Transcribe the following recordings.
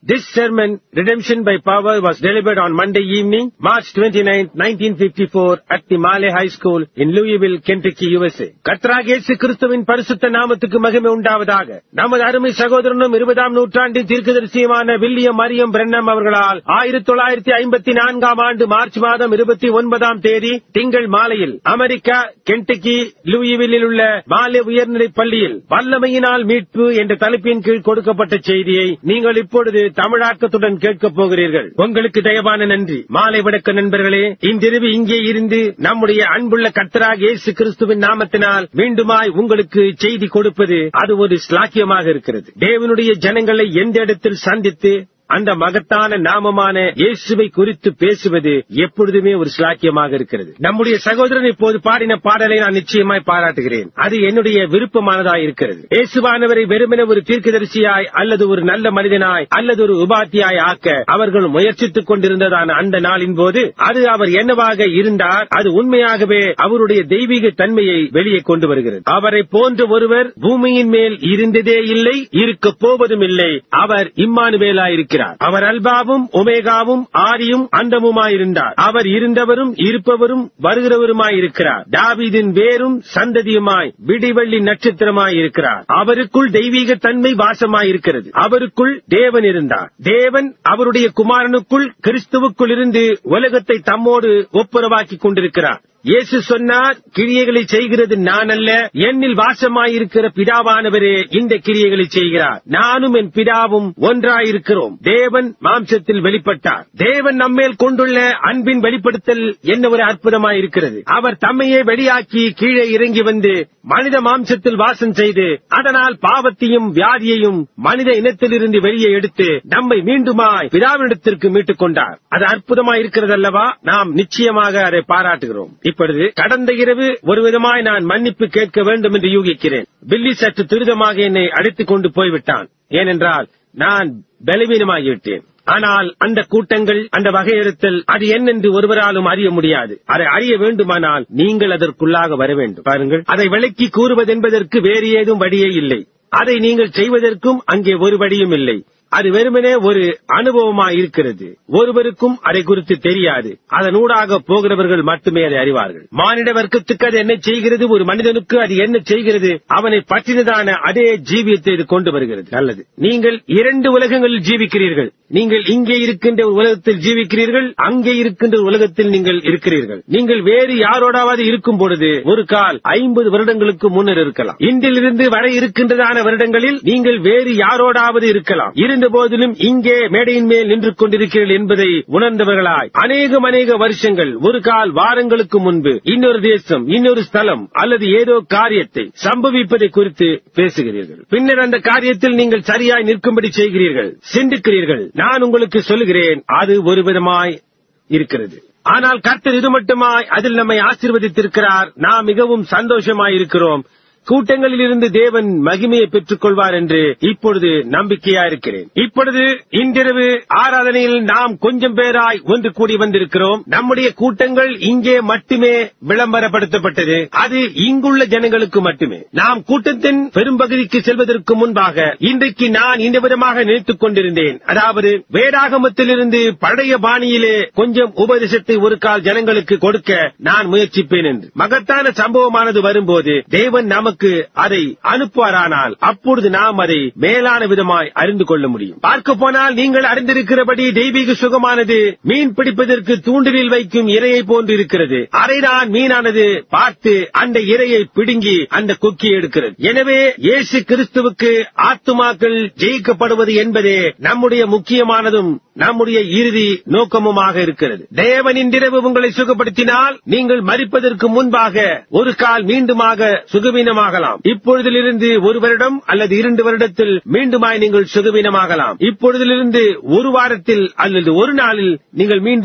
This sermon, Redemption by Power, was delivered on Monday evening, March 29, 1954 at the Male High School in Louisville, Kentucky, USA. கர்த்தராக இயேசு கிறிஸ்துவின் பரிசுத்த நாமத்துக்கு மகிமை உண்டாவதாக நமது அருமை சகோதரனும் இருபதாம் நூற்றாண்டின் தீர்க்கதரிசியுமான வில்லியம் மரியம் பிரண்ணம் அவர்களால் ஆயிரத்தி தொள்ளாயிரத்தி ஐம்பத்தி நான்காம் ஆண்டு மார்ச் மாதம் இருபத்தி ஒன்பதாம் தேதி திங்கள் மாலையில் அமெரிக்கா கென்டக்கி லூயிவில்லில் உள்ள மாலை உயர்நிலைப் பள்ளியில் வல்லமையினால் மீட்பு என்ற தலைப்பின் கீழ் கொடுக்கப்பட்ட செய்தியை நீங்கள் இப்பொழுது தமிழாக்கத்துடன் கேட்கப் போகிறீர்கள் உங்களுக்கு தயவான நன்றி மாலை வணக்க நண்பர்களே இன்றிரவு இங்கே இருந்து நம்முடைய அன்புள்ள கர்த்தராக இயேசு கிறிஸ்துவின் நாமத்தினால் மீண்டுமாய் உங்களுக்கு செய்தி கொடுப்பது அது ஒரு ஸ்லாக்கியமாக இருக்கிறது தேவனுடைய ஜனங்களை எந்த இடத்தில் சந்தித்து அந்த மகத்தான நாமமான இயேசுவை குறித்து பேசுவது எப்பொழுதுமே ஒரு சிலாக்கியமாக இருக்கிறது நம்முடைய சகோதரன் இப்போது பாடின பாடலை நான் நிச்சயமாய் பாராட்டுகிறேன் அது என்னுடைய விருப்பமானதாய் இருக்கிறது இயேசுவானவரை வெறுமன ஒரு தீர்க்கதரிசியாய் அல்லது ஒரு நல்ல மனிதனாய் அல்லது ஒரு உபாத்தியாய் ஆக்க அவர்கள் முயற்சித்துக் கொண்டிருந்ததான அந்த நாளின் போது அது அவர் என்னவாக இருந்தார் அது உண்மையாகவே அவருடைய தெய்வீக தன்மையை வெளியே கொண்டு வருகிறது அவரை போன்ற ஒருவர் பூமியின் மேல் இருந்ததே இல்லை இருக்கப் போவதும் இல்லை அவர் இம்மானுவேலாயிருக்கிறார் அவர் அல்பாவும் ஒமேகாவும் ஆரியும் அந்தமுமாயிருந்தார் அவர் இருந்தவரும் இருப்பவரும் வருகிறவருமாயிருக்கிறார் தாவீதின் வேரும் சந்ததியுமாய் விடிவள்ளி நட்சத்திரமாய் இருக்கிறார் அவருக்குள் தெய்வீக தன்மை வாசமாயிருக்கிறது அவருக்குள் தேவன் இருந்தார் தேவன் அவருடைய குமாரனுக்குள் கிறிஸ்துவுக்குள் இருந்து உலகத்தை தம்மோடு ஒப்புரவாக்கிக் கொண்டிருக்கிறார் இயேசு சொன்னார் கிரியைகளை செய்கிறது நான் அல்ல என்னில் வாசமாயிருக்கிற பிதாவானவரே இந்த கிரியைகளை செய்கிறார் நானும் என் பிதாவும் ஒன்றாயிருக்கிறோம் தேவன் மாம்சத்தில் வெளிப்பட்டார் தேவன் நம்மேல் கொண்டுள்ள அன்பின் வெளிப்படுத்தல் என்ன ஒரு அற்புதமாயிருக்கிறது அவர் தம்மையே வெளியாக்கி கீழே இறங்கி வந்து மனித மாம்சத்தில் வாசம் செய்து அதனால் பாவத்தையும் வியாதியையும் மனித இனத்திலிருந்து வெளியே எடுத்து நம்மை மீண்டுமாய் பிதாவினிடத்திற்கு மீட்டுக் கொண்டார் அது அற்புதமாயிருக்கிறது அல்லவா நாம் நிச்சயமாக அதை பாராட்டுகிறோம் இப்பொழுது கடந்த இரவு ஒரு விதமாய் நான் மன்னிப்பு கேட்க வேண்டும் என்று யூகிக்கிறேன் பில்லி சற்று துரிதமாக என்னை அடித்துக் கொண்டு போய்விட்டான் ஏனென்றால் நான் பலவீனமாகிவிட்டேன் ஆனால் அந்த கூட்டங்கள் அந்த வகையறுத்தல் அது என்னென்று ஒருவராலும் அறிய முடியாது அதை அறிய வேண்டுமானால் நீங்கள் அதற்குள்ளாக வர வேண்டும் பாருங்கள் அதை விளக்கி கூறுவதென்பதற்கு வேறு ஏதும் வழியே இல்லை அதை நீங்கள் செய்வதற்கும் அங்கே ஒரு வழியும் இல்லை அது வெறுமனே ஒரு அனுபவமாய் இருக்கிறது ஒருவருக்கும் அதை குறித்து தெரியாது அதனூடாக போகிறவர்கள் மட்டுமே அதை அறிவார்கள் மானிட வர்க்கத்துக்கு அது என்ன செய்கிறது ஒரு மனிதனுக்கு அது என்ன செய்கிறது அவனை பற்றினதான அதே ஜீவியத்தை இது கொண்டு வருகிறது நல்லது நீங்கள் இரண்டு உலகங்களில் ஜீவிக்கிறீர்கள் நீங்கள் இங்கே இருக்கின்ற ஒரு உலகத்தில் ஜீவிக்கிறீர்கள் அங்கே இருக்கின்ற ஒரு உலகத்தில் நீங்கள் இருக்கிறீர்கள் நீங்கள் வேறு யாரோடாவது இருக்கும் பொழுது ஒரு கால் ஐம்பது வருடங்களுக்கு முன்னர் இருக்கலாம் இன்றிலிருந்து வர இருக்கின்றதான வருடங்களில் நீங்கள் வேறு யாரோடாவது இருக்கலாம் இருந்த போதிலும் இங்கே மேடையின் மேல் நின்று கொண்டிருக்கிறீர்கள் என்பதை உணர்ந்தவர்களாய் அநேகம் அநேக வருஷங்கள் ஒரு கால் வாரங்களுக்கு முன்பு இன்னொரு தேசம் இன்னொரு ஸ்தலம் அல்லது ஏதோ காரியத்தை சம்பவிப்பதை குறித்து பேசுகிறீர்கள் பின்னர் அந்த காரியத்தில் நீங்கள் சரியாய் நிற்கும்படி செய்கிறீர்கள் சிந்திக்கிறீர்கள் நான் உங்களுக்கு சொல்லுகிறேன் அது ஒரு விதமாய் இருக்கிறது ஆனால் கர்த்தர் இது மட்டுமாய் அதில் நம்மை ஆசீர்வதித்திருக்கிறார் நாம் மிகவும் சந்தோஷமாய் இருக்கிறோம் கூட்டங்களில் இருந்து தேவன் மகிமையை பெற்றுக் கொள்வார் என்று இப்பொழுது நம்பிக்கையா இருக்கிறேன் இப்பொழுது இன்றிரவு ஆராதனையில் நாம் கொஞ்சம் பேராய் ஒன்று கூடி வந்திருக்கிறோம் நம்முடைய கூட்டங்கள் இங்கே மட்டுமே விளம்பரப்படுத்தப்பட்டது அது இங்குள்ள ஜனங்களுக்கு மட்டுமே நாம் கூட்டத்தின் பெரும்பகுதிக்கு செல்வதற்கு முன்பாக இன்றைக்கு நான் இந்த விதமாக நினைத்துக் கொண்டிருந்தேன் அதாவது வேதாகமத்திலிருந்து பழைய பாணியிலே கொஞ்சம் உபதேசத்தை ஒரு கால் ஜனங்களுக்கு கொடுக்க நான் முயற்சிப்பேன் என்று மகத்தான சம்பவமானது வரும்போது தேவன் நமக்கு நமக்கு அதை அனுப்புவாரானால் அப்பொழுது நாம் அதை மேலான விதமாய் அறிந்து கொள்ள முடியும் பார்க்க போனால் நீங்கள் அறிந்திருக்கிறபடி தெய்வீக சுகமானது மீன் பிடிப்பதற்கு தூண்டிலில் வைக்கும் இரையை போன்று இருக்கிறது அரைதான் மீனானது பார்த்து அந்த இரையை பிடுங்கி அந்த கொக்கி எடுக்கிறது எனவே இயேசு கிறிஸ்துவுக்கு ஆத்துமாக்கள் ஜெயிக்கப்படுவது என்பதே நம்முடைய முக்கியமானதும் நம்முடைய இறுதி நோக்கமுமாக இருக்கிறது தேவனின் இரவு உங்களை சுகப்படுத்தினால் நீங்கள் மறிப்பதற்கு முன்பாக ஒரு கால் மீண்டுமாக சுகவீனமாகலாம் இப்பொழுதிலிருந்து ஒரு வருடம் அல்லது இரண்டு வருடத்தில் மீண்டுமாய் நீங்கள் சுகவீனமாகலாம் இப்பொழுதிலிருந்து ஒரு வாரத்தில் அல்லது ஒரு நாளில் நீங்கள் மீண்டும்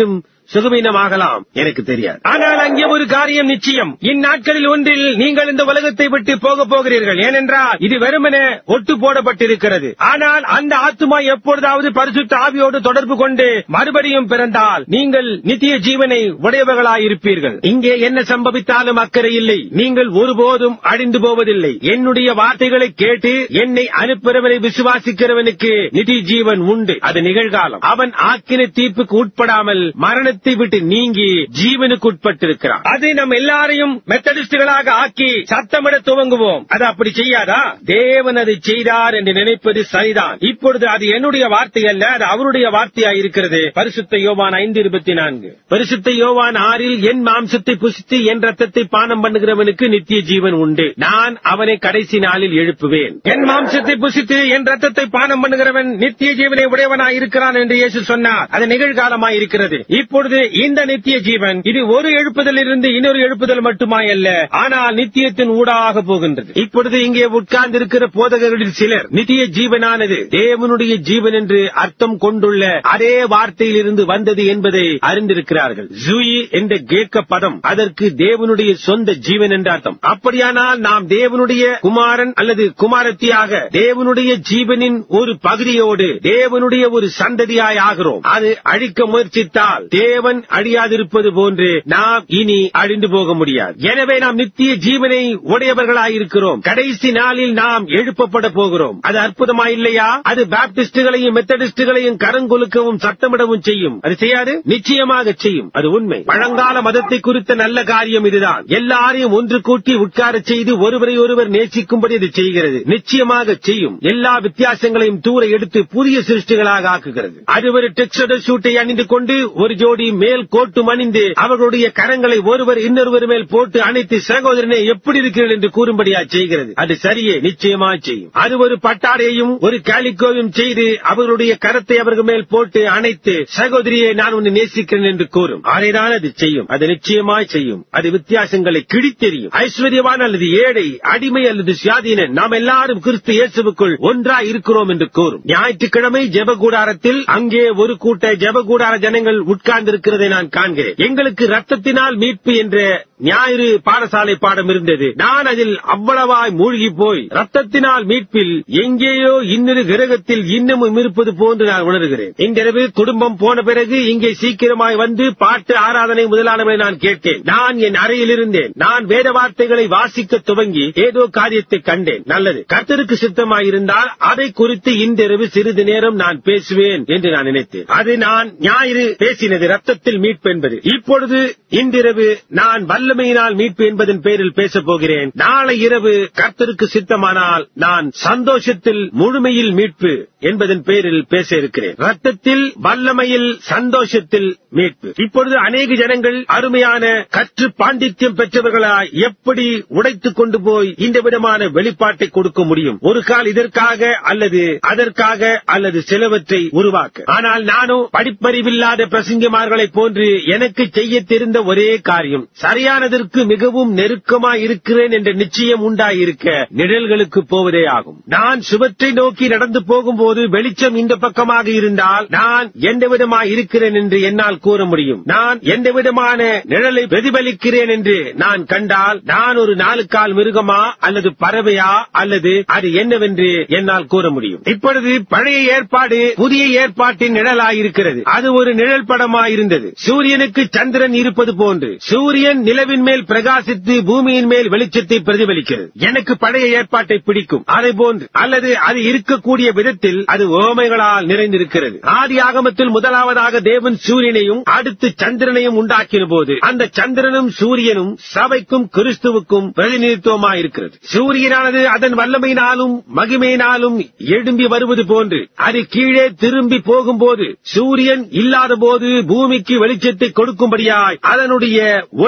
சுகவீனமாகலாம் எனக்கு தெரியாது ஆனால் அங்கே ஒரு காரியம் நிச்சயம் இந்நாட்களில் ஒன்றில் நீங்கள் இந்த உலகத்தை விட்டு போக போகிறீர்கள் ஏனென்றால் இது வெறுமனே ஒட்டு போடப்பட்டிருக்கிறது ஆனால் அந்த ஆத்துமா எப்பொழுதாவது பரிசுத்த ஆவியோடு தொடர்பு கொண்டு மறுபடியும் பிறந்தால் நீங்கள் நித்திய ஜீவனை உடையவர்களாயிருப்பீர்கள் இங்கே என்ன சம்பவித்தாலும் அக்கறை இல்லை நீங்கள் ஒருபோதும் அழிந்து போவதில்லை என்னுடைய வார்த்தைகளை கேட்டு என்னை அனுப்புறவனை விசுவாசிக்கிறவனுக்கு நிதி ஜீவன் உண்டு அது நிகழ்காலம் அவன் ஆக்கின தீர்ப்புக்கு உட்படாமல் மரணத்தை விட்டு நீங்கி ஜீவனுக்கு உட்பட்டிருக்கிறான் அது நம் எல்லாரையும் மெத்தடிஸ்டுகளாக ஆக்கி சத்தமிட துவங்குவோம் அது அப்படி செய்யாதா தேவன் அதை செய்தார் என்று நினைப்பது சரிதான் இப்பொழுது அது என்னுடைய வார்த்தை அல்ல அது அவருடைய வார்த்தையா இருக்கிறது பரிசுத்த யோவான் ஐந்து இருபத்தி நான்கு பரிசுத்த யோவான் ஆறில் என் மாம்சத்தை புசித்து என் ரத்தத்தை பானம் பண்ணுகிறவனுக்கு நித்திய ஜீவன் உண்டு நான் அவனை கடைசி நாளில் எழுப்புவேன் என் மாம்சத்தை புசித்து என் ரத்தத்தை பானம் பண்ணுகிறவன் நித்திய ஜீவனை உடையவனாய் இருக்கிறான் என்று இயேசு சொன்னார் அது நிகழ்காலமாய் இருக்கிறது இப்பொழுது இந்த நித்திய ஜீவன் இது ஒரு எழுப்புதல் இருந்து இன்னொரு எழுப்புதல் மட்டுமாய் அல்ல ஆனால் நித்தியத்தின் ஊடாக போகின்றது இப்பொழுது இங்கே உட்கார்ந்திருக்கிற போதகர்களில் சிலர் நித்திய ஜீவனானது தேவனுடைய ஜீவன் என்று அர்த்தம் கொண்டுள்ள அதே வார்த்தையிலிருந்து வந்தது என்பதை அறிந்திருக்கிறார்கள் ஜூயி என்ற கேட்க பதம் அதற்கு தேவனுடைய சொந்த ஜீவன் என்ற அர்த்தம் அப்படியானால் நாம் தேவனுடைய குமாரன் அல்லது குமாரத்தியாக தேவனுடைய ஜீவனின் ஒரு பகுதியோடு தேவனுடைய ஒரு சந்ததியாய் ஆகிறோம் அது அழிக்க முயற்சித்தால் தேவன் அழியாதிருப்பது போன்று நாம் இனி அழிந்து போக முடியாது எனவே நாம் நித்திய ஜீவனை உடையவர்களாயிருக்கிறோம் கடைசி நாளில் நாம் எழுப்பப்பட போகிறோம் அது அற்புதமா இல்லையா அது பாப்டிஸ்டுகளையும் மெத்தடிஸ்டுகளையும் கரங்கொலுக்கவும் சத்தமிடவும் செய்யும் அது செய்யாது நிச்சயமாக செய்யும் அது உண்மை பழங்கால மதத்தை குறித்த நல்ல காரியம் இதுதான் எல்லாரையும் ஒன்று கூட்டி உட்காரச் செய்து ஒருவரை ஒருவர் நேசிக்கும்படி இது செய்கிறது நிச்சயமாக செய்யும் எல்லா வித்தியாசங்களையும் தூர எடுத்து புதிய சிருஷ்டிகளாக ஆக்குகிறது அது ஒரு டெக்ஸ்டர் சூட்டை அணிந்து கொண்டு ஒரு ஜோடி மேல் கோட்டும் அணிந்து அவர்களுடைய கரங்களை ஒருவர் இன்னொருவர் மேல் போட்டு அணைத்து சகோதரனை எப்படி இருக்கிறீர்கள் என்று கூறும்படியா செய்கிறது அது சரியே நிச்சயமா செய்யும் அது ஒரு பட்டாடையையும் ஒரு காலிக்கோவையும் செய்து அவர்களுடைய கரத்தை அவர்கள் மேல் போட்டு அணைத்து சகோதரியை நான் உன்னை நேசிக்கிறேன் என்று கூறும் அதைதான் அது செய்யும் அது நிச்சயமாய் செய்யும் அது வித்தியாசங்களை கிழித்தெறியும் ஐஸ்வர்யவான் அல்லது ஏழை அடிமை அல்லது சுயாதீனன் நாம் எல்லாரும் கிறிஸ்து இயேசுவுக்குள் ஒன்றாய் இருக்கிறோம் என்று கூறும் ஞாயிற்றுக்கிழமை ஜெபகூடாரத்தில் அங்கே ஒரு கூட்ட ஜெபகூடார ஜனங்கள் உட்கார்ந்திருக்கிறதை நான் காண்கிறேன் எங்களுக்கு ரத்தத்தினால் மீட்பு என்ற ஞாயிறு பாடசாலை பாடம் இருந்தது நான் அதில் அவ்வளவாய் மூழ்கி போய் ரத்தத்தினால் மீட்பில் எங்கேயோ இன்னொரு கிரகத்தில் இன்னமும் இருப்பது போன்று நான் உணர்கிறேன் இன்றிரவு குடும்பம் போன பிறகு இங்கே சீக்கிரமாய் வந்து பாட்டு ஆராதனை முதலானவை நான் கேட்டேன் நான் என் அறையில் இருந்தேன் நான் வேத வார்த்தைகளை வாசிக்க துவங்கி ஏதோ காரியத்தை கண்டேன் நல்லது கர்த்தருக்கு சித்தமாயிருந்தால் அதை குறித்து இன்றிரவு சிறிது நேரம் நான் பேசுவேன் என்று நான் நினைத்தேன் அது நான் ஞாயிறு பேசினது ரத்தத்தில் மீட்பு என்பது இப்பொழுது இன்றிரவு நான் வல்லமையினால் மீட்பு என்பதன் பேரில் பேசப் போகிறேன் நாளை இரவு கர்த்தருக்கு சித்தமானால் நான் சந்தோஷத்தில் முழுமையில் மீட்பு என்பதன் பேரில் பேச இருக்கிறேன் ரத்தத்தில் வல்லமையில் சந்தோஷத்தில் மீட்பு இப்பொழுது அநேக ஜனங்கள் அருமையான கற்று பாண்டித்யம் பெற்றவர்களாய் எப்படி உடைத்துக் கொண்டு போய் இந்த விதமான வெளிப்பாட்டை கொடுக்க முடியும் ஒரு கால் இதற்காக அல்லது அதற்காக அல்லது சிலவற்றை உருவாக்க ஆனால் நானும் படிப்பறிவில்லாத பிரசங்கிமார்களைப் போன்று எனக்கு செய்ய தெரிந்த ஒரே காரியம் சரியானதற்கு மிகவும் நெருக்கமாய் இருக்கிறேன் என்ற நிச்சயம் உண்டாயிருக்க நிழல்களுக்கு போவதே ஆகும் நான் சுவற்றை நோக்கி நடந்து போகும்போது வெளிச்சம் இந்த பக்கமாக இருந்தால் நான் எந்த விதமாய் இருக்கிறேன் என்று என்னால் கூற முடியும் நான் எந்த விதமான நிழலை பிரதிபலிக்கிறேன் என்று நான் கண்டால் நான் ஒரு நாலுக்கால் மிருகமா அல்லது பறவையா அல்லது அது என்னவென்று என்னால் கூற முடியும் இப்பொழுது பழைய ஏற்பாடு புதிய ஏற்பாட்டின் நிழலாயிருக்கிறது அது ஒரு நிழல் படமாயிருந்தது சூரியனுக்கு சந்திரன் இருப்பது போன்று சூரியன் நிலவின் மேல் பிரகாசித்து பூமியின் மேல் வெளிச்சத்தை பிரதிபலிக்கிறது எனக்கு பழைய ஏற்பாட்டை பிடிக்கும் அதை போன்று அல்லது அது இருக்கக்கூடிய விதத்தில் அது ஓமைகளால் நிறைந்திருக்கிறது ஆதி ஆகமத்தில் முதலாவதாக தேவன் சூரியனையும் அடுத்து சந்திரனையும் உண்டாக்கின போது அந்த சந்திரனும் சூரியனும் சபைக்கும் கிறிஸ்துவுக்கும் பிரதிநிதித்துவமாயிருக்கிறது சூரியனானது அதன் வல்லமையினாலும் மகிமையினாலும் எழும்பி வருவது போன்று அது கீழே திரும்பி போகும்போது சூரியன் இல்லாத போது பூமிக்கு வெளிச்சத்தை கொடுக்கும்படியாய் அதனுடைய ஒளியை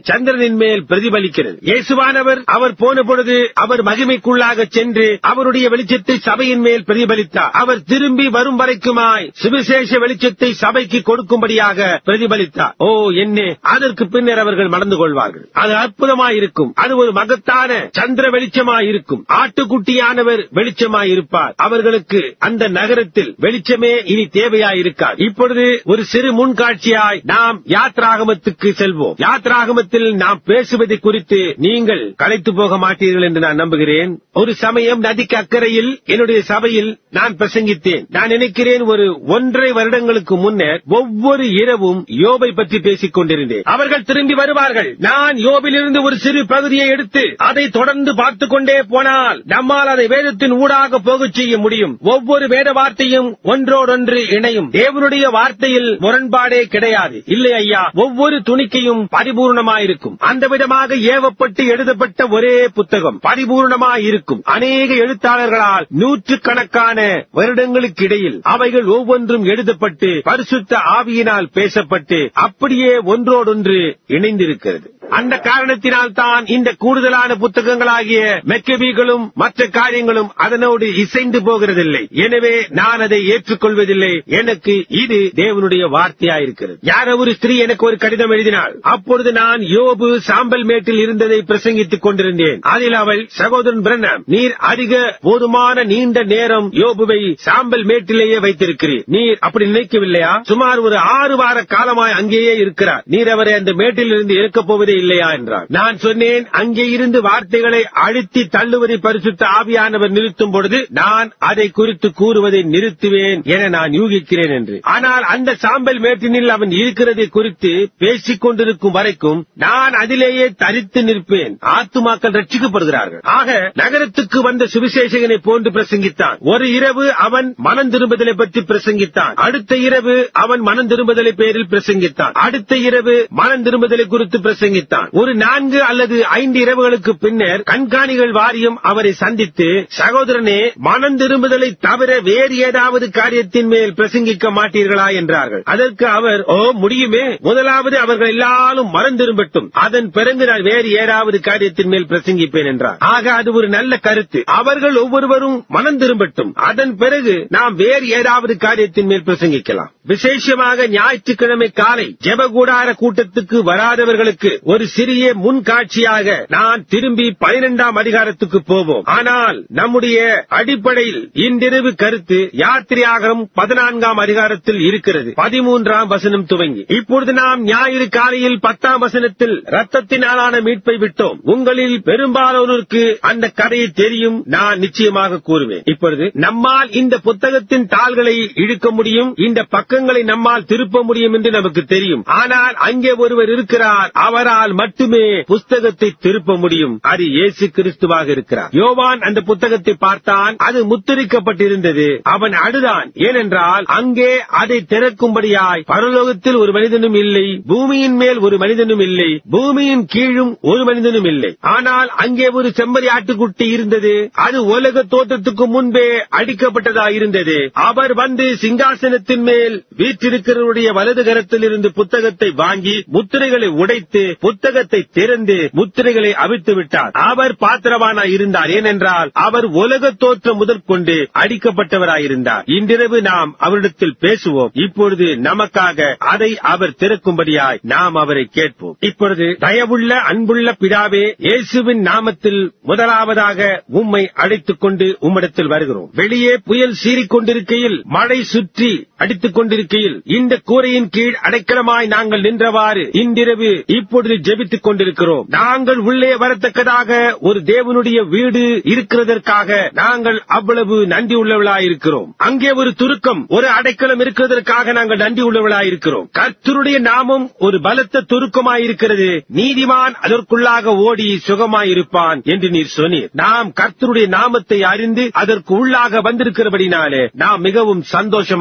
சந்திரனின் மேல் பிரதிபலிக்கிறது இயேசுவானவர் அவர் போன பொழுது அவர் மகிமைக்குள்ளாக சென்று அவருடைய வெளிச்சத்தை சபையின் மேல் பிரதிபலித்தார் அவர் திரும்பி வரும் வரைக்குமாய் சுவிசேஷ வெளிச்சத்தை சபைக்கு கொடுக்கும்படியாக பிரதிபலித்தார் ஓ என்ன அதற்கு பின்னர் அவர்கள் மறந்து கொள்வார்கள் அது அற்புதமாய் இருக்கும் அது ஒரு மகத்தான சந்திர வெளிச்சமாய் இருக்கும் ஆட்டுக்குட்டியானவர் வெளிச்சமாய் இருப்பார் அவர்களுக்கு அந்த நகரத்தில் வெளிச்சமே இனி தேவையாய் இருக்காது இப்பொழுது ஒரு சிறு முன்காட்சியாய் நாம் யாத்ராகமத்துக்கு செல்வோம் யாத்ராகமத்தில் நாம் பேசுவதை குறித்து நீங்கள் களைத்து போக மாட்டீர்கள் என்று நான் நம்புகிறேன் ஒரு சமயம் நதிக்கு அக்கறையில் என்னுடைய சபையில் நான் பிரசங்கித்தேன் நான் நினைக்கிறேன் ஒரு ஒன்றரை வருடங்களுக்கு முன்னர் ஒவ்வொரு இரவும் யோபை பற்றி பேசிக் கொண்டிருந்தேன் அவர்கள் திரும்பி வருவார்கள் நான் யோபிலிருந்து ஒரு சிறு பகுதியை எடுத்து அதை தொடர்ந்து பார்த்துக் கொண்டே போனால் நம்மால் அதை வேதத்தின் ஊடாக போகச் செய்ய முடியும் ஒவ்வொரு வேத வார்த்தையும் ஒன்றோடொன்று இணையும் தேவனுடைய வார்த்தையில் முரண்பாடே கிடையாது இல்லை ஐயா ஒவ்வொரு துணிக்கையும் பரிபூர்ணமாயிருக்கும் அந்த விதமாக ஏவப்பட்டு எழுதப்பட்ட ஒரே புத்தகம் பரிபூர்ணமாயிருக்கும் அநேக எழுத்தாளர்களால் நூற்றுக்கணக்கான வருடங்களுக்கு இடையில் அவைகள் ஒவ்வொன்றும் எழுதப்பட்டு பரிசுத்த ஆவியினால் பேசப்பட்டு அப்படியே ஒன்றோடொன்று இணைந்திருக்கிறது அந்த காரணத்தினால் தான் இந்த கூடுதலான புத்தகங்களாகிய மெக்கபிகளும் மற்ற காரியங்களும் அதனோடு இசைந்து போகிறதில்லை எனவே நான் அதை ஏற்றுக்கொள்வதில்லை எனக்கு இது தேவனுடைய வார்த்தையாயிருக்கிறது யாரோ ஒரு ஸ்திரீ எனக்கு ஒரு கடிதம் எழுதினாள் அப்பொழுது நான் யோபு சாம்பல் மேட்டில் இருந்ததை பிரசங்கித்துக் கொண்டிருந்தேன் அதில் அவள் சகோதரன் பிரண்ணம் நீர் அதிக போதுமான நீண்ட நேரம் யோபுவை சாம்பல் மேட்டிலேயே வைத்திருக்கிறீர் நீர் அப்படி நினைக்கவில்லையா சுமார் ஒரு ஆறு வார காலமாய் அங்கேயே இருக்கிறார் நீர் அவரை அந்த மேட்டில் இருந்து இறக்கப் போவதே இல்லையா என்றார் நான் சொன்னேன் அங்கே இருந்து வார்த்தைகளை அழுத்தி தள்ளுவதை பரிசுத்த ஆவியானவர் நிறுத்தும் பொழுது நான் அதை குறித்து கூறுவதை நிறுத்துவேன் என நான் யூகிக்கிறேன் என்று ஆனால் அந்த சாம்பல் மேட்டினில் அவன் இருக்கிறதை குறித்து பேசிக் கொண்டிருக்கும் வரைக்கும் நான் அதிலேயே தரித்து நிற்பேன் ஆத்துமாக்கள் ரட்சிக்கப்படுகிறார்கள் ஆக நகரத்துக்கு வந்த சுவிசேஷகனை போன்று பிரசங்கித்தான் ஒரு இரவு அவன் மனம் திரும்புதலை பற்றி பிரசங்கித்தான் அடுத்த இரவு அவன் மனம் திரும்புதலை பேரில் பிரசங்கித்தான் அடுத்த இரவு மனம் திரும்புதலை குறித்து பிரசங்கித்தான் ஒரு நான்கு அல்லது ஐந்து இரவுகளுக்கு பின்னர் கண்காணிகள் வாரியம் அவரை சந்தித்து சகோதரனே மனம் திரும்புதலை தவிர வேறு ஏதாவது காரியத்தின் மேல் பிரசங்கிக்க மாட்டீர்களா என்றார்கள் அதற்கு அவர் ஓ முடியுமே முதலாவது அவர்கள் எல்லாரும் மனம் திரும்பட்டும் அதன் பிறகு நான் வேறு ஏதாவது காரியத்தின் மேல் பிரசங்கிப்பேன் என்றார் ஆக அது ஒரு நல்ல கருத்து அவர்கள் ஒவ்வொருவரும் மனம் திரும்பட்டும் அதன் பிறகு நாம் வேறு ஏதாவது காரியத்தின் மேல் பிரசங்கிக்கலாம் விசேஷமாக ஞாயிற்றுக்கிழமை காலை ஜெபகூடார கூட்டத்துக்கு வராதவர்களுக்கு ஒரு சிறிய முன்காட்சியாக நான் திரும்பி பனிரெண்டாம் அதிகாரத்துக்கு போவோம் ஆனால் நம்முடைய அடிப்படையில் இன்றிரவு கருத்து யாத்திரையாகம் பதினான்காம் அதிகாரத்தில் இருக்கிறது பதிமூன்றாம் வசனம் துவங்கி இப்பொழுது நாம் ஞாயிறு காலையில் பத்தாம் வசனத்தில் ரத்தத்தினாலான மீட்பை விட்டோம் உங்களில் பெரும்பாலோருக்கு அந்த கதையை தெரியும் நான் நிச்சயமாக கூறுவேன் இப்பொழுது நம்மால் இந்த புத்தகத்தின் தாள்களை இழுக்க முடியும் இந்த பக்கங்களை நம்மால் திருப்ப முடியும் என்று நமக்கு தெரியும் ஆனால் அங்கே ஒருவர் இருக்கிறார் அவரால் மட்டுமே புஸ்தகத்தை திருப்ப முடியும் அது இயேசு கிறிஸ்துவாக இருக்கிறார் யோவான் அந்த புத்தகத்தை பார்த்தான் அது முத்திரிக்கப்பட்டிருந்தது அவன் அழுதான் ஏனென்றால் அங்கே அதை திறக்கும்படியாய் பரலோகத்தில் ஒரு மனிதனும் இல்லை பூமியின் மேல் ஒரு மனிதனும் இல்லை பூமியின் கீழும் ஒரு மனிதனும் இல்லை ஆனால் அங்கே ஒரு செம்மறி ஆட்டுக்குட்டி இருந்தது அது உலக தோற்றத்துக்கு முன்பே அடிக்கப்பட்டதா இருந்தது அவர் வந்து சிங்காசனத்தின் மேல் வீற்றிருக்கிறவருடைய வலது கரத்தில் இருந்து புத்தகத்தை வாங்கி முத்திரைகளை உடைத்து புத்தகத்தை திறந்து முத்திரைகளை அவிழ்த்து விட்டார் அவர் பாத்திரவானாய் இருந்தார் ஏனென்றால் அவர் உலக தோற்றம் முதற்கொண்டு அடிக்கப்பட்டவராயிருந்தார் இன்றிரவு நாம் அவரிடத்தில் பேசுவோம் இப்பொழுது நமக்காக அதை அவர் திறக்கும்படியாய் நாம் அவரை கேட்போம் இப்பொழுது தயவுள்ள அன்புள்ள பிதாவே இயேசுவின் நாமத்தில் முதலாவதாக உம்மை அழைத்துக் கொண்டு உம்மிடத்தில் வருகிறோம் வெளியே புயல் சீறிக் கொண்டிருக்கையில் மழை சுற்றி அடித்துக் கொண்டிருக்கையில் இந்த கூரையின் கீழ் அடைக்கலமாய் நாங்கள் நின்றவாறு இன்றிரவு இப்பொழுது ஜெபித்துக் கொண்டிருக்கிறோம் நாங்கள் உள்ளே வரத்தக்கதாக ஒரு தேவனுடைய வீடு இருக்கிறதற்காக நாங்கள் அவ்வளவு நன்றி உள்ளவளாயிருக்கிறோம் அங்கே ஒரு துருக்கம் ஒரு அடைக்கலம் இருக்கிறதற்காக நாங்கள் நன்றி உள்ளவளாயிருக்கிறோம் கர்த்தருடைய நாமம் ஒரு பலத்த துருக்கமாயிருக்கிறது நீதிமான் அதற்குள்ளாக ஓடி சுகமாயிருப்பான் என்று நீர் சொன்னீர் நாம் கர்த்தருடைய நாமத்தை அறிந்து அதற்கு உள்ளாக வந்திருக்கிறபடினாலே நாம் மிகவும் சந்தோஷமாயிருக்கிறோம்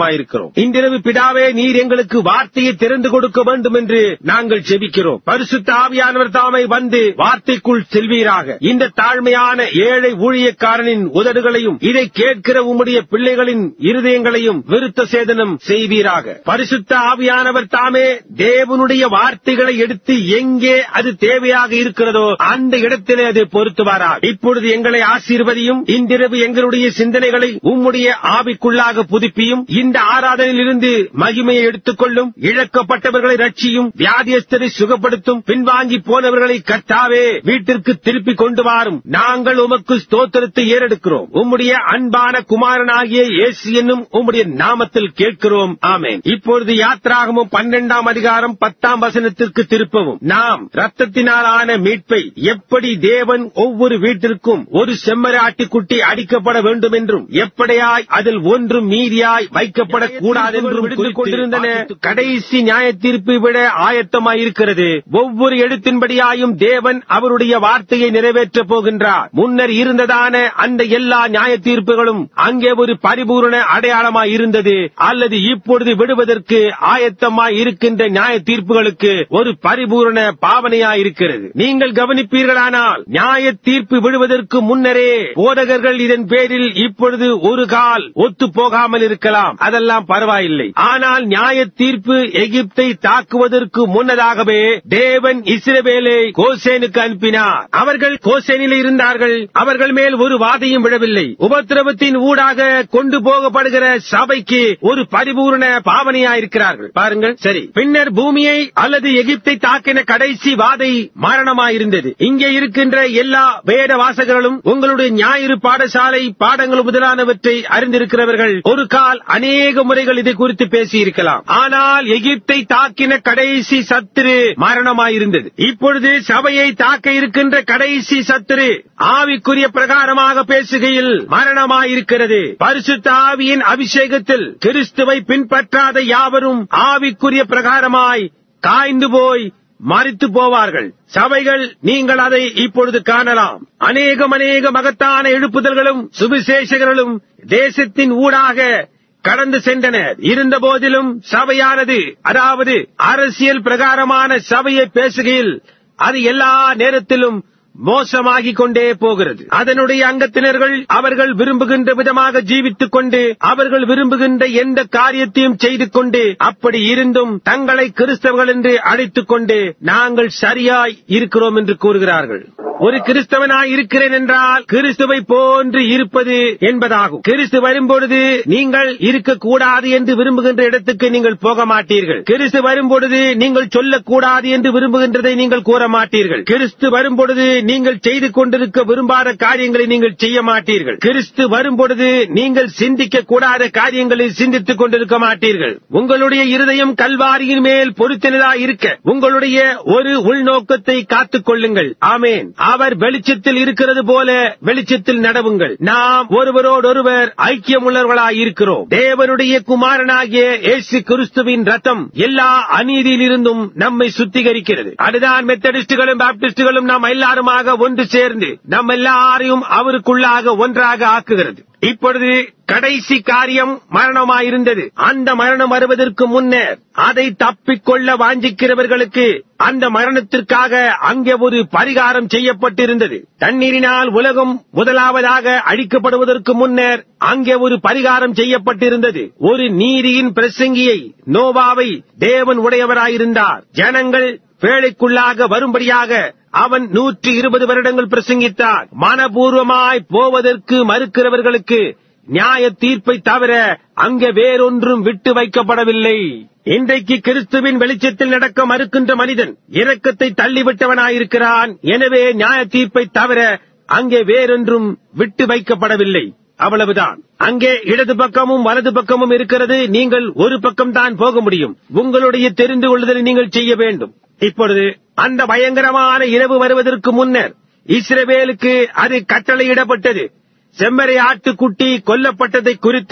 ஜெபிக்கிறோம் இன்றிரவு பிதாவே நீர் எங்களுக்கு வார்த்தையை திறந்து கொடுக்க வேண்டும் என்று நாங்கள் ஜெபிக்கிறோம் பரிசுத்த ஆவியானவர் தாமை வந்து வார்த்தைக்குள் செல்வீராக இந்த தாழ்மையான ஏழை ஊழியக்காரனின் உதடுகளையும் இதை கேட்கிற உம்முடைய பிள்ளைகளின் இருதயங்களையும் விருத்த சேதனம் செய்வீராக பரிசுத்த ஆவியானவர் தாமே தேவனுடைய வார்த்தைகளை எடுத்து எங்கே அது தேவையாக இருக்கிறதோ அந்த இடத்திலே அதை பொருத்துவாராக இப்பொழுது எங்களை ஆசீர்வதியும் இன்றிரவு எங்களுடைய சிந்தனைகளை உம்முடைய ஆவிக்குள்ளாக புதுப்பியும் இந்த ஆராதனையிலிருந்து மகிமையை எடுத்துக்கொள்ளும் இழக்கப்பட்டவர்களை ரட்சியும் வியாதியஸ்தரை சுகப்படுத்தும் பின்வாங்கி போனவர்களை கர்த்தாவே வீட்டிற்கு திருப்பி கொண்டு வாரும் நாங்கள் உமக்கு ஸ்தோத்திரத்தை ஏறெடுக்கிறோம் உம்முடைய அன்பான குமாரனாகிய இயேசு என்னும் உம்முடைய நாமத்தில் கேட்கிறோம் ஆமென் இப்பொழுது யாத்ராகமும் பன்னெண்டாம் அதிகாரம் பத்தாம் வசனத்திற்கு திருப்பவும் நாம் ரத்தத்தினாலான மீட்பை எப்படி தேவன் ஒவ்வொரு வீட்டிற்கும் ஒரு செம்மராட்டிக்குட்டி அடிக்கப்பட வேண்டும் என்றும் எப்படியாய் அதில் ஒன்றும் மீதியாய் வைக்கப்படக்கூடாது என்றும் குறித்துக் கொண்டிருந்தன கடைசி நியாய தீர்ப்பை விட ஆயத்தமாயிருக்கிறது ஒவ்வொரு எழுத்தின்படியாயும் தேவன் அவருடைய வார்த்தையை நிறைவேற்றப் போகின்றார் முன்னர் இருந்ததான அந்த எல்லா நியாய தீர்ப்புகளும் அங்கே ஒரு பரிபூரண அடையாளமாய் இருந்தது அல்லது இப்பொழுது விடுவதற்கு ஆயத்தமாய் இருக்கின்ற நியாய தீர்ப்புகளுக்கு ஒரு பரிபூரண பாவனையாய் இருக்கிறது நீங்கள் கவனிப்பீர்களானால் நியாய தீர்ப்பு விடுவதற்கு முன்னரே போதகர்கள் இதன் பேரில் இப்பொழுது ஒரு கால் ஒத்து போகாமல் இருக்கலாம் அதெல்லாம் பரவாயில்லை ஆனால் நியாய தீர்ப்பு எகிப்தை தாக்குவதற்கு முன்னதாகவே தேவன் இஸ்ரவேலை கோசேனுக்கு அனுப்பினார் அவர்கள் கோசேனில் இருந்தார்கள் அவர்கள் மேல் ஒரு வாதையும் விழவில்லை உபத்திரவத்தின் ஊடாக கொண்டு போகப்படுகிற சபைக்கு ஒரு பரிபூர்ண பாவனையாயிருக்கிறார்கள் பாருங்கள் சரி பின்னர் பூமியை அல்லது எகிப்தை தாக்கின கடைசி வாதை மரணமாயிருந்தது இங்கே இருக்கின்ற எல்லா வேத வாசகர்களும் உங்களுடைய ஞாயிறு பாடசாலை பாடங்கள் முதலானவற்றை அறிந்திருக்கிறவர்கள் ஒரு கால் அநேக முறைகள் இதை குறித்து பேசியிருக்கலாம் ஆனால் எகிப்தை தாக்கின கடைசி சத்துரு மரணமாயிருந்தது இப்பொழுது சபையை தாக்க இருக்கின்ற கடைசி சத்துரு ஆவிக்குரிய பிரகாரமாக பேசுகையில் மரணமாயிருக்கிறது பரிசுத்த ஆவியின் அபிஷேகத்தில் கிறிஸ்துவை பின்பற்றாத யாவரும் ஆவிக்குரிய பிரகாரமாய் காய்ந்து போய் மறித்து போவார்கள் சபைகள் நீங்கள் அதை இப்பொழுது காணலாம் அநேகம் அநேக மகத்தான எழுப்புதல்களும் சுவிசேஷகர்களும் தேசத்தின் ஊடாக கடந்து சென்றனர் இருந்த போதிலும் சபையானது அதாவது அரசியல் பிரகாரமான சபையை பேசுகையில் அது எல்லா நேரத்திலும் மோசமாகிக் கொண்டே போகிறது அதனுடைய அங்கத்தினர்கள் அவர்கள் விரும்புகின்ற விதமாக ஜீவித்துக் கொண்டு அவர்கள் விரும்புகின்ற எந்த காரியத்தையும் செய்து கொண்டு அப்படி இருந்தும் தங்களை கிறிஸ்தவர்கள் என்று அழைத்துக் கொண்டு நாங்கள் சரியாய் இருக்கிறோம் என்று கூறுகிறார்கள் ஒரு கிறிஸ்தவனாய் இருக்கிறேன் என்றால் கிறிஸ்துவை போன்று இருப்பது என்பதாகும் கிறிஸ்து வரும்பொழுது நீங்கள் இருக்கக்கூடாது என்று விரும்புகின்ற இடத்துக்கு நீங்கள் போக மாட்டீர்கள் கிறிஸ்து வரும்பொழுது நீங்கள் சொல்லக்கூடாது என்று விரும்புகின்றதை நீங்கள் கூற மாட்டீர்கள் கிறிஸ்து வரும்பொழுது நீங்கள் செய்து கொண்டிருக்க விரும்பாத காரியங்களை நீங்கள் செய்ய மாட்டீர்கள் கிறிஸ்து வரும்பொழுது நீங்கள் சிந்திக்க கூடாத காரியங்களை சிந்தித்துக் கொண்டிருக்க மாட்டீர்கள் உங்களுடைய இருதயம் கல்வாரியின் மேல் பொருத்தினதா இருக்க உங்களுடைய ஒரு உள்நோக்கத்தை காத்துக் கொள்ளுங்கள் ஆமேன் அவர் வெளிச்சத்தில் இருக்கிறது போல வெளிச்சத்தில் நடவுங்கள் நாம் ஒருவரோடொருவர் ஐக்கியமுள்ளவர்களாய் இருக்கிறோம் தேவனுடைய குமாரனாகிய இயேசு கிறிஸ்துவின் ரத்தம் எல்லா அநீதியிலிருந்தும் நம்மை சுத்திகரிக்கிறது அதுதான் மெத்தடிஸ்டுகளும் பாப்டிஸ்டுகளும் நாம் எல்லாருமாக ஒன்று சேர்ந்து நம்ம எல்லாரையும் அவருக்குள்ளாக ஒன்றாக ஆக்குகிறது இப்பொழுது கடைசி காரியம் மரணமாயிருந்தது அந்த மரணம் வருவதற்கு முன்னர் அதை தப்பிக்கொள்ள வாஞ்சிக்கிறவர்களுக்கு அந்த மரணத்திற்காக அங்கே ஒரு பரிகாரம் செய்யப்பட்டிருந்தது தண்ணீரினால் உலகம் முதலாவதாக அழிக்கப்படுவதற்கு முன்னர் அங்கே ஒரு பரிகாரம் செய்யப்பட்டிருந்தது ஒரு நீதியின் பிரசங்கியை நோவாவை தேவன் உடையவராயிருந்தார் ஜனங்கள் வேலைக்குள்ளாக வரும்படியாக அவன் நூற்றி இருபது வருடங்கள் பிரசங்கித்தார் மனப்பூர்வமாய் போவதற்கு மறுக்கிறவர்களுக்கு நியாய தீர்ப்பை தவிர அங்கே வேறொன்றும் விட்டு வைக்கப்படவில்லை இன்றைக்கு கிறிஸ்துவின் வெளிச்சத்தில் நடக்க மறுக்கின்ற மனிதன் இரக்கத்தை தள்ளிவிட்டவனாயிருக்கிறான் எனவே நியாய தீர்ப்பை தவிர அங்கே வேறொன்றும் விட்டு வைக்கப்படவில்லை அவ்வளவுதான் அங்கே இடது பக்கமும் வலது பக்கமும் இருக்கிறது நீங்கள் ஒரு பக்கம் தான் போக முடியும் உங்களுடைய தெரிந்து கொள்ளுதலை நீங்கள் செய்ய வேண்டும் இப்பொழுது அந்த பயங்கரமான இரவு வருவதற்கு முன்னர் இஸ்ரவேலுக்கு அது கட்டளையிடப்பட்டது செம்மறை ஆட்டுக்குட்டி கொல்லப்பட்டதை குறித்து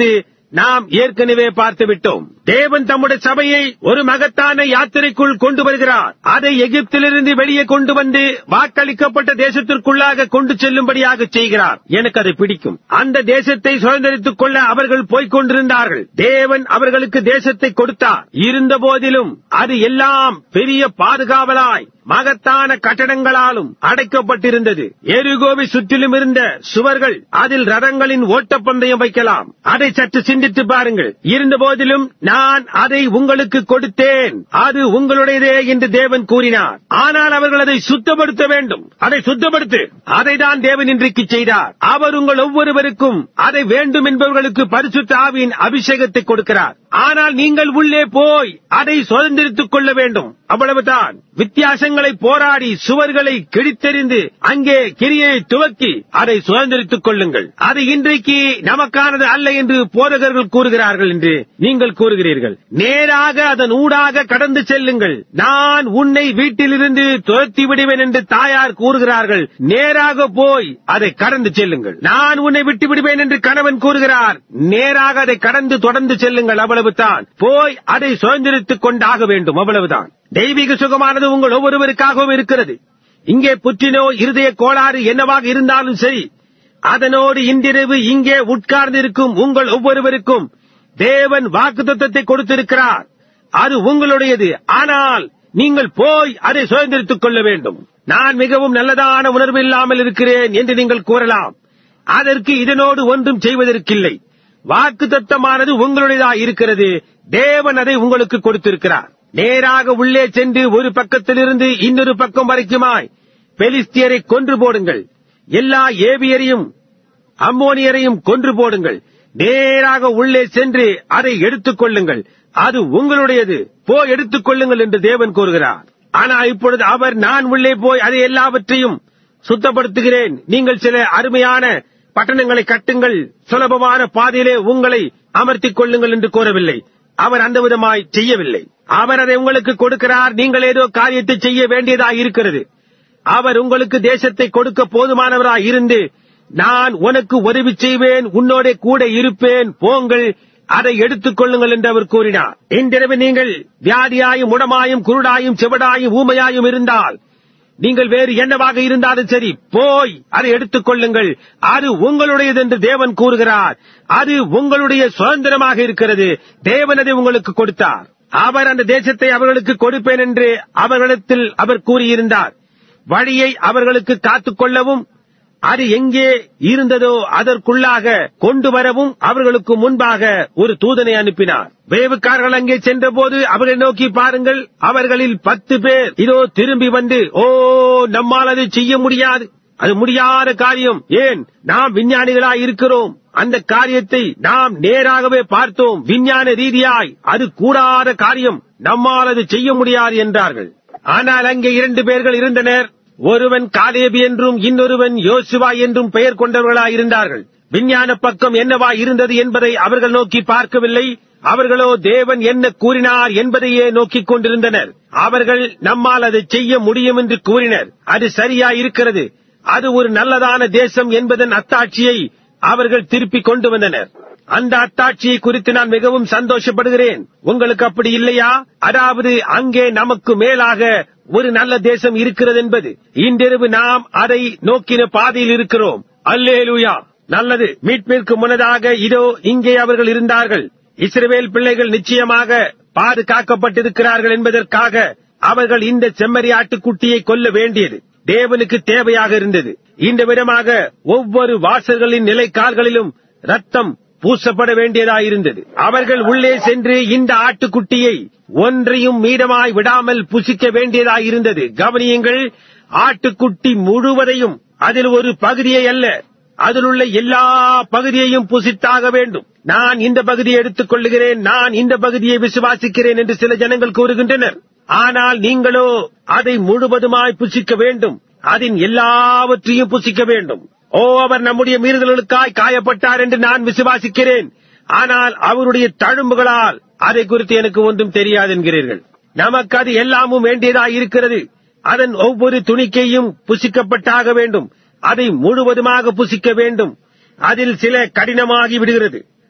நாம் ஏற்கனவே பார்த்து விட்டோம் தேவன் தம்முடைய சபையை ஒரு மகத்தான யாத்திரைக்குள் கொண்டு வருகிறார் அதை எகிப்திலிருந்து வெளியே கொண்டு வந்து வாக்களிக்கப்பட்ட தேசத்திற்குள்ளாக கொண்டு செல்லும்படியாக செய்கிறார் எனக்கு அதை பிடிக்கும் அந்த தேசத்தை சுதந்திரித்துக் கொள்ள அவர்கள் போய்க் கொண்டிருந்தார்கள் தேவன் அவர்களுக்கு தேசத்தை கொடுத்தார் இருந்த போதிலும் அது எல்லாம் பெரிய பாதுகாவலாய் மகத்தான கட்டடங்களாலும் அடைக்கப்பட்டிருந்தது எரிகோவை சுற்றிலும் இருந்த சுவர்கள் அதில் ரதங்களின் ஓட்டப்பந்தயம் வைக்கலாம் அதை சற்று சிந்தித்து பாருங்கள் இருந்த போதிலும் நான் அதை உங்களுக்கு கொடுத்தேன் அது உங்களுடையதே என்று தேவன் கூறினார் ஆனால் அவர்கள் அதை சுத்தப்படுத்த வேண்டும் அதை சுத்தப்படுத்து அதை தான் தேவன் இன்றைக்கு செய்தார் அவர் உங்கள் ஒவ்வொருவருக்கும் அதை வேண்டும் என்பவர்களுக்கு பரிசுத்த ஆவியின் அபிஷேகத்தை கொடுக்கிறார் ஆனால் நீங்கள் உள்ளே போய் அதை சுதந்திரித்துக் கொள்ள வேண்டும் அவ்வளவுதான் வித்தியாசங்களை போராடி சுவர்களை கிழித்தெறிந்து அங்கே கிரியை துவக்கி அதை சுதந்திரித்துக் கொள்ளுங்கள் அது இன்றைக்கு நமக்கானது அல்ல என்று போதகர்கள் கூறுகிறார்கள் என்று நீங்கள் கூறுகிறீர்கள் நேராக அதன் ஊடாக கடந்து செல்லுங்கள் நான் உன்னை வீட்டிலிருந்து துரத்தி விடுவேன் என்று தாயார் கூறுகிறார்கள் நேராக போய் அதை கடந்து செல்லுங்கள் நான் உன்னை விட்டு விடுவேன் என்று கணவன் கூறுகிறார் நேராக அதை கடந்து தொடர்ந்து செல்லுங்கள் அவ்வளவுதான் போய் அதை சுதந்திரித்துக் கொண்டாக வேண்டும் அவ்வளவுதான் தெய்வீக சுகமானது உங்கள் ஒவ்வொருவருக்காகவும் இருக்கிறது இங்கே புற்றினோய் இருதய கோளாறு என்னவாக இருந்தாலும் சரி அதனோடு இன்றிரவு இங்கே உட்கார்ந்திருக்கும் உங்கள் ஒவ்வொருவருக்கும் தேவன் வாக்குத்தத்தத்தை கொடுத்திருக்கிறார் அது உங்களுடையது ஆனால் நீங்கள் போய் அதை சுதந்திரித்துக் கொள்ள வேண்டும் நான் மிகவும் நல்லதான உணர்வு இல்லாமல் இருக்கிறேன் என்று நீங்கள் கூறலாம் அதற்கு இதனோடு ஒன்றும் செய்வதற்கில்லை வாக்கு தத்தமானது உங்களுடையதா இருக்கிறது தேவன் அதை உங்களுக்கு கொடுத்திருக்கிறார் நேராக உள்ளே சென்று ஒரு பக்கத்திலிருந்து இன்னொரு பக்கம் வரைக்குமாய் பெலிஸ்தியரை கொன்று போடுங்கள் எல்லா ஏவியரையும் அம்மோனியரையும் கொன்று போடுங்கள் நேராக உள்ளே சென்று அதை எடுத்துக் கொள்ளுங்கள் அது உங்களுடையது போய் எடுத்துக் கொள்ளுங்கள் என்று தேவன் கூறுகிறார் ஆனா இப்பொழுது அவர் நான் உள்ளே போய் அதை எல்லாவற்றையும் சுத்தப்படுத்துகிறேன் நீங்கள் சில அருமையான பட்டணங்களை கட்டுங்கள் சுலபமான பாதையிலே உங்களை அமர்த்திக் கொள்ளுங்கள் என்று கூறவில்லை அவர் அந்த விதமாய் செய்யவில்லை அவர் அதை உங்களுக்கு கொடுக்கிறார் நீங்கள் ஏதோ காரியத்தை செய்ய வேண்டியதா இருக்கிறது அவர் உங்களுக்கு தேசத்தை கொடுக்க போதுமானவராய் இருந்து நான் உனக்கு உதவி செய்வேன் உன்னோட கூட இருப்பேன் போங்கள் அதை எடுத்துக் கொள்ளுங்கள் என்று அவர் கூறினார் இன்றிரவு நீங்கள் வியாதியாயும் உடமாயும் குருடாயும் செவடாயும் ஊமையாயும் இருந்தால் நீங்கள் வேறு என்னவாக இருந்தாலும் சரி போய் அதை எடுத்துக் கொள்ளுங்கள் அது உங்களுடையது என்று தேவன் கூறுகிறார் அது உங்களுடைய சுதந்திரமாக இருக்கிறது தேவன் அதை உங்களுக்கு கொடுத்தார் அவர் அந்த தேசத்தை அவர்களுக்கு கொடுப்பேன் என்று அவர்களிடத்தில் அவர் கூறியிருந்தார் வழியை அவர்களுக்கு காத்துக் கொள்ளவும் அது எங்கே இருந்ததோ அதற்குள்ளாக கொண்டு வரவும் அவர்களுக்கு முன்பாக ஒரு தூதனை அனுப்பினார் வேவுக்காரர்கள் அங்கே சென்றபோது அவர்களை நோக்கி பாருங்கள் அவர்களில் பத்து பேர் இதோ திரும்பி வந்து ஓ நம்மால் அதை செய்ய முடியாது அது முடியாத காரியம் ஏன் நாம் விஞ்ஞானிகளாய் இருக்கிறோம் அந்த காரியத்தை நாம் நேராகவே பார்த்தோம் விஞ்ஞான ரீதியாய் அது கூடாத காரியம் நம்மால் அது செய்ய முடியாது என்றார்கள் ஆனால் அங்கே இரண்டு பேர்கள் இருந்தனர் ஒருவன் காலேபி என்றும் இன்னொருவன் யோசுவா என்றும் பெயர் கொண்டவர்களாய் இருந்தார்கள் விஞ்ஞான பக்கம் என்னவா இருந்தது என்பதை அவர்கள் நோக்கி பார்க்கவில்லை அவர்களோ தேவன் என்ன கூறினார் என்பதையே நோக்கிக் கொண்டிருந்தனர் அவர்கள் நம்மால் அதை செய்ய முடியும் என்று கூறினர் அது சரியா இருக்கிறது அது ஒரு நல்லதான தேசம் என்பதன் அத்தாட்சியை அவர்கள் திருப்பிக் கொண்டு வந்தனர் அந்த அத்தாட்சியை குறித்து நான் மிகவும் சந்தோஷப்படுகிறேன் உங்களுக்கு அப்படி இல்லையா அதாவது அங்கே நமக்கு மேலாக ஒரு நல்ல தேசம் இருக்கிறது என்பது இன்றிரவு நாம் அதை நோக்கின பாதையில் இருக்கிறோம் அல்லேலூயா நல்லது மீட்பிற்கு முன்னதாக இதோ இங்கே அவர்கள் இருந்தார்கள் இஸ்ரவேல் பிள்ளைகள் நிச்சயமாக பாதுகாக்கப்பட்டிருக்கிறார்கள் என்பதற்காக அவர்கள் இந்த செம்மறி ஆட்டுக்குட்டியை கொல்ல வேண்டியது தேவனுக்கு தேவையாக இருந்தது இந்த விதமாக ஒவ்வொரு வாசல்களின் நிலைக்கால்களிலும் ரத்தம் பூசப்பட வேண்டியதாயிருந்தது அவர்கள் உள்ளே சென்று இந்த ஆட்டுக்குட்டியை ஒன்றையும் மீதமாய் விடாமல் புசிக்க வேண்டியதாயிருந்தது கவனியுங்கள் ஆட்டுக்குட்டி முழுவதையும் அதில் ஒரு பகுதியை அல்ல அதிலுள்ள எல்லா பகுதியையும் புசித்தாக வேண்டும் நான் இந்த பகுதியை எடுத்துக் கொள்ளுகிறேன் நான் இந்த பகுதியை விசுவாசிக்கிறேன் என்று சில ஜனங்கள் கூறுகின்றனர் ஆனால் நீங்களோ அதை முழுவதுமாய் புசிக்க வேண்டும் அதன் எல்லாவற்றையும் புசிக்க வேண்டும் ஓ அவர் நம்முடைய மீறுதல்களுக்காய் காயப்பட்டார் என்று நான் விசுவாசிக்கிறேன் ஆனால் அவருடைய தழும்புகளால் அதை குறித்து எனக்கு ஒன்றும் தெரியாது என்கிறீர்கள் நமக்கு அது எல்லாமும் வேண்டியதாய் இருக்கிறது அதன் ஒவ்வொரு துணிக்கையும் புசிக்கப்பட்டாக வேண்டும் அதை முழுவதுமாக புசிக்க வேண்டும் அதில் சில கடினமாகி விடுகிறது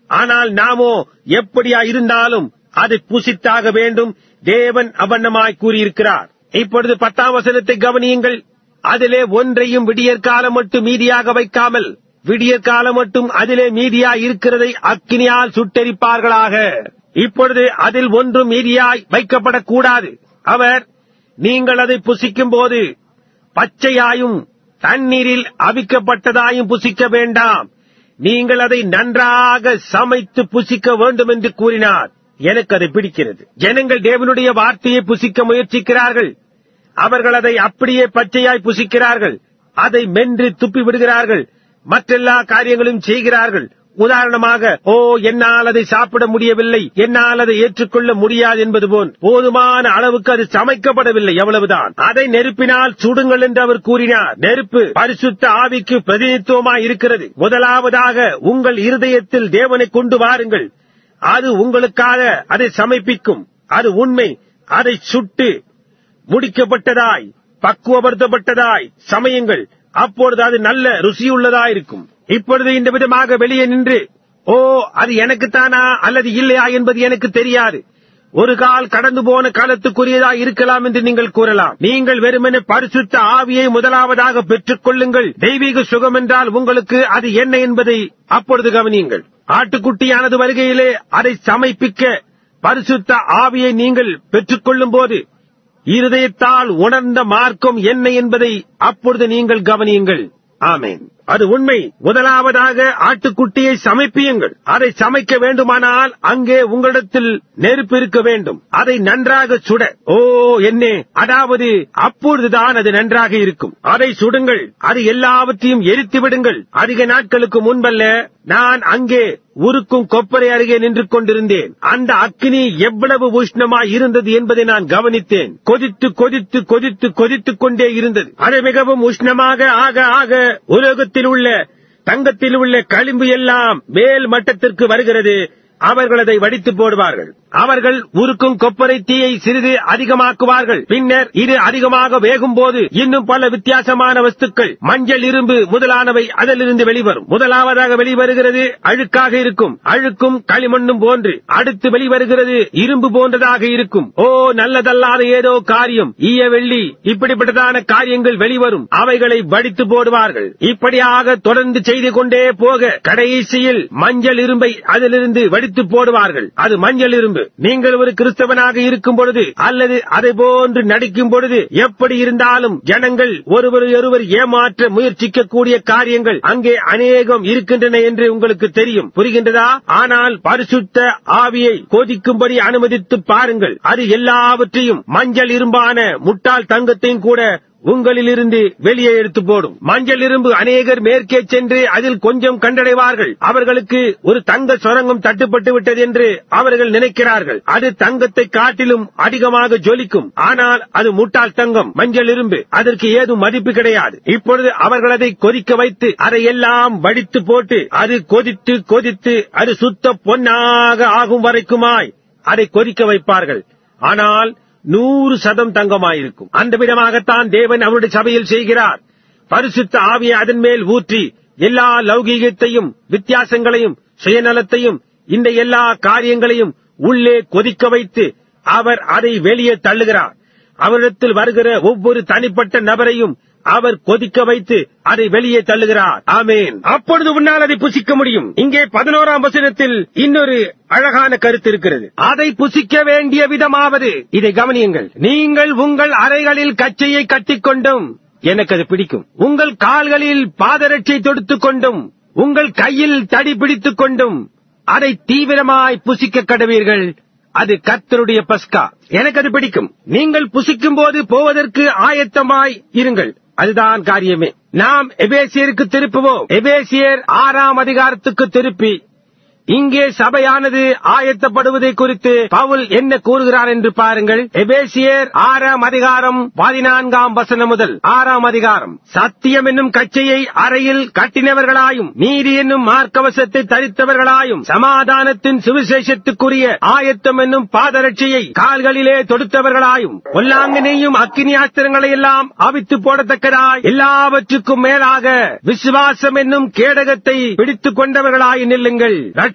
ஆனால் நாமோ எப்படியா இருந்தாலும் அதை புசித்தாக வேண்டும் தேவன் அவண்ணமாய் கூறியிருக்கிறார் இப்பொழுது பத்தாம் வசனத்தை கவனியுங்கள் அதிலே ஒன்றையும் விடியற்காலம் மட்டும் மீதியாக வைக்காமல் விடியற்காலம் மட்டும் அதிலே மீதியா இருக்கிறதை அக்கினியால் சுட்டெரிப்பார்களாக இப்பொழுது அதில் ஒன்றும் மீதியாய் வைக்கப்படக்கூடாது அவர் நீங்கள் அதை புசிக்கும் போது பச்சையாயும் தண்ணீரில் அவிக்கப்பட்டதாயும் புசிக்க வேண்டாம் நீங்கள் அதை நன்றாக சமைத்து புசிக்க வேண்டும் என்று கூறினார் எனக்கு அது பிடிக்கிறது ஜனங்கள் தேவனுடைய வார்த்தையை புசிக்க முயற்சிக்கிறார்கள் அவர்கள் அதை அப்படியே பச்சையாய் புசிக்கிறார்கள் அதை மென்று துப்பி விடுகிறார்கள் மற்றெல்லா காரியங்களும் செய்கிறார்கள் உதாரணமாக ஓ என்னால் அதை சாப்பிட முடியவில்லை என்னால் அதை ஏற்றுக்கொள்ள முடியாது என்பது போல் போதுமான அளவுக்கு அது சமைக்கப்படவில்லை எவ்வளவுதான் அதை நெருப்பினால் சுடுங்கள் என்று அவர் கூறினார் நெருப்பு பரிசுத்த ஆவிக்கு பிரதிநிதித்துவமாய் இருக்கிறது முதலாவதாக உங்கள் இருதயத்தில் தேவனை கொண்டு வாருங்கள் அது உங்களுக்காக அதை சமைப்பிக்கும் அது உண்மை அதை சுட்டு முடிக்கப்பட்டதாய் பக்குவப்படுத்தப்பட்டதாய் சமயங்கள் அப்பொழுது அது நல்ல ருசியுள்ளதாயிருக்கும் இப்பொழுது இந்த விதமாக வெளியே நின்று ஓ அது எனக்குத்தானா அல்லது இல்லையா என்பது எனக்கு தெரியாது ஒரு கால் கடந்து போன காலத்துக்குரியதா இருக்கலாம் என்று நீங்கள் கூறலாம் நீங்கள் வெறுமனே பரிசுத்த ஆவியை முதலாவதாக பெற்றுக் கொள்ளுங்கள் தெய்வீக சுகம் என்றால் உங்களுக்கு அது என்ன என்பதை அப்பொழுது கவனியுங்கள் ஆட்டுக்குட்டியானது வருகையிலே அதை சமைப்பிக்க பரிசுத்த ஆவியை நீங்கள் பெற்றுக்கொள்ளும் போது இருதயத்தால் உணர்ந்த மார்க்கம் என்ன என்பதை அப்பொழுது நீங்கள் கவனியுங்கள் ஆமேன் அது உண்மை முதலாவதாக ஆட்டுக்குட்டியை சமைப்பியுங்கள் அதை சமைக்க வேண்டுமானால் அங்கே உங்களிடத்தில் நெருப்பு இருக்க வேண்டும் அதை நன்றாக சுட ஓ என்னே அதாவது அப்பொழுதுதான் அது நன்றாக இருக்கும் அதை சுடுங்கள் அது எல்லாவற்றையும் எரித்து விடுங்கள் அதிக நாட்களுக்கு முன்பல்ல நான் அங்கே உருக்கும் கொப்பரை அருகே நின்று கொண்டிருந்தேன் அந்த அக்னி எவ்வளவு உஷ்ணமாய் இருந்தது என்பதை நான் கவனித்தேன் கொதித்து கொதித்து கொதித்து கொதித்துக் கொண்டே இருந்தது அது மிகவும் உஷ்ணமாக ஆக ஆக உலகத்தில் உள்ள தங்கத்தில் உள்ள களிம்பு எல்லாம் மேல் மட்டத்திற்கு வருகிறது அவர்கள் அதை வடித்து போடுவார்கள் அவர்கள் உருக்கும் கொப்பரை தீயை சிறிது அதிகமாக்குவார்கள் பின்னர் இது அதிகமாக வேகும் போது இன்னும் பல வித்தியாசமான வஸ்துக்கள் மஞ்சள் இரும்பு முதலானவை அதிலிருந்து வெளிவரும் முதலாவதாக வெளிவருகிறது அழுக்காக இருக்கும் அழுக்கும் களிமண்ணும் போன்று அடுத்து வெளிவருகிறது இரும்பு போன்றதாக இருக்கும் ஓ நல்லதல்லாத ஏதோ காரியம் ஈய வெள்ளி இப்படிப்பட்டதான காரியங்கள் வெளிவரும் அவைகளை வடித்து போடுவார்கள் இப்படியாக தொடர்ந்து செய்து கொண்டே போக கடைசியில் மஞ்சள் இரும்பை அதிலிருந்து வடித்து போடுவார்கள் அது மஞ்சள் இரும்பு நீங்கள் ஒரு கிறிஸ்தவனாக இருக்கும் பொழுது அல்லது அதை போன்று நடிக்கும் பொழுது எப்படி இருந்தாலும் ஜனங்கள் ஒருவர் ஒருவர் ஏமாற்ற முயற்சிக்கக்கூடிய காரியங்கள் அங்கே அநேகம் இருக்கின்றன என்று உங்களுக்கு தெரியும் புரிகின்றதா ஆனால் பரிசுத்த ஆவியை கோதிக்கும்படி அனுமதித்து பாருங்கள் அது எல்லாவற்றையும் மஞ்சள் இரும்பான முட்டாள் தங்கத்தையும் கூட உங்களிலிருந்து வெளியே எடுத்து போடும் மஞ்சள் இரும்பு அநேகர் மேற்கே சென்று அதில் கொஞ்சம் கண்டடைவார்கள் அவர்களுக்கு ஒரு தங்க சுரங்கம் தட்டுப்பட்டு விட்டது என்று அவர்கள் நினைக்கிறார்கள் அது தங்கத்தை காட்டிலும் அதிகமாக ஜொலிக்கும் ஆனால் அது முட்டாள் தங்கம் மஞ்சள் இரும்பு அதற்கு ஏதும் மதிப்பு கிடையாது இப்பொழுது அவர்கள் அதை கொதிக்க வைத்து அதை எல்லாம் வடித்து போட்டு அது கொதித்து கொதித்து அது சுத்த பொன்னாக ஆகும் வரைக்குமாய் அதை கொதிக்க வைப்பார்கள் ஆனால் நூறு சதம் தங்கமாயிருக்கும் அந்த விதமாகத்தான் தேவன் அவருடைய சபையில் செய்கிறார் பரிசுத்த ஆவியை அதன் மேல் ஊற்றி எல்லா லௌகீகத்தையும் வித்தியாசங்களையும் சுயநலத்தையும் இந்த எல்லா காரியங்களையும் உள்ளே கொதிக்க வைத்து அவர் அதை வெளியே தள்ளுகிறார் அவரிடத்தில் வருகிற ஒவ்வொரு தனிப்பட்ட நபரையும் அவர் கொதிக்க வைத்து அதை வெளியே தள்ளுகிறார் ஆமேன் அப்பொழுது உன்னால் அதை புசிக்க முடியும் இங்கே பதினோராம் வசனத்தில் இன்னொரு அழகான கருத்து இருக்கிறது அதை புசிக்க வேண்டிய விதமாவது இதை கவனியுங்கள் நீங்கள் உங்கள் அறைகளில் கச்சையை கட்டிக்கொண்டும் எனக்கு அது பிடிக்கும் உங்கள் கால்களில் பாதரட்சை தொடுத்துக் கொண்டும் உங்கள் கையில் தடி பிடித்துக் கொண்டும் அதை தீவிரமாய் புசிக்க கடவீர்கள் அது கர்த்தருடைய பஸ்கா எனக்கு அது பிடிக்கும் நீங்கள் புசிக்கும் போது போவதற்கு ஆயத்தமாய் இருங்கள் அதுதான் காரியமே நாம் எபேசியருக்கு திருப்புவோம் எபேசியர் ஆறாம் அதிகாரத்துக்கு திருப்பி இங்கே சபையானது ஆயத்தப்படுவதை குறித்து பவுல் என்ன கூறுகிறார் என்று பாருங்கள் எபேசியர் ஆறாம் அதிகாரம் பதினான்காம் வசனம் முதல் ஆறாம் அதிகாரம் சத்தியம் என்னும் கச்சையை அறையில் கட்டினவர்களாயும் நீதி என்னும் மார்க்கவசத்தை தரித்தவர்களாயும் சமாதானத்தின் சுவிசேஷத்துக்குரிய ஆயத்தம் என்னும் பாதரட்சியை கால்களிலே தொடுத்தவர்களாயும் பொல்லாங்கனையும் அக்கினி ஆஸ்திரங்களை எல்லாம் அவித்து போடத்தக்கதாய் எல்லாவற்றுக்கும் மேலாக விசுவாசம் என்னும் கேடகத்தை பிடித்துக் கொண்டவர்களாய் நில்லுங்கள்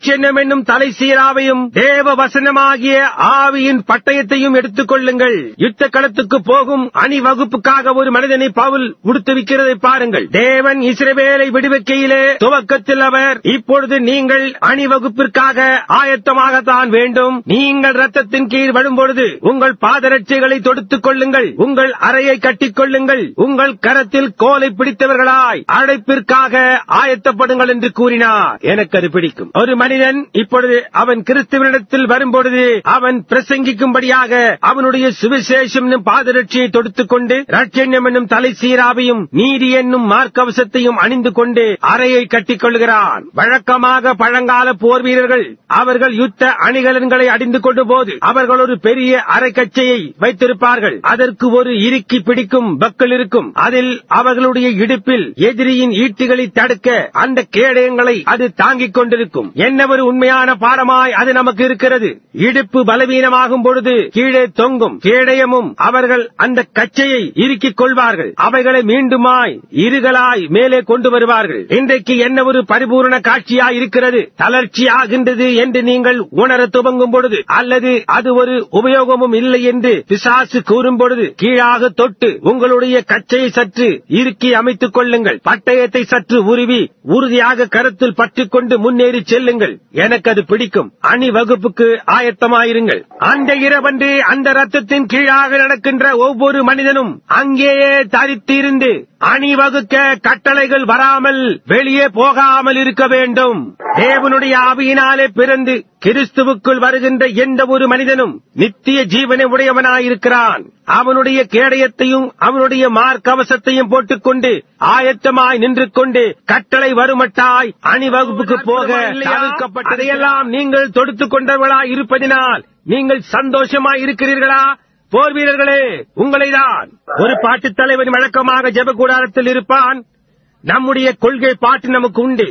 ரட்சண்யம் என்னும் தலை சீராவையும் தேவ வசனமாகிய ஆவியின் பட்டயத்தையும் எடுத்துக் கொள்ளுங்கள் யுத்த களத்துக்கு போகும் அணிவகுப்புக்காக ஒரு மனிதனை பவுல் உடுத்துவிக்கிறதை பாருங்கள் தேவன் இஸ்ரவேலை விடுவிக்கையிலே துவக்கத்தில் அவர் இப்பொழுது நீங்கள் அணிவகுப்பிற்காக ஆயத்தமாகத்தான் வேண்டும் நீங்கள் ரத்தத்தின் கீழ் வரும்பொழுது உங்கள் பாதரட்சைகளை தொடுத்துக் கொள்ளுங்கள் உங்கள் அறையை கட்டிக் கொள்ளுங்கள் உங்கள் கரத்தில் கோலை பிடித்தவர்களாய் அழைப்பிற்காக ஆயத்தப்படுங்கள் என்று கூறினார் எனக்கு அது பிடிக்கும் ஒரு மனிதன் இப்பொழுது அவன் கிறிஸ்துவனிடத்தில் வரும்பொழுது அவன் பிரசங்கிக்கும்படியாக அவனுடைய சுவிசேஷம் என்னும் பாதரட்சியை தொடுத்துக் கொண்டு ரட்சண்யம் என்னும் தலை சீராவையும் நீதி என்னும் மார்க்கவசத்தையும் அணிந்து கொண்டு அறையை கட்டிக் கொள்கிறான் வழக்கமாக பழங்கால போர் வீரர்கள் அவர்கள் யுத்த அணிகலன்களை அடிந்து கொண்டு போது அவர்கள் ஒரு பெரிய அரைக்கச்சையை வைத்திருப்பார்கள் அதற்கு ஒரு இறுக்கி பிடிக்கும் பக்கல் இருக்கும் அதில் அவர்களுடைய இடுப்பில் எதிரியின் ஈட்டிகளை தடுக்க அந்த கேடயங்களை அது தாங்கிக் கொண்டிருக்கும் என்ன ஒரு உண்மையான பாடமாய் அது நமக்கு இருக்கிறது இடுப்பு பலவீனமாகும் பொழுது கீழே தொங்கும் கேடயமும் அவர்கள் அந்த கச்சையை இறுக்கிக் கொள்வார்கள் அவைகளை மீண்டுமாய் இருகளாய் மேலே கொண்டு வருவார்கள் இன்றைக்கு என்ன ஒரு பரிபூர்ண காட்சியாய் இருக்கிறது தளர்ச்சி ஆகின்றது என்று நீங்கள் உணர துவங்கும் பொழுது அல்லது அது ஒரு உபயோகமும் இல்லை என்று பிசாசு கூறும் பொழுது கீழாக தொட்டு உங்களுடைய கச்சையை சற்று இறுக்கி அமைத்துக் கொள்ளுங்கள் பட்டயத்தை சற்று உருவி உறுதியாக கருத்தில் பற்றிக் கொண்டு முன்னேறி செல்லுங்கள் எனக்கு அது பிடிக்கும் அணி வகுப்புக்கு ஆயத்தமாயிருங்கள் அந்த இரவன்று அந்த ரத்தத்தின் கீழாக நடக்கின்ற ஒவ்வொரு மனிதனும் அங்கேயே தரித்திருந்து அணிவகுக்க கட்டளைகள் வராமல் வெளியே போகாமல் இருக்க வேண்டும் தேவனுடைய ஆவியினாலே பிறந்து கிறிஸ்துவுக்குள் வருகின்ற எந்த ஒரு மனிதனும் நித்திய ஜீவனை உடையவனாயிருக்கிறான் அவனுடைய கேடயத்தையும் அவனுடைய மார்க்கவசத்தையும் போட்டுக்கொண்டு ஆயத்தமாய் நின்று கொண்டு கட்டளை வருமட்டாய் அணிவகுப்புக்கு போக தவிர்க்கப்பட்டதையெல்லாம் நீங்கள் தொடுத்துக் கொண்டவர்களாய் இருப்பதினால் நீங்கள் சந்தோஷமாய் இருக்கிறீர்களா போர் வீரர்களே உங்களைதான் ஒரு பாட்டுத் தலைவன் வழக்கமாக ஜெப கூடாரத்தில் இருப்பான் நம்முடைய கொள்கை பாட்டு நமக்கு உண்டு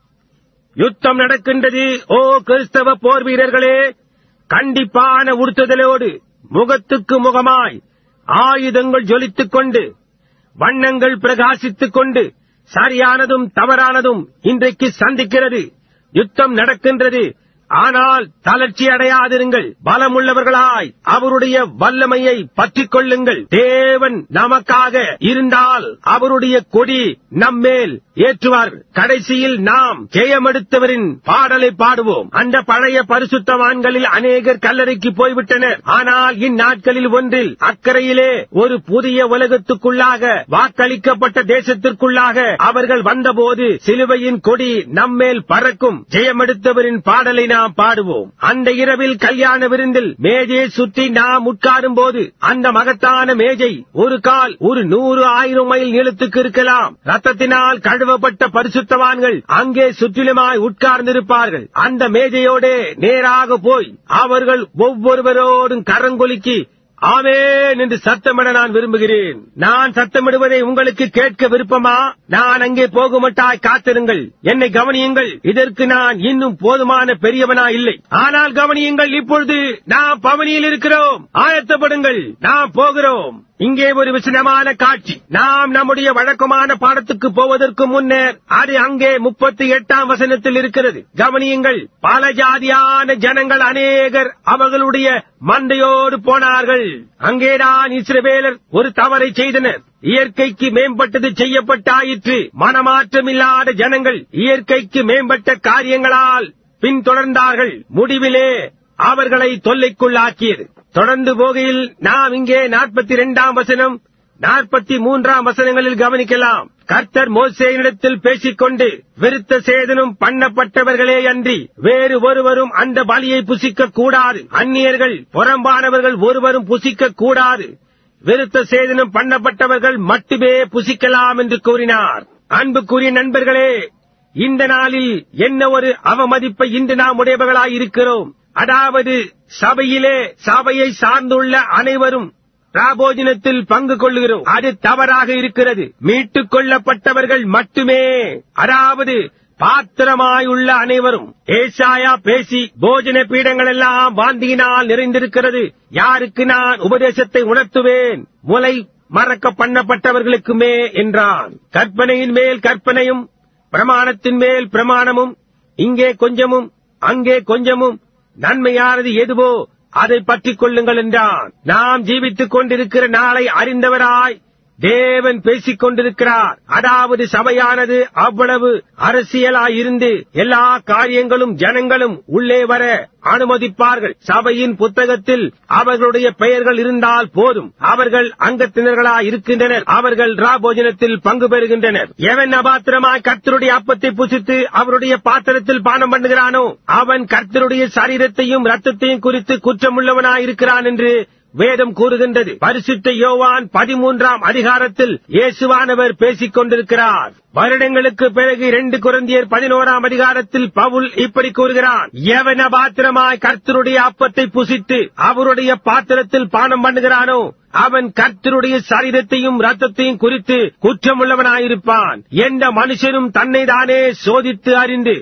யுத்தம் நடக்கின்றது ஓ கிறிஸ்தவ போர் வீரர்களே கண்டிப்பான உறுத்துதலோடு முகத்துக்கு முகமாய் ஆயுதங்கள் ஜொலித்துக் கொண்டு வண்ணங்கள் பிரகாசித்துக் கொண்டு சரியானதும் தவறானதும் இன்றைக்கு சந்திக்கிறது யுத்தம் நடக்கின்றது ஆனால் தளர்ச்சி அடையாதிருங்கள் பலமுள்ளவர்களாய் அவருடைய வல்லமையை பற்றிக் கொள்ளுங்கள் தேவன் நமக்காக இருந்தால் அவருடைய கொடி நம்மேல் ஏற்றுவார்கள் கடைசியில் நாம் ஜெயமெடுத்தவரின் பாடலை பாடுவோம் அந்த பழைய பரிசுத்தவான்களில் அநேகர் கல்லறைக்கு போய்விட்டனர் ஆனால் இந்நாட்களில் ஒன்றில் அக்கறையிலே ஒரு புதிய உலகத்துக்குள்ளாக வாக்களிக்கப்பட்ட தேசத்திற்குள்ளாக அவர்கள் வந்தபோது சிலுவையின் கொடி நம்மேல் பறக்கும் ஜெயமெடுத்தவரின் பாடலை நாம் பாடுவோம் அந்த இரவில் கல்யாண விருந்தில் மேஜையை சுற்றி நாம் உட்காரும் போது அந்த மகத்தான மேஜை ஒரு கால் ஒரு நூறு ஆயிரம் மைல் நீளத்துக்கு இருக்கலாம் ரத்தத்தினால் கழுவப்பட்ட பரிசுத்தவான்கள் அங்கே சுற்றிலுமாய் உட்கார்ந்திருப்பார்கள் அந்த மேஜையோடே நேராக போய் அவர்கள் ஒவ்வொருவரோடும் கரங்கொலுக்கி ஆமேன் என்று சத்தமிட நான் விரும்புகிறேன் நான் சத்தமிடுவதை உங்களுக்கு கேட்க விருப்பமா நான் அங்கே போகுமட்டாய் காத்திருங்கள் என்னை கவனியுங்கள் இதற்கு நான் இன்னும் போதுமான பெரியவனா இல்லை ஆனால் கவனியுங்கள் இப்பொழுது நாம் பவனியில் இருக்கிறோம் ஆயத்தப்படுங்கள் நாம் போகிறோம் இங்கே ஒரு விசனமான காட்சி நாம் நம்முடைய வழக்கமான பாடத்துக்கு போவதற்கு முன்னர் அது அங்கே முப்பத்தி எட்டாம் வசனத்தில் இருக்கிறது கவனியுங்கள் பல ஜாதியான ஜனங்கள் அநேகர் அவர்களுடைய மந்தையோடு போனார்கள் அங்கேதான் இஸ்ரவேலர் ஒரு தவறை செய்தனர் இயற்கைக்கு மேம்பட்டது செய்யப்பட்டாயிற்று மனமாற்றமில்லாத ஜனங்கள் இயற்கைக்கு மேம்பட்ட காரியங்களால் பின்தொடர்ந்தார்கள் முடிவிலே அவர்களை தொல்லைக்குள்ளாக்கியது தொடர்ந்து போகையில் நாம் இங்கே நாற்பத்தி இரண்டாம் வசனம் நாற்பத்தி மூன்றாம் வசனங்களில் கவனிக்கலாம் கர்த்தர் மோசேயினிடத்தில் பேசிக்கொண்டு விருத்த சேதனம் பண்ணப்பட்டவர்களே அன்றி வேறு ஒருவரும் அந்த பலியை புசிக்க கூடாது அந்நியர்கள் புறம்பானவர்கள் ஒருவரும் புசிக்க கூடாது விருத்த சேதனம் பண்ணப்பட்டவர்கள் மட்டுமே புசிக்கலாம் என்று கூறினார் அன்புக்குரிய நண்பர்களே இந்த நாளில் என்ன ஒரு அவமதிப்பை இன்று நாம் உடையவர்களாய் இருக்கிறோம் அதாவது சபையிலே சபையை சார்ந்துள்ள அனைவரும் ராபோஜனத்தில் பங்கு கொள்ளுகிறோம் அது தவறாக இருக்கிறது மீட்டுக் கொள்ளப்பட்டவர்கள் மட்டுமே அதாவது பாத்திரமாயுள்ள அனைவரும் ஏசாயா பேசி போஜன பீடங்கள் எல்லாம் வாந்தியினால் நிறைந்திருக்கிறது யாருக்கு நான் உபதேசத்தை உணர்த்துவேன் முலை மறக்க பண்ணப்பட்டவர்களுக்குமே என்றான் கற்பனையின் மேல் கற்பனையும் பிரமாணத்தின் மேல் பிரமாணமும் இங்கே கொஞ்சமும் அங்கே கொஞ்சமும் நன்மையானது எதுவோ அதை பற்றிக் கொள்ளுங்கள் என்றான் நாம் ஜீவித்துக் கொண்டிருக்கிற நாளை அறிந்தவராய் தேவன் பேசிக் கொண்டிருக்கிறார் அதாவது சபையானது அவ்வளவு அரசியலாயிருந்து எல்லா காரியங்களும் ஜனங்களும் உள்ளே வர அனுமதிப்பார்கள் சபையின் புத்தகத்தில் அவர்களுடைய பெயர்கள் இருந்தால் போதும் அவர்கள் அங்கத்தினர்களாய் இருக்கின்றனர் அவர்கள் ராபோஜனத்தில் பங்கு பெறுகின்றனர் எவன் அபாத்திரமாய் கர்த்தருடைய அப்பத்தை புசித்து அவருடைய பாத்திரத்தில் பானம் பண்ணுகிறானோ அவன் கர்த்தருடைய சரீரத்தையும் ரத்தத்தையும் குறித்து குற்றமுள்ளவனாய் இருக்கிறான் என்று வேதம் கூறுகின்றது பரிசுத்த யோவான் பதிமூன்றாம் அதிகாரத்தில் இயேசுவானவர் பேசிக் கொண்டிருக்கிறார் வருடங்களுக்கு பிறகு இரண்டு குரந்தியர் பதினோராம் அதிகாரத்தில் பவுல் இப்படி கூறுகிறான் எவன பாத்திரமாய் கர்த்தருடைய அப்பத்தை புசித்து அவருடைய பாத்திரத்தில் பானம் பண்ணுகிறானோ அவன் கர்த்தருடைய சரீரத்தையும் ரத்தத்தையும் குறித்து குற்றமுள்ளவனாயிருப்பான் எந்த மனுஷனும் தன்னை தானே சோதித்து அறிந்து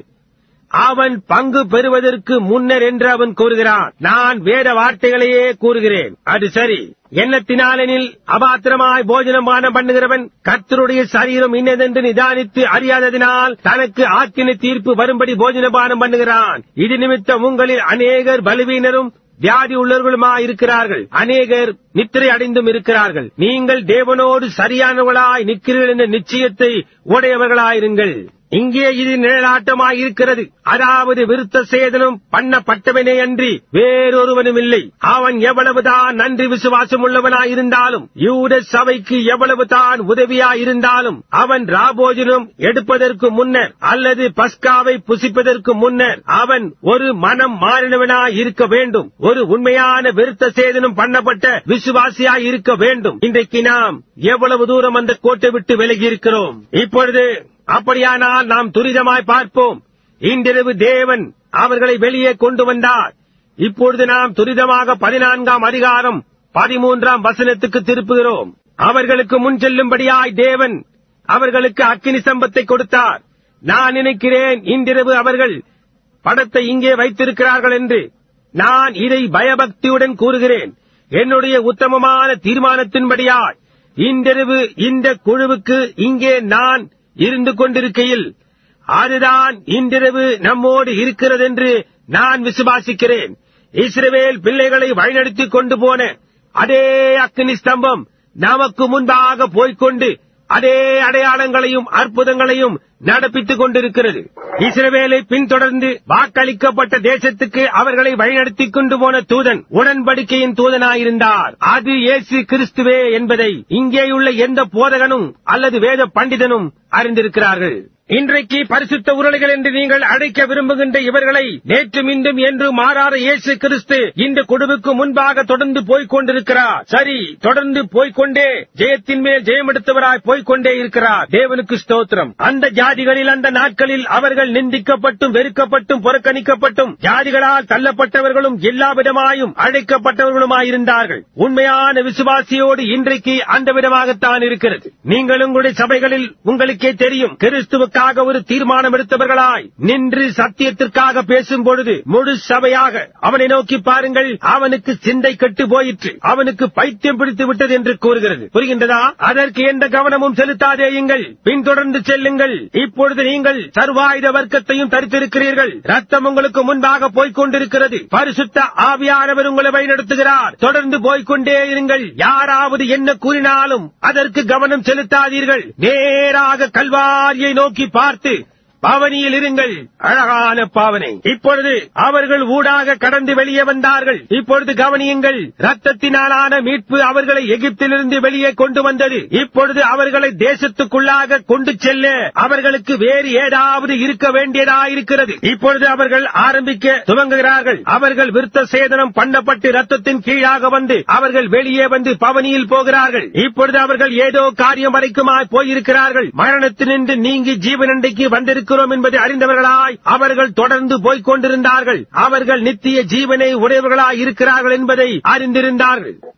அவன் பங்கு பெறுவதற்கு முன்னர் என்று அவன் கூறுகிறான் நான் வேத வார்த்தைகளையே கூறுகிறேன் அது சரி எண்ணத்தினாலெனில் அபாத்திரமாய் போஜனம் பானம் பண்ணுகிறவன் கர்த்தருடைய சரீரம் இன்னதென்று நிதானித்து அறியாததினால் தனக்கு ஆக்கின தீர்ப்பு வரும்படி போஜன பானம் பண்ணுகிறான் இது நிமித்தம் உங்களில் அநேகர் பலவீனரும் வியாதி உள்ளவர்களுமா இருக்கிறார்கள் அநேகர் நித்திரை அடைந்தும் இருக்கிறார்கள் நீங்கள் தேவனோடு சரியானவர்களாய் நிற்கிறீர்கள் என்ற நிச்சயத்தை உடையவர்களாயிருங்கள் இங்கே இது நிழலாட்டமாய் இருக்கிறது அதாவது விருத்த சேதனம் பண்ணப்பட்டவனே அன்றி வேறொருவனும் இல்லை அவன் எவ்வளவுதான் நன்றி விசுவாசம் உள்ளவனாய் இருந்தாலும் யூத சபைக்கு எவ்வளவு தான் உதவியாய் இருந்தாலும் அவன் ராபோஜனம் எடுப்பதற்கு முன்னர் அல்லது பஸ்காவை புசிப்பதற்கு முன்னர் அவன் ஒரு மனம் மாறினவனாய் இருக்க வேண்டும் ஒரு உண்மையான விருத்த சேதனம் பண்ணப்பட்ட விசுவாசியாய் இருக்க வேண்டும் இன்றைக்கு நாம் எவ்வளவு தூரம் அந்த கோட்டை விட்டு விலகி இருக்கிறோம் இப்பொழுது அப்படியானால் நாம் துரிதமாய் பார்ப்போம் இன்றிரவு தேவன் அவர்களை வெளியே கொண்டு வந்தார் இப்பொழுது நாம் துரிதமாக பதினான்காம் அதிகாரம் பதிமூன்றாம் வசனத்துக்கு திருப்புகிறோம் அவர்களுக்கு முன் செல்லும்படியாய் தேவன் அவர்களுக்கு அக்கினி சம்பத்தை கொடுத்தார் நான் நினைக்கிறேன் இன்றிரவு அவர்கள் படத்தை இங்கே வைத்திருக்கிறார்கள் என்று நான் இதை பயபக்தியுடன் கூறுகிறேன் என்னுடைய உத்தமமான தீர்மானத்தின்படியாய் இன்றிரவு இந்த குழுவுக்கு இங்கே நான் இருந்து கொண்டிருக்கையில் அதுதான் இன்றிரவு நம்மோடு இருக்கிறதென்று நான் விசுவாசிக்கிறேன் இஸ்ரவேல் பிள்ளைகளை வழிநடத்திக் கொண்டு போன அதே அக்னி ஸ்தம்பம் நமக்கு முன்பாக போய்க்கொண்டு அதே அடையாளங்களையும் அற்புதங்களையும் நடப்பித்துக் கொண்டிருக்கிறது இஸ்ரவேலை பின்தொடர்ந்து வாக்களிக்கப்பட்ட தேசத்துக்கு அவர்களை வழிநடத்திக் கொண்டு போன தூதன் உடன்படிக்கையின் தூதனாயிருந்தார் அது இயேசு கிறிஸ்துவே என்பதை இங்கேயுள்ள எந்த போதகனும் அல்லது வேத பண்டிதனும் அறிந்திருக்கிறார்கள் இன்றைக்கு பரிசுத்த உருளைகள் என்று நீங்கள் அழைக்க விரும்புகின்ற இவர்களை நேற்றும் இன்றும் என்று மாறாத இயேசு கிறிஸ்து இந்த குழுவுக்கு முன்பாக தொடர்ந்து போய்க் கொண்டிருக்கிறார் சரி தொடர்ந்து போய்க்கொண்டே ஜெயத்தின் மேல் ஜெயமெடுத்தவராய் போய்க்கொண்டே இருக்கிறார் தேவனுக்கு ஸ்தோத்திரம் அந்த ஜாதிகளில் அந்த நாட்களில் அவர்கள் நிந்திக்கப்பட்டும் வெறுக்கப்பட்டும் புறக்கணிக்கப்பட்டும் ஜாதிகளால் தள்ளப்பட்டவர்களும் எல்லா விதமாயும் அழைக்கப்பட்டவர்களுமாயிருந்தார்கள் உண்மையான விசுவாசியோடு இன்றைக்கு அந்த விதமாகத்தான் இருக்கிறது நீங்கள் உங்களுடைய சபைகளில் உங்களுக்கே தெரியும் கிறிஸ்துவுக்காக ஒரு தீர்மானம் எடுத்தவர்களாய் நின்று சத்தியத்திற்காக பேசும் பொழுது முழு சபையாக அவனை நோக்கி பாருங்கள் அவனுக்கு சிந்தை கெட்டு போயிற்று அவனுக்கு பைத்தியம் பிடித்து விட்டது என்று கூறுகிறது புரிகின்றதா அதற்கு எந்த கவனமும் செலுத்தாதேயுங்கள் பின்தொடர்ந்து செல்லுங்கள் இப்பொழுது நீங்கள் சர்வாயுத வர்க்கத்தையும் தரித்திருக்கிறீர்கள் ரத்தம் உங்களுக்கு முன்பாக போய்க் கொண்டிருக்கிறது பரிசுத்த ஆவியானவர் உங்களை வழிநடத்துகிறார் தொடர்ந்து போய்க்கொண்டே இருங்கள் யாராவது என்ன கூறினாலும் அதற்கு கவனம் செலுத்தாதீர்கள் நேராக கல்வாரியை நோக்கி பார்த்து பாவனியில் இருங்கள் அழகான பாவனை இப்பொழுது அவர்கள் ஊடாக கடந்து வெளியே வந்தார்கள் இப்பொழுது கவனியுங்கள் ரத்தத்தினாலான மீட்பு அவர்களை எகிப்திலிருந்து வெளியே கொண்டு வந்தது இப்பொழுது அவர்களை தேசத்துக்குள்ளாக கொண்டு செல்ல அவர்களுக்கு வேறு ஏதாவது இருக்க வேண்டியதாயிருக்கிறது இப்பொழுது அவர்கள் ஆரம்பிக்க துவங்குகிறார்கள் அவர்கள் விருத்த சேதனம் பண்ணப்பட்டு ரத்தத்தின் கீழாக வந்து அவர்கள் வெளியே வந்து பவனியில் போகிறார்கள் இப்பொழுது அவர்கள் ஏதோ காரியம் வரைக்குமாய் போயிருக்கிறார்கள் மரணத்தினின்று நீங்கி ஜீவனண்டைக்கு வந்திருக்கிறோம் என்பதை அறிந்தவர்களாய் அவர்கள் தொடர்ந்து போய்க் கொண்டிருந்தார்கள் அவர்கள் நித்திய ஜீவனை உடையவர்களாய் இருக்கிறார்கள் என்பதை அறிந்திருந்தார்கள்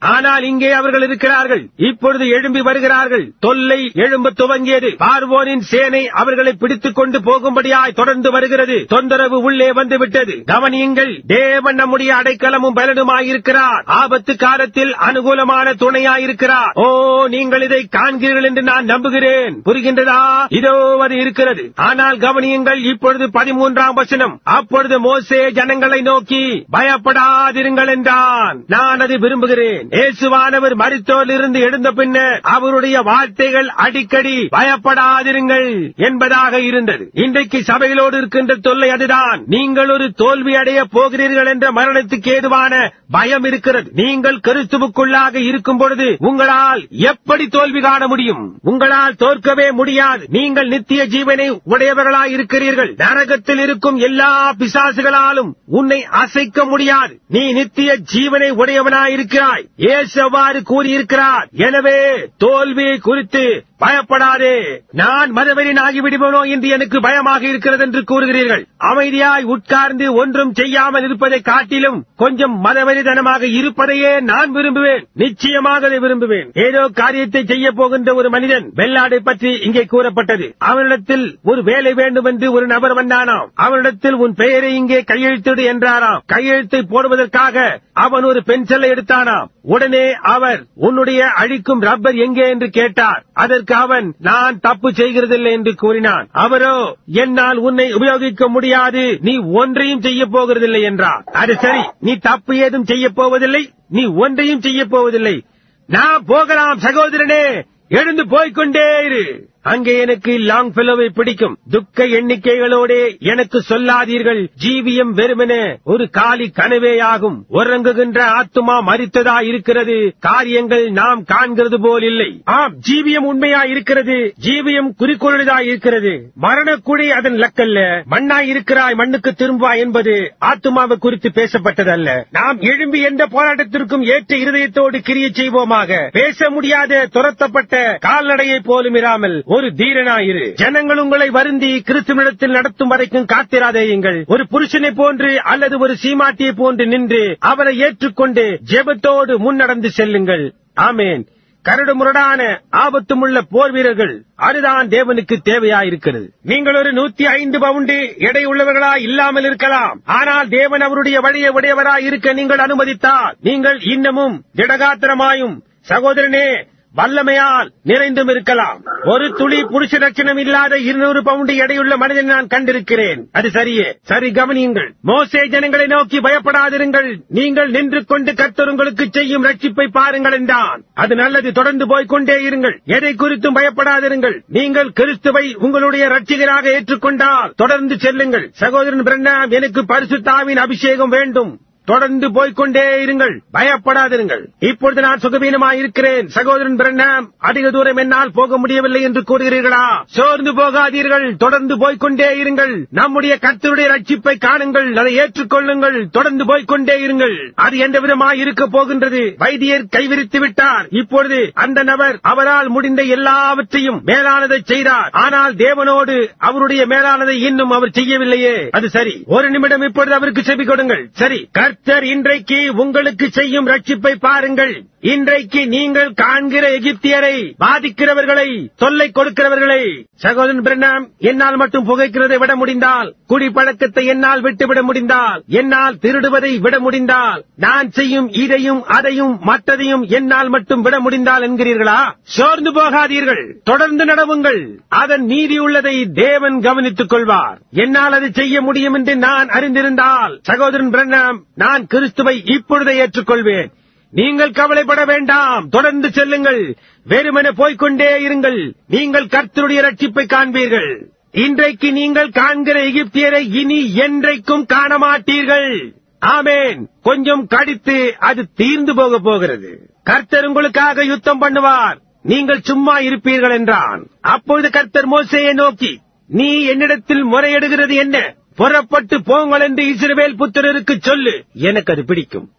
ஆனால் இங்கே அவர்கள் இருக்கிறார்கள் இப்பொழுது எழும்பி வருகிறார்கள் தொல்லை எழும்ப துவங்கியது பார்வோனின் சேனை அவர்களை பிடித்துக் கொண்டு போகும்படியாய் தொடர்ந்து வருகிறது தொந்தரவு உள்ளே வந்து விட்டது கவனியுங்கள் தேவன் நம்முடைய அடைக்கலமும் பலனுமாயிருக்கிறார் ஆபத்து காலத்தில் அனுகூலமான துணையாயிருக்கிறார் ஓ நீங்கள் இதை காண்கிறீர்கள் என்று நான் நம்புகிறேன் புரிகின்றதா இதோ அது இருக்கிறது ஆனால் கவனியுங்கள் இப்பொழுது பதிமூன்றாம் வசனம் அப்பொழுது மோசே ஜனங்களை நோக்கி பயப்படாதிருங்கள் என்றான் நான் அதை விரும்புகிறேன் இயேசுவானவர் மரித்தோரிலிருந்து எழுந்த பின்னர் அவருடைய வார்த்தைகள் அடிக்கடி பயப்படாதிருங்கள் என்பதாக இருந்தது இன்றைக்கு சபைகளோடு இருக்கின்ற தொல்லை அதுதான் நீங்கள் ஒரு தோல்வி அடைய போகிறீர்கள் என்ற மரணத்துக்கு ஏதுவான பயம் இருக்கிறது நீங்கள் கிறிஸ்துவுக்குள்ளாக இருக்கும் பொழுது உங்களால் எப்படி தோல்வி காண முடியும் உங்களால் தோற்கவே முடியாது நீங்கள் நித்திய ஜீவனை உடையவர்களாய் இருக்கிறீர்கள் நரகத்தில் இருக்கும் எல்லா பிசாசுகளாலும் உன்னை அசைக்க முடியாது நீ நித்திய ஜீவனை உடையவனாய் இருக்கிறாய் ஏசு அவ்வாறு கூறியிருக்கிறார் எனவே தோல்வியை குறித்து பயப்படாதே நான் மதவெறின் ஆகிவிடுவனோ என்று எனக்கு பயமாக இருக்கிறது என்று கூறுகிறீர்கள் அமைதியாய் உட்கார்ந்து ஒன்றும் செய்யாமல் இருப்பதை காட்டிலும் கொஞ்சம் மதவெறிதனமாக இருப்பதையே நான் விரும்புவேன் நிச்சயமாக அதை விரும்புவேன் ஏதோ காரியத்தை செய்ய போகின்ற ஒரு மனிதன் வெள்ளாடை பற்றி இங்கே கூறப்பட்டது அவனிடத்தில் ஒரு வேலை வேண்டும் என்று ஒரு நபர் வந்தானாம் அவனிடத்தில் உன் பெயரை இங்கே கையெழுத்திடு என்றாராம் கையெழுத்தை போடுவதற்காக அவன் ஒரு பென்சிலை எடுத்தானாம் உடனே அவர் உன்னுடைய அழிக்கும் ரப்பர் எங்கே என்று கேட்டார் அதற்கு அவன் நான் தப்பு செய்கிறதில்லை என்று கூறினான் அவரோ என்னால் உன்னை உபயோகிக்க முடியாது நீ ஒன்றையும் செய்ய போகிறதில்லை என்றார் அது சரி நீ தப்பு ஏதும் செய்ய போவதில்லை நீ ஒன்றையும் செய்ய போவதில்லை நான் போகலாம் சகோதரனே எழுந்து போய்க்கொண்டே இரு அங்கே எனக்கு லாங் ஃபெலோவை பிடிக்கும் துக்க எண்ணிக்கைகளோடே எனக்கு சொல்லாதீர்கள் ஜீவியம் வெறுமனே ஒரு காலி கனவேயாகும் உறங்குகின்ற ஆத்துமா மறித்ததா இருக்கிறது காரியங்கள் நாம் காண்கிறது போல் இல்லை ஆம் ஜீவியம் உண்மையா இருக்கிறது ஜீவியம் குறிக்கோளுதா இருக்கிறது மரணக்குழி அதன் லக்கல்ல மண்ணாய் இருக்கிறாய் மண்ணுக்கு திரும்புவாய் என்பது ஆத்துமாவை குறித்து பேசப்பட்டதல்ல நாம் எழும்பி எந்த போராட்டத்திற்கும் ஏற்ற இருதயத்தோடு கிரிய செய்வோமாக பேச முடியாத துரத்தப்பட்ட கால்நடையை போலும் இராமல் ஒரு தீரனாயிரு ஜனங்கள் உங்களை வருந்தி கிறிஸ்துவனிடத்தில் நடத்தும் வரைக்கும் காத்திராதேயுங்கள் ஒரு புருஷனை போன்று அல்லது ஒரு சீமாட்டியை போன்று நின்று அவரை ஏற்றுக்கொண்டு ஜெபத்தோடு முன்னடந்து செல்லுங்கள் ஆமேன் கரடு முரடான ஆபத்துமுள்ள போர் வீரர்கள் அதுதான் தேவனுக்கு தேவையாயிருக்கிறது நீங்கள் ஒரு நூத்தி ஐந்து பவுண்டு எடை உள்ளவர்களா இல்லாமல் இருக்கலாம் ஆனால் தேவன் அவருடைய வழியை உடையவராய் இருக்க நீங்கள் அனுமதித்தால் நீங்கள் இன்னமும் திடகாத்திரமாயும் சகோதரனே வல்லமையால் நிறைந்தும் இருக்கலாம் ஒரு துளி புருஷ லட்சணம் இல்லாத இருநூறு பவுண்டு எடையுள்ள மனிதன் நான் கண்டிருக்கிறேன் அது சரியே சரி கவனியுங்கள் மோசே ஜனங்களை நோக்கி பயப்படாதிருங்கள் நீங்கள் நின்று கொண்டு கர்த்தர் உங்களுக்கு செய்யும் ரட்சிப்பை பாருங்கள் என்றான் அது நல்லது தொடர்ந்து போய்க்கொண்டே இருங்கள் எதை குறித்தும் பயப்படாதிருங்கள் நீங்கள் கிறிஸ்துவை உங்களுடைய ரட்சிகராக ஏற்றுக்கொண்டால் தொடர்ந்து செல்லுங்கள் சகோதரன் பிரண்ணாம் எனக்கு பரிசுத்தாவின் அபிஷேகம் வேண்டும் தொடர்ந்து போய்க்கொண்டே இருங்கள் பயப்படாதிருங்கள் இப்பொழுது நான் சுகவீனமாய் இருக்கிறேன் சகோதரன் பிரண்ணாம் அதிக தூரம் என்னால் போக முடியவில்லை என்று கூறுகிறீர்களா சோர்ந்து போகாதீர்கள் தொடர்ந்து போய்க்கொண்டே இருங்கள் நம்முடைய கர்த்தருடைய ரட்சிப்பை காணுங்கள் அதை ஏற்றுக்கொள்ளுங்கள் தொடர்ந்து போய்க்கொண்டே இருங்கள் அது எந்த விதமாய் இருக்க போகின்றது வைத்தியர் கைவிரித்து விட்டார் இப்பொழுது அந்த நபர் அவரால் முடிந்த எல்லாவற்றையும் மேலானதை செய்தார் ஆனால் தேவனோடு அவருடைய மேலானதை இன்னும் அவர் செய்யவில்லையே அது சரி ஒரு நிமிடம் இப்பொழுது அவருக்கு செவி கொடுங்கள் சரி கர்த்தர் இன்றைக்கு உங்களுக்கு செய்யும் ரட்சிப்பை பாருங்கள் இன்றைக்கு நீங்கள் காண்கிற எகிப்தியரை பாதிக்கிறவர்களை தொல்லை கொடுக்கிறவர்களை சகோதரன் பிரண்ணாம் என்னால் மட்டும் புகைக்கிறதை விட முடிந்தால் குடிப்பழக்கத்தை என்னால் விட்டுவிட முடிந்தால் என்னால் திருடுவதை விட முடிந்தால் நான் செய்யும் இதையும் அதையும் மற்றதையும் என்னால் மட்டும் விட முடிந்தால் என்கிறீர்களா சோர்ந்து போகாதீர்கள் தொடர்ந்து நடவுங்கள் அதன் நீதி உள்ளதை தேவன் கவனித்துக் கொள்வார் என்னால் அதை செய்ய முடியும் என்று நான் அறிந்திருந்தால் சகோதரன் பிரண்ணாம் நான் கிறிஸ்துவை இப்பொழுதே ஏற்றுக்கொள்வேன் நீங்கள் கவலைப்பட வேண்டாம் தொடர்ந்து செல்லுங்கள் வெறுமனே போய்க்கொண்டே இருங்கள் நீங்கள் கர்த்தருடைய ரட்சிப்பை காண்பீர்கள் இன்றைக்கு நீங்கள் காண்கிற எகிப்தியரை இனி என்றைக்கும் காண மாட்டீர்கள் ஆமேன் கொஞ்சம் கடித்து அது தீர்ந்து போக போகிறது கர்த்தர் உங்களுக்காக யுத்தம் பண்ணுவார் நீங்கள் சும்மா இருப்பீர்கள் என்றான் அப்பொழுது கர்த்தர் மோசையை நோக்கி நீ என்னிடத்தில் முறையிடுகிறது என்ன புறப்பட்டு போங்கள் என்று இஸ்ரவேல் புத்திரருக்கு சொல்லு எனக்கு அது பிடிக்கும்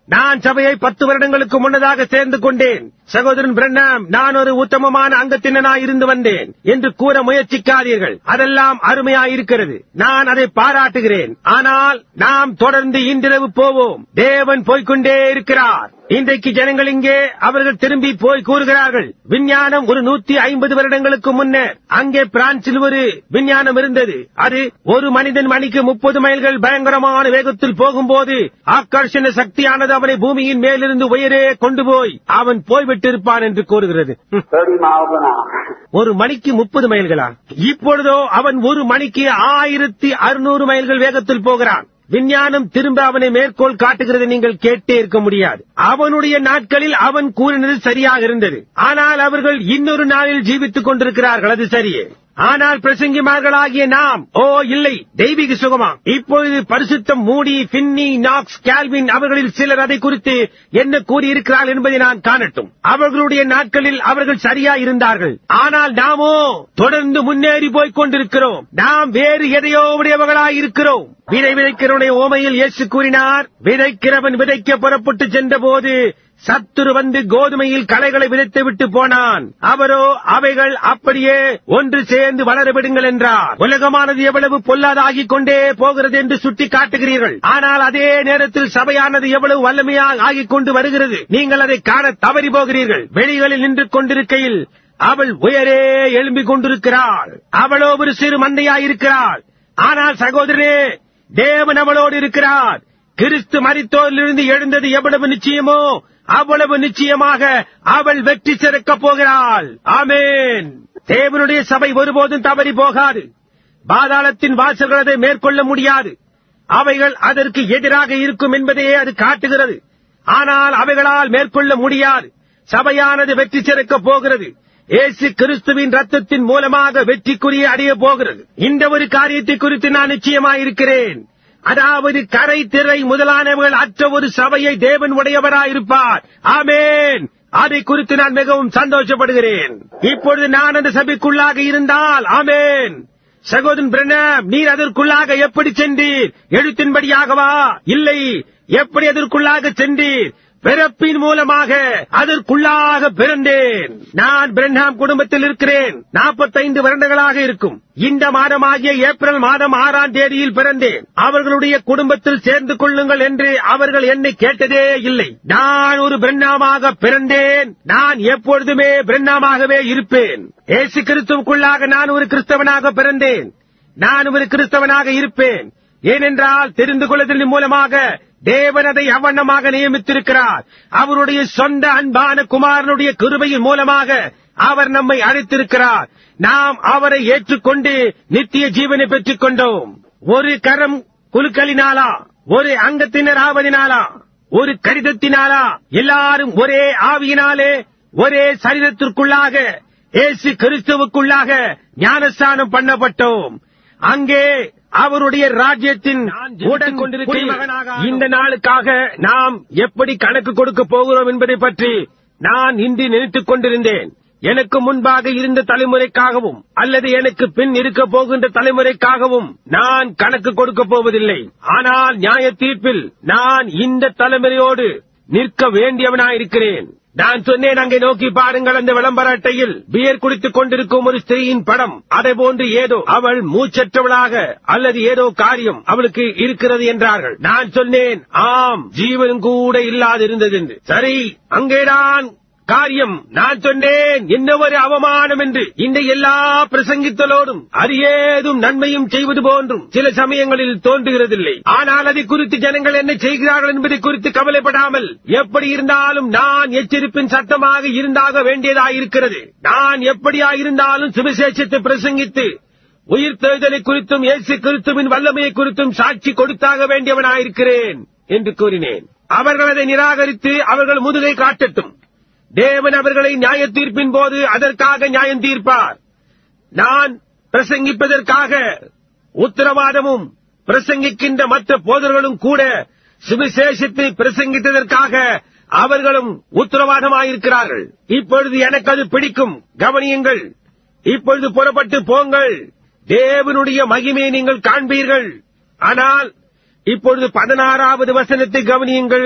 நான் சபையை பத்து வருடங்களுக்கு முன்னதாக சேர்ந்து கொண்டேன் சகோதரன் பிரண்ணாம் நான் ஒரு உத்தமமான அங்கத்தினனாய் இருந்து வந்தேன் என்று கூற முயற்சிக்காதீர்கள் அதெல்லாம் அருமையாயிருக்கிறது நான் அதை பாராட்டுகிறேன் ஆனால் நாம் தொடர்ந்து இன்றிரவு போவோம் தேவன் போய்க்கொண்டே இருக்கிறார் இன்றைக்கு ஜனங்கள் இங்கே அவர்கள் திரும்பி போய் கூறுகிறார்கள் விஞ்ஞானம் ஒரு நூத்தி ஐம்பது வருடங்களுக்கு முன்னர் அங்கே பிரான்சில் ஒரு விஞ்ஞானம் இருந்தது அது ஒரு மனிதன் மணிக்கு முப்பது மைல்கள் பயங்கரமான வேகத்தில் போகும்போது ஆக்கர்ஷண சக்தியானது அவனை பூமியின் மேலிருந்து உயரே கொண்டு போய் அவன் போய்விட்டிருப்பான் என்று கூறுகிறது 30 miles an hour. ஒரு மணிக்கு முப்பது மைல்களா இப்பொழுதோ அவன் ஒரு மணிக்கு ஆயிரத்தி அறுநூறு மைல்கள் வேகத்தில் போகிறான் விஞ்ஞானம் திரும்ப அவனை மேற்கோள் காட்டுகிறது நீங்கள் கேட்டே இருக்க முடியாது அவனுடைய நாட்களில் அவன் கூறினது சரியாக இருந்தது ஆனால் அவர்கள் இன்னொரு நாளில் ஜீவித்துக் கொண்டிருக்கிறார்கள் அது சரியே ஆனால் பிரசங்கிமார்களாகிய நாம் ஓ இல்லை தெய்வீக சுகமா இப்பொழுது பரிசுத்தம் மூடி பின்னி நாக்ஸ் கால்வின் அவர்களில் சிலர் அதை குறித்து என்ன கூறியிருக்கிறார்கள் என்பதை நான் காணட்டும் அவர்களுடைய நாட்களில் அவர்கள் சரியா இருந்தார்கள் ஆனால் நாமோ தொடர்ந்து முன்னேறி போய்க் கொண்டிருக்கிறோம் நாம் வேறு எதையோ உடையவர்களாய் இருக்கிறோம் விதை விதைக்கிறவனுடைய ஓமையில் இயேசு கூறினார் விதைக்கிறவன் விதைக்க புறப்பட்டு சென்றபோது சத்துரு வந்து கோதுமையில் களைகளை விதைத்து விட்டு போனான் அவரோ அவைகள் அப்படியே ஒன்று சேர்ந்து வளர விடுங்கள் என்றார் உலகமானது எவ்வளவு பொல்லாதாகிக் கொண்டே போகிறது என்று சுட்டி காட்டுகிறீர்கள் ஆனால் அதே நேரத்தில் சபையானது எவ்வளவு வல்லமையாக ஆகிக் கொண்டு வருகிறது நீங்கள் அதை காண தவறி போகிறீர்கள் வெளிகளில் நின்று கொண்டிருக்கையில் அவள் உயரே எழும்பிக் கொண்டிருக்கிறாள் அவளோ ஒரு சிறு மந்தையாயிருக்கிறாள் ஆனால் சகோதரனே தேவன் அவளோடு இருக்கிறார் கிறிஸ்து மரித்தோரிலிருந்து எழுந்தது எவ்வளவு நிச்சயமோ அவ்வளவு நிச்சயமாக அவள் வெற்றி சிறக்கப் போகிறாள் ஆமேன் தேவனுடைய சபை ஒருபோதும் தவறி போகாது பாதாளத்தின் வாசல்கள் அதை மேற்கொள்ள முடியாது அவைகள் அதற்கு எதிராக இருக்கும் என்பதையே அது காட்டுகிறது ஆனால் அவைகளால் மேற்கொள்ள முடியாது சபையானது வெற்றி சிறக்கப் போகிறது இயேசு கிறிஸ்துவின் ரத்தத்தின் மூலமாக வெற்றிக்குரிய அடைய போகிறது இந்த ஒரு காரியத்தை குறித்து நான் நிச்சயமாயிருக்கிறேன் அதாவது கரை திரை முதலானவர்கள் அற்ற ஒரு சபையை தேவன் உடையவராயிருப்பார் ஆமேன் அதை குறித்து நான் மிகவும் சந்தோஷப்படுகிறேன் இப்பொழுது நான் அந்த சபைக்குள்ளாக இருந்தால் ஆமேன் சகோதரன் பிரணம் நீர் அதற்குள்ளாக எப்படி சென்றீர் எழுத்தின்படியாகவா இல்லை எப்படி அதற்குள்ளாக சென்றீர் பிறப்பின் மூலமாக அதற்குள்ளாக பிறந்தேன் நான் பிரன்ஹாம் குடும்பத்தில் இருக்கிறேன் 45 வருடங்களாக இருக்கும் இந்த மாதமாகிய ஏப்ரல் மாதம் ஆறாம் தேதியில் பிறந்தேன் அவர்களுடைய குடும்பத்தில் சேர்ந்து கொள்ளுங்கள் என்று அவர்கள் என்னை கேட்டதே இல்லை நான் ஒரு பிரண்ணாமாக பிறந்தேன் நான் எப்பொழுதுமே பிரண்ணாமாகவே இருப்பேன் ஏசு கிறிஸ்துவுக்குள்ளாக நான் ஒரு கிறிஸ்தவனாக பிறந்தேன் நான் ஒரு கிறிஸ்தவனாக இருப்பேன் ஏனென்றால் தெரிந்து கொள்வதன் மூலமாக தேவன் அதை அவ்வண்ணமாக நியமித்திருக்கிறார் அவருடைய சொந்த அன்பான குமாரனுடைய கிருபையின் மூலமாக அவர் நம்மை அழைத்திருக்கிறார் நாம் அவரை ஏற்றுக்கொண்டு நித்திய ஜீவனை பெற்றுக் கொண்டோம் ஒரு கரம் குலுக்கலினாலா ஒரு அங்கத்தினர் ஆவதினாலா ஒரு கடிதத்தினாலா எல்லாரும் ஒரே ஆவியினாலே ஒரே சரீரத்திற்குள்ளாக இயேசு கிறிஸ்துவுக்குள்ளாக ஞானஸ்தானம் பண்ணப்பட்டோம் அங்கே அவருடைய ராஜ்யத்தின் உடன் கொண்டிருக்கிற இந்த நாளுக்காக நாம் எப்படி கணக்கு கொடுக்க போகிறோம் என்பதை பற்றி நான் இன்று நினைத்துக் கொண்டிருந்தேன் எனக்கு முன்பாக இருந்த தலைமுறைக்காகவும் அல்லது எனக்கு பின் இருக்க போகின்ற தலைமுறைக்காகவும் நான் கணக்கு கொடுக்க போவதில்லை ஆனால் நியாய தீர்ப்பில் நான் இந்த தலைமுறையோடு நிற்க வேண்டியவனாயிருக்கிறேன் நான் சொன்னேன் அங்கே நோக்கி பாருங்கள் அந்த விளம்பர அட்டையில் பியர் குடித்துக் கொண்டிருக்கும் ஒரு ஸ்திரீயின் படம் அதை போன்று ஏதோ அவள் மூச்சற்றவளாக அல்லது ஏதோ காரியம் அவளுக்கு இருக்கிறது என்றார்கள் நான் சொன்னேன் ஆம் ஜீவனும் கூட இல்லாதிருந்தது என்று சரி அங்கேதான் காரியம் நான் சொன்னேன் என்ன ஒரு அவமானம் என்று இந்த எல்லா பிரசங்கித்தலோடும் அது ஏதும் நன்மையும் செய்வது போன்றும் சில சமயங்களில் தோன்றுகிறதில்லை ஆனால் அதை குறித்து ஜனங்கள் என்ன செய்கிறார்கள் என்பதை குறித்து கவலைப்படாமல் எப்படி இருந்தாலும் நான் எச்சரிப்பின் சத்தமாக இருந்தாக வேண்டியதாயிருக்கிறது நான் எப்படியாயிருந்தாலும் சுவிசேஷத்தை பிரசங்கித்து உயிர்த்தெழுதலை குறித்தும் இயேசு கிறிஸ்துவின் வல்லமையை குறித்தும் சாட்சி கொடுத்தாக வேண்டியவனாயிருக்கிறேன் என்று கூறினேன் அவர்கள் அதை நிராகரித்து அவர்கள் முதுகை காட்டட்டும் தேவன் அவர்களை நியாய தீர்ப்பின் போது அதற்காக நியாயம் தீர்ப்பார் நான் பிரசங்கிப்பதற்காக உத்தரவாதமும் பிரசங்கிக்கின்ற மற்ற போதர்களும் கூட சுவிசேஷத்தை பிரசங்கித்ததற்காக அவர்களும் உத்தரவாதமாயிருக்கிறார்கள் இப்பொழுது எனக்கு அது பிடிக்கும் கவனியுங்கள் இப்பொழுது புறப்பட்டு போங்கள் தேவனுடைய மகிமையை நீங்கள் காண்பீர்கள் ஆனால் இப்பொழுது பதினாறாவது வசனத்தை கவனியுங்கள்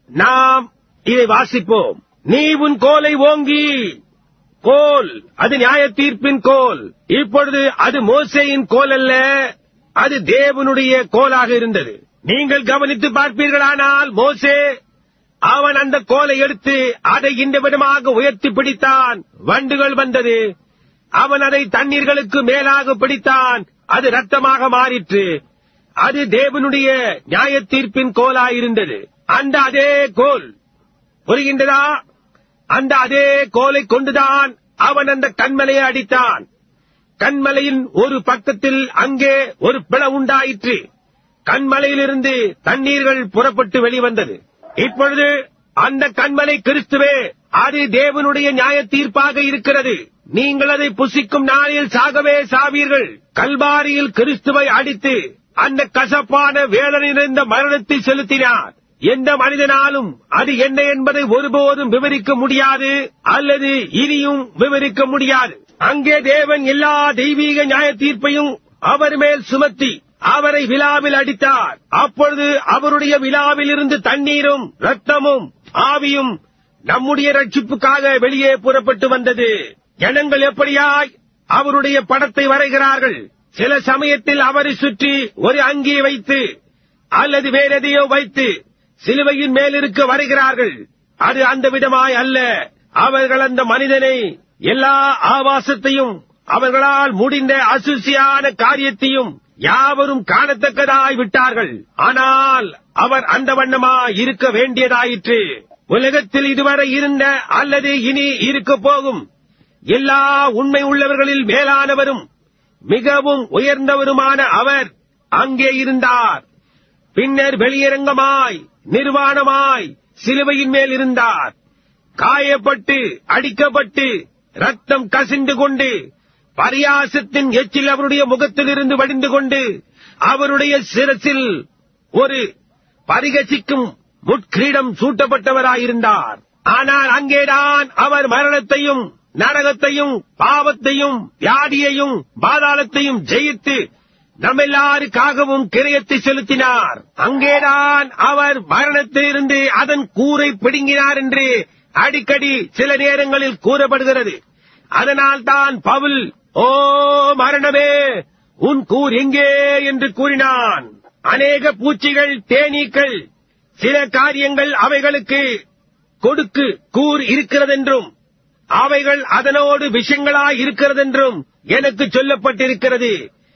நாம் இதை வாசிப்போம் நீ உன் கோலை ஓங்கி கோல் அது நியாய தீர்ப்பின் கோல் இப்பொழுது அது மோசேயின் கோல் அல்ல அது தேவனுடைய கோலாக இருந்தது நீங்கள் கவனித்து பார்ப்பீர்களானால் மோசே அவன் அந்த கோலை எடுத்து அதை இந்த விதமாக உயர்த்தி பிடித்தான் வண்டுகள் வந்தது அவன் அதை தண்ணீர்களுக்கு மேலாக பிடித்தான் அது ரத்தமாக மாறிற்று அது தேவனுடைய நியாய தீர்ப்பின் கோலாயிருந்தது அந்த அதே கோல் புரிகின்றதா அந்த அதே கோலை கொண்டுதான் அவன் அந்த கண்மலையை அடித்தான் கண்மலையின் ஒரு பக்கத்தில் அங்கே ஒரு பிள உண்டாயிற்று கண்மலையிலிருந்து தண்ணீர்கள் புறப்பட்டு வெளிவந்தது இப்பொழுது அந்த கண்மலை கிறிஸ்துவே அது தேவனுடைய நியாய தீர்ப்பாக இருக்கிறது நீங்கள் அதை புசிக்கும் நாளில் சாகவே சாவீர்கள் கல்வாரியில் கிறிஸ்துவை அடித்து அந்த கசப்பான வேதனை நிறைந்த மரணத்தை செலுத்தினார் எந்த மனிதனாலும் அது என்ன என்பதை ஒருபோதும் விவரிக்க முடியாது அல்லது இனியும் விவரிக்க முடியாது அங்கே தேவன் எல்லா தெய்வீக நியாய தீர்ப்பையும் அவர் மேல் சுமத்தி அவரை விழாவில் அடித்தார் அப்பொழுது அவருடைய விழாவில் இருந்து தண்ணீரும் ரத்தமும் ஆவியும் நம்முடைய ரட்சிப்புக்காக வெளியே புறப்பட்டு வந்தது ஜனங்கள் எப்படியாய் அவருடைய படத்தை வரைகிறார்கள் சில சமயத்தில் அவரை சுற்றி ஒரு அங்கியை வைத்து அல்லது வேற எதையோ வைத்து சிலுவையின் மேலிருக்க வரைகிறார்கள் அது அந்த விதமாய் அல்ல அவர்கள் அந்த மனிதனை எல்லா ஆபாசத்தையும் அவர்களால் முடிந்த அசுசியான காரியத்தையும் யாவரும் காணத்தக்கதாய் விட்டார்கள் ஆனால் அவர் அந்த வண்ணமாய் இருக்க வேண்டியதாயிற்று உலகத்தில் இதுவரை இருந்த அல்லது இனி இருக்க போகும் எல்லா உண்மை உள்ளவர்களில் மேலானவரும் மிகவும் உயர்ந்தவருமான அவர் அங்கே இருந்தார் பின்னர் வெளியரங்கமாய் நிர்வாணமாய் சிலுவையின் மேல் இருந்தார் காயப்பட்டு அடிக்கப்பட்டு ரத்தம் கசிந்து கொண்டு பரியாசத்தின் எச்சில் அவருடைய முகத்திலிருந்து வடிந்து கொண்டு அவருடைய சிரசில் ஒரு பரிகசிக்கும் முட்கிரீடம் சூட்டப்பட்டவராயிருந்தார் ஆனால் அங்கேதான் அவர் மரணத்தையும் நரகத்தையும் பாவத்தையும் வியாதியையும் பாதாளத்தையும் ஜெயித்து நம்மெல்லாருக்காகவும் கிரயத்தை செலுத்தினார் அங்கேதான் அவர் மரணத்திலிருந்து அதன் கூரை பிடுங்கினார் என்று அடிக்கடி சில நேரங்களில் கூறப்படுகிறது அதனால் தான் பவுல் ஓ மரணமே உன் கூர் எங்கே என்று கூறினான் அநேக பூச்சிகள் தேனீக்கள் சில காரியங்கள் அவைகளுக்கு கொடுக்கு கூர் இருக்கிறதென்றும் அவைகள் அதனோடு விஷயங்களாய் இருக்கிறதென்றும் எனக்கு சொல்லப்பட்டிருக்கிறது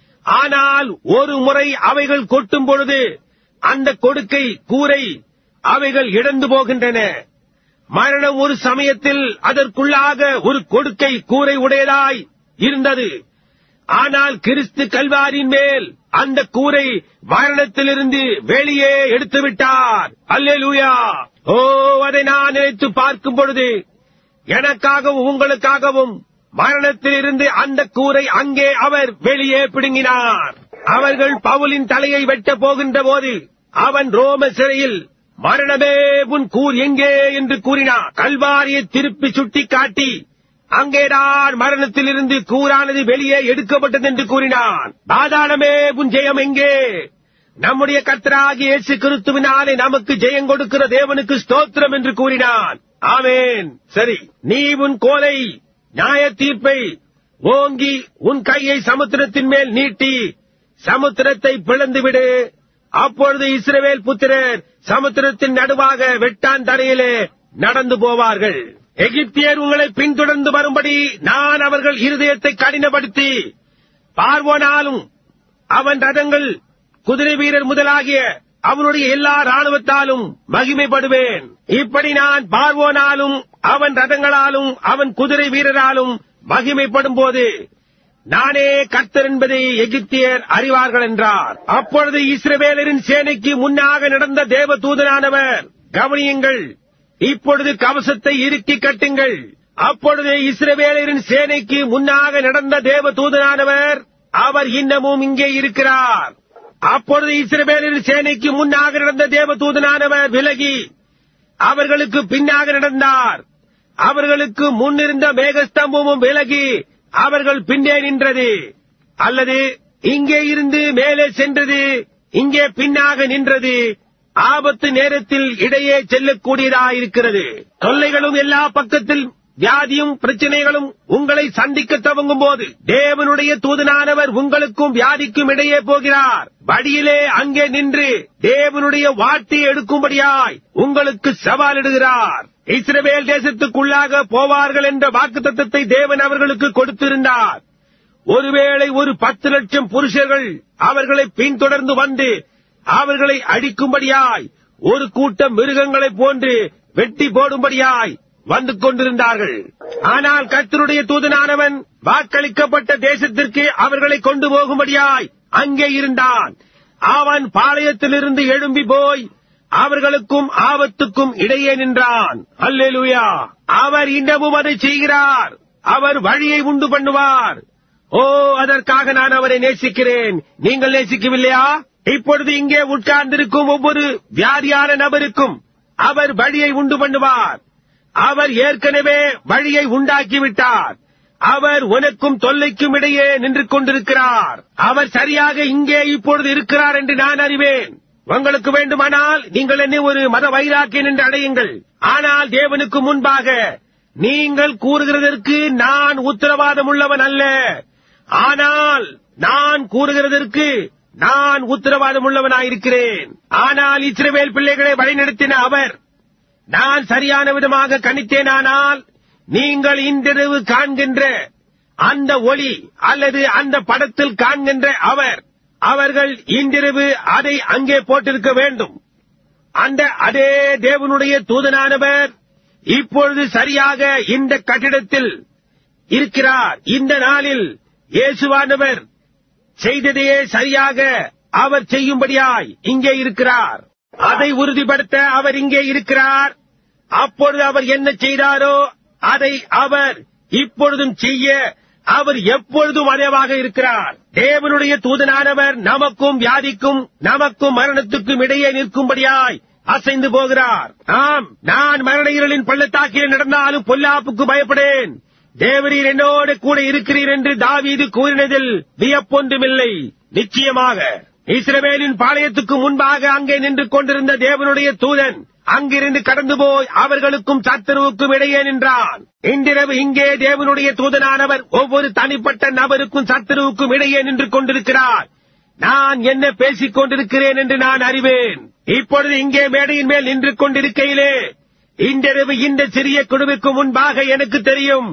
ஆனால் ஒரு முறை அவைகள் கொட்டும் பொழுது அந்த கொடுக்கை கூரை அவைகள் இழந்து போகின்றன மரணம் ஒரு சமயத்தில் அதற்குள்ளாக ஒரு கொடுக்கை கூரை உடையதாய் இருந்தது ஆனால் கிறிஸ்து கல்வாரின் மேல் அந்த கூரை மரணத்திலிருந்து வெளியே எடுத்து விட்டார் அல்லேலூயா ஓ அதை நான் நினைத்து பார்க்கும் பொழுது எனக்காகவும் உங்களுக்காகவும் மரணத்திலிருந்து அந்த கூரை அங்கே அவர் வெளியே பிடுங்கினார் அவர்கள் பவுலின் தலையை வெட்டப் போகின்ற போது அவன் ரோம சிறையில் மரணமே உன் கூர் எங்கே என்று கூறினார் கல்வாரியை திருப்பி சுட்டிக் காட்டி அங்கேதான் மரணத்திலிருந்து கூறானது வெளியே எடுக்கப்பட்டது என்று கூறினான் பாதாளமே உன் ஜெயம் எங்கே நம்முடைய கர்த்தராகிய இயேசு கிறிஸ்துவினாலே நமக்கு ஜெயம் கொடுக்கிற தேவனுக்கு ஸ்தோத்திரம் என்று கூறினான் ஆமேன் சரி நீ உன் கோலை நியாய தீர்ப்பை ஓங்கி உன் கையை சமுத்திரத்தின் மேல் நீட்டி சமுத்திரத்தை பிளந்துவிடு அப்பொழுது இஸ்ரவேல் புத்திரர் சமுத்திரத்தின் நடுவாக வெட்டான் தரையிலே நடந்து போவார்கள் எகிப்தியர் உங்களை பின்தொடர்ந்து வரும்படி நான் அவர்கள் இருதயத்தை கடினப்படுத்தி பார்வோனாலும் அவன் ரதங்கள் குதிரை வீரர் முதலாகிய அவனுடைய எல்லா ராணுவத்தாலும் மகிமைப்படுவேன் இப்படி நான் பார்வோனாலும் அவன் ரதங்களாலும் அவன் குதிரை வீரராலும் மகிமைப்படும் போது நானே கர்த்தர் என்பதை எகிப்தியர் அறிவார்கள் என்றார் அப்பொழுது இஸ்ரவேலரின் சேனைக்கு முன்னாக நடந்த தேவ தூதனானவர் கவனியுங்கள் இப்பொழுது கவசத்தை இறுக்கி கட்டுங்கள் அப்பொழுது இஸ்ரவேலரின் சேனைக்கு முன்னாக நடந்த தேவ தூதனானவர் அவர் இன்னமும் இங்கே இருக்கிறார் அப்பொழுது இஸ்ரவேலரின் சேனைக்கு முன்னாக நடந்த தேவ தூதனானவர் விலகி அவர்களுக்கு பின்னாக நடந்தார் அவர்களுக்கு முன்னிருந்த மேகஸ்தம்பமும் விலகி அவர்கள் பின்னே நின்றது அல்லது இங்கே இருந்து மேலே சென்றது இங்கே பின்னாக நின்றது ஆபத்து நேரத்தில் இடையே செல்லக்கூடியதாயிருக்கிறது தொல்லைகளும் எல்லா பக்கத்தில் வியாதியும் பிரச்சனைகளும் உங்களை சந்திக்க துவங்கும் போது தேவனுடைய தூதனானவர் உங்களுக்கும் வியாதிக்கும் இடையே போகிறார் வழியிலே அங்கே நின்று தேவனுடைய வாட்டி எடுக்கும்படியாய் உங்களுக்கு சவாலிடுகிறார் இஸ்ரவேல் தேசத்துக்குள்ளாக போவார்கள் என்ற வாக்குத்தத்தத்தை தேவன் அவர்களுக்கு கொடுத்திருந்தார் ஒருவேளை ஒரு பத்து லட்சம் புருஷர்கள் அவர்களை பின்தொடர்ந்து வந்து அவர்களை அடிக்கும்படியாய் ஒரு கூட்டம் மிருகங்களைப் போன்று வெட்டி போடும்படியாய் வந்து கொண்டிருந்தார்கள் ஆனால் கர்த்தருடைய தூதனானவன் வாக்களிக்கப்பட்ட தேசத்திற்கு அவர்களை கொண்டு போகும்படியாய் அங்கே இருந்தான் அவன் பாளையத்திலிருந்து எழும்பி போய் அவர்களுக்கும் ஆபத்துக்கும் இடையே நின்றான் அல்லேலூயா அவர் இன்னமும் அதை செய்கிறார் அவர் வழியை உண்டு பண்ணுவார் ஓ அதற்காக நான் அவரை நேசிக்கிறேன் நீங்கள் நேசிக்கவில்லையா இப்பொழுது இங்கே உட்கார்ந்திருக்கும் ஒவ்வொரு வியாதியான நபருக்கும் அவர் வழியை உண்டு பண்ணுவார் அவர் ஏற்கனவே வழியை உண்டாக்கிவிட்டார் அவர் உனக்கும் தொல்லைக்கும் இடையே நின்று கொண்டிருக்கிறார் அவர் சரியாக இங்கே இப்பொழுது இருக்கிறார் என்று நான் அறிவேன் உங்களுக்கு வேண்டுமானால் நீங்கள் என்னை ஒரு மத வைராக்கியன் என்று அடையுங்கள் ஆனால் தேவனுக்கு முன்பாக நீங்கள் கூறுகிறதற்கு நான் உத்தரவாதம் உள்ளவன் அல்ல ஆனால் நான் கூறுகிறதற்கு நான் உத்தரவாதம் உள்ளவனாயிருக்கிறேன் ஆனால் இஸ்ரவேல் பிள்ளைகளை வழிநடத்தின அவர் நான் சரியான விதமாக கணித்தேனானால் நீங்கள் இன்றிரவு காண்கின்ற அந்த ஒளி அல்லது அந்த படத்தில் காண்கின்ற அவர் அவர்கள் இன்றிரவு அதை அங்கே போட்டிருக்க வேண்டும் அந்த அதே தேவனுடைய தூதனானவர் இப்பொழுது சரியாக இந்த கட்டிடத்தில் இருக்கிறார் இந்த நாளில் இயேசுவானவர் செய்ததையே சரியாக அவர் செய்யும்படியாய் இங்கே இருக்கிறார் அதை உறுதிப்படுத்த அவர் இங்கே இருக்கிறார் அப்பொழுது அவர் என்ன செய்தாரோ அதை அவர் இப்பொழுதும் செய்ய அவர் எப்பொழுதும் அதேவாக இருக்கிறார் தேவனுடைய தூதனானவர் நமக்கும் வியாதிக்கும் நமக்கும் மரணத்துக்கும் இடையே நிற்கும்படியாய் அசைந்து போகிறார் ஆம் நான் மரண இருளின் பள்ளத்தாக்கில் நடந்தாலும் பொல்லாப்புக்கு பயப்படேன் தேவரீர் என்னோடு கூட இருக்கிறீர் என்று தாவீது கூறினதில் வியப்பொன்றுமில்லை நிச்சயமாக இஸ்ரவேலின் பாளையத்துக்கு முன்பாக அங்கே நின்று கொண்டிருந்த தேவனுடைய தூதன் அங்கிருந்து கடந்து போய் அவர்களுக்கும் சத்துருவுக்கும் இடையே நின்றான் இன்றிரவு இங்கே தேவனுடைய தூதனானவர் ஒவ்வொரு தனிப்பட்ட நபருக்கும் சத்துருவுக்கும் இடையே நின்று கொண்டிருக்கிறார் நான் என்ன பேசிக் கொண்டிருக்கிறேன் என்று நான் அறிவேன் இப்பொழுது இங்கே மேடையின் மேல் நின்று கொண்டிருக்கையிலே இன்றிரவு இந்த சிறிய குழுவுக்கு முன்பாக எனக்கு தெரியும்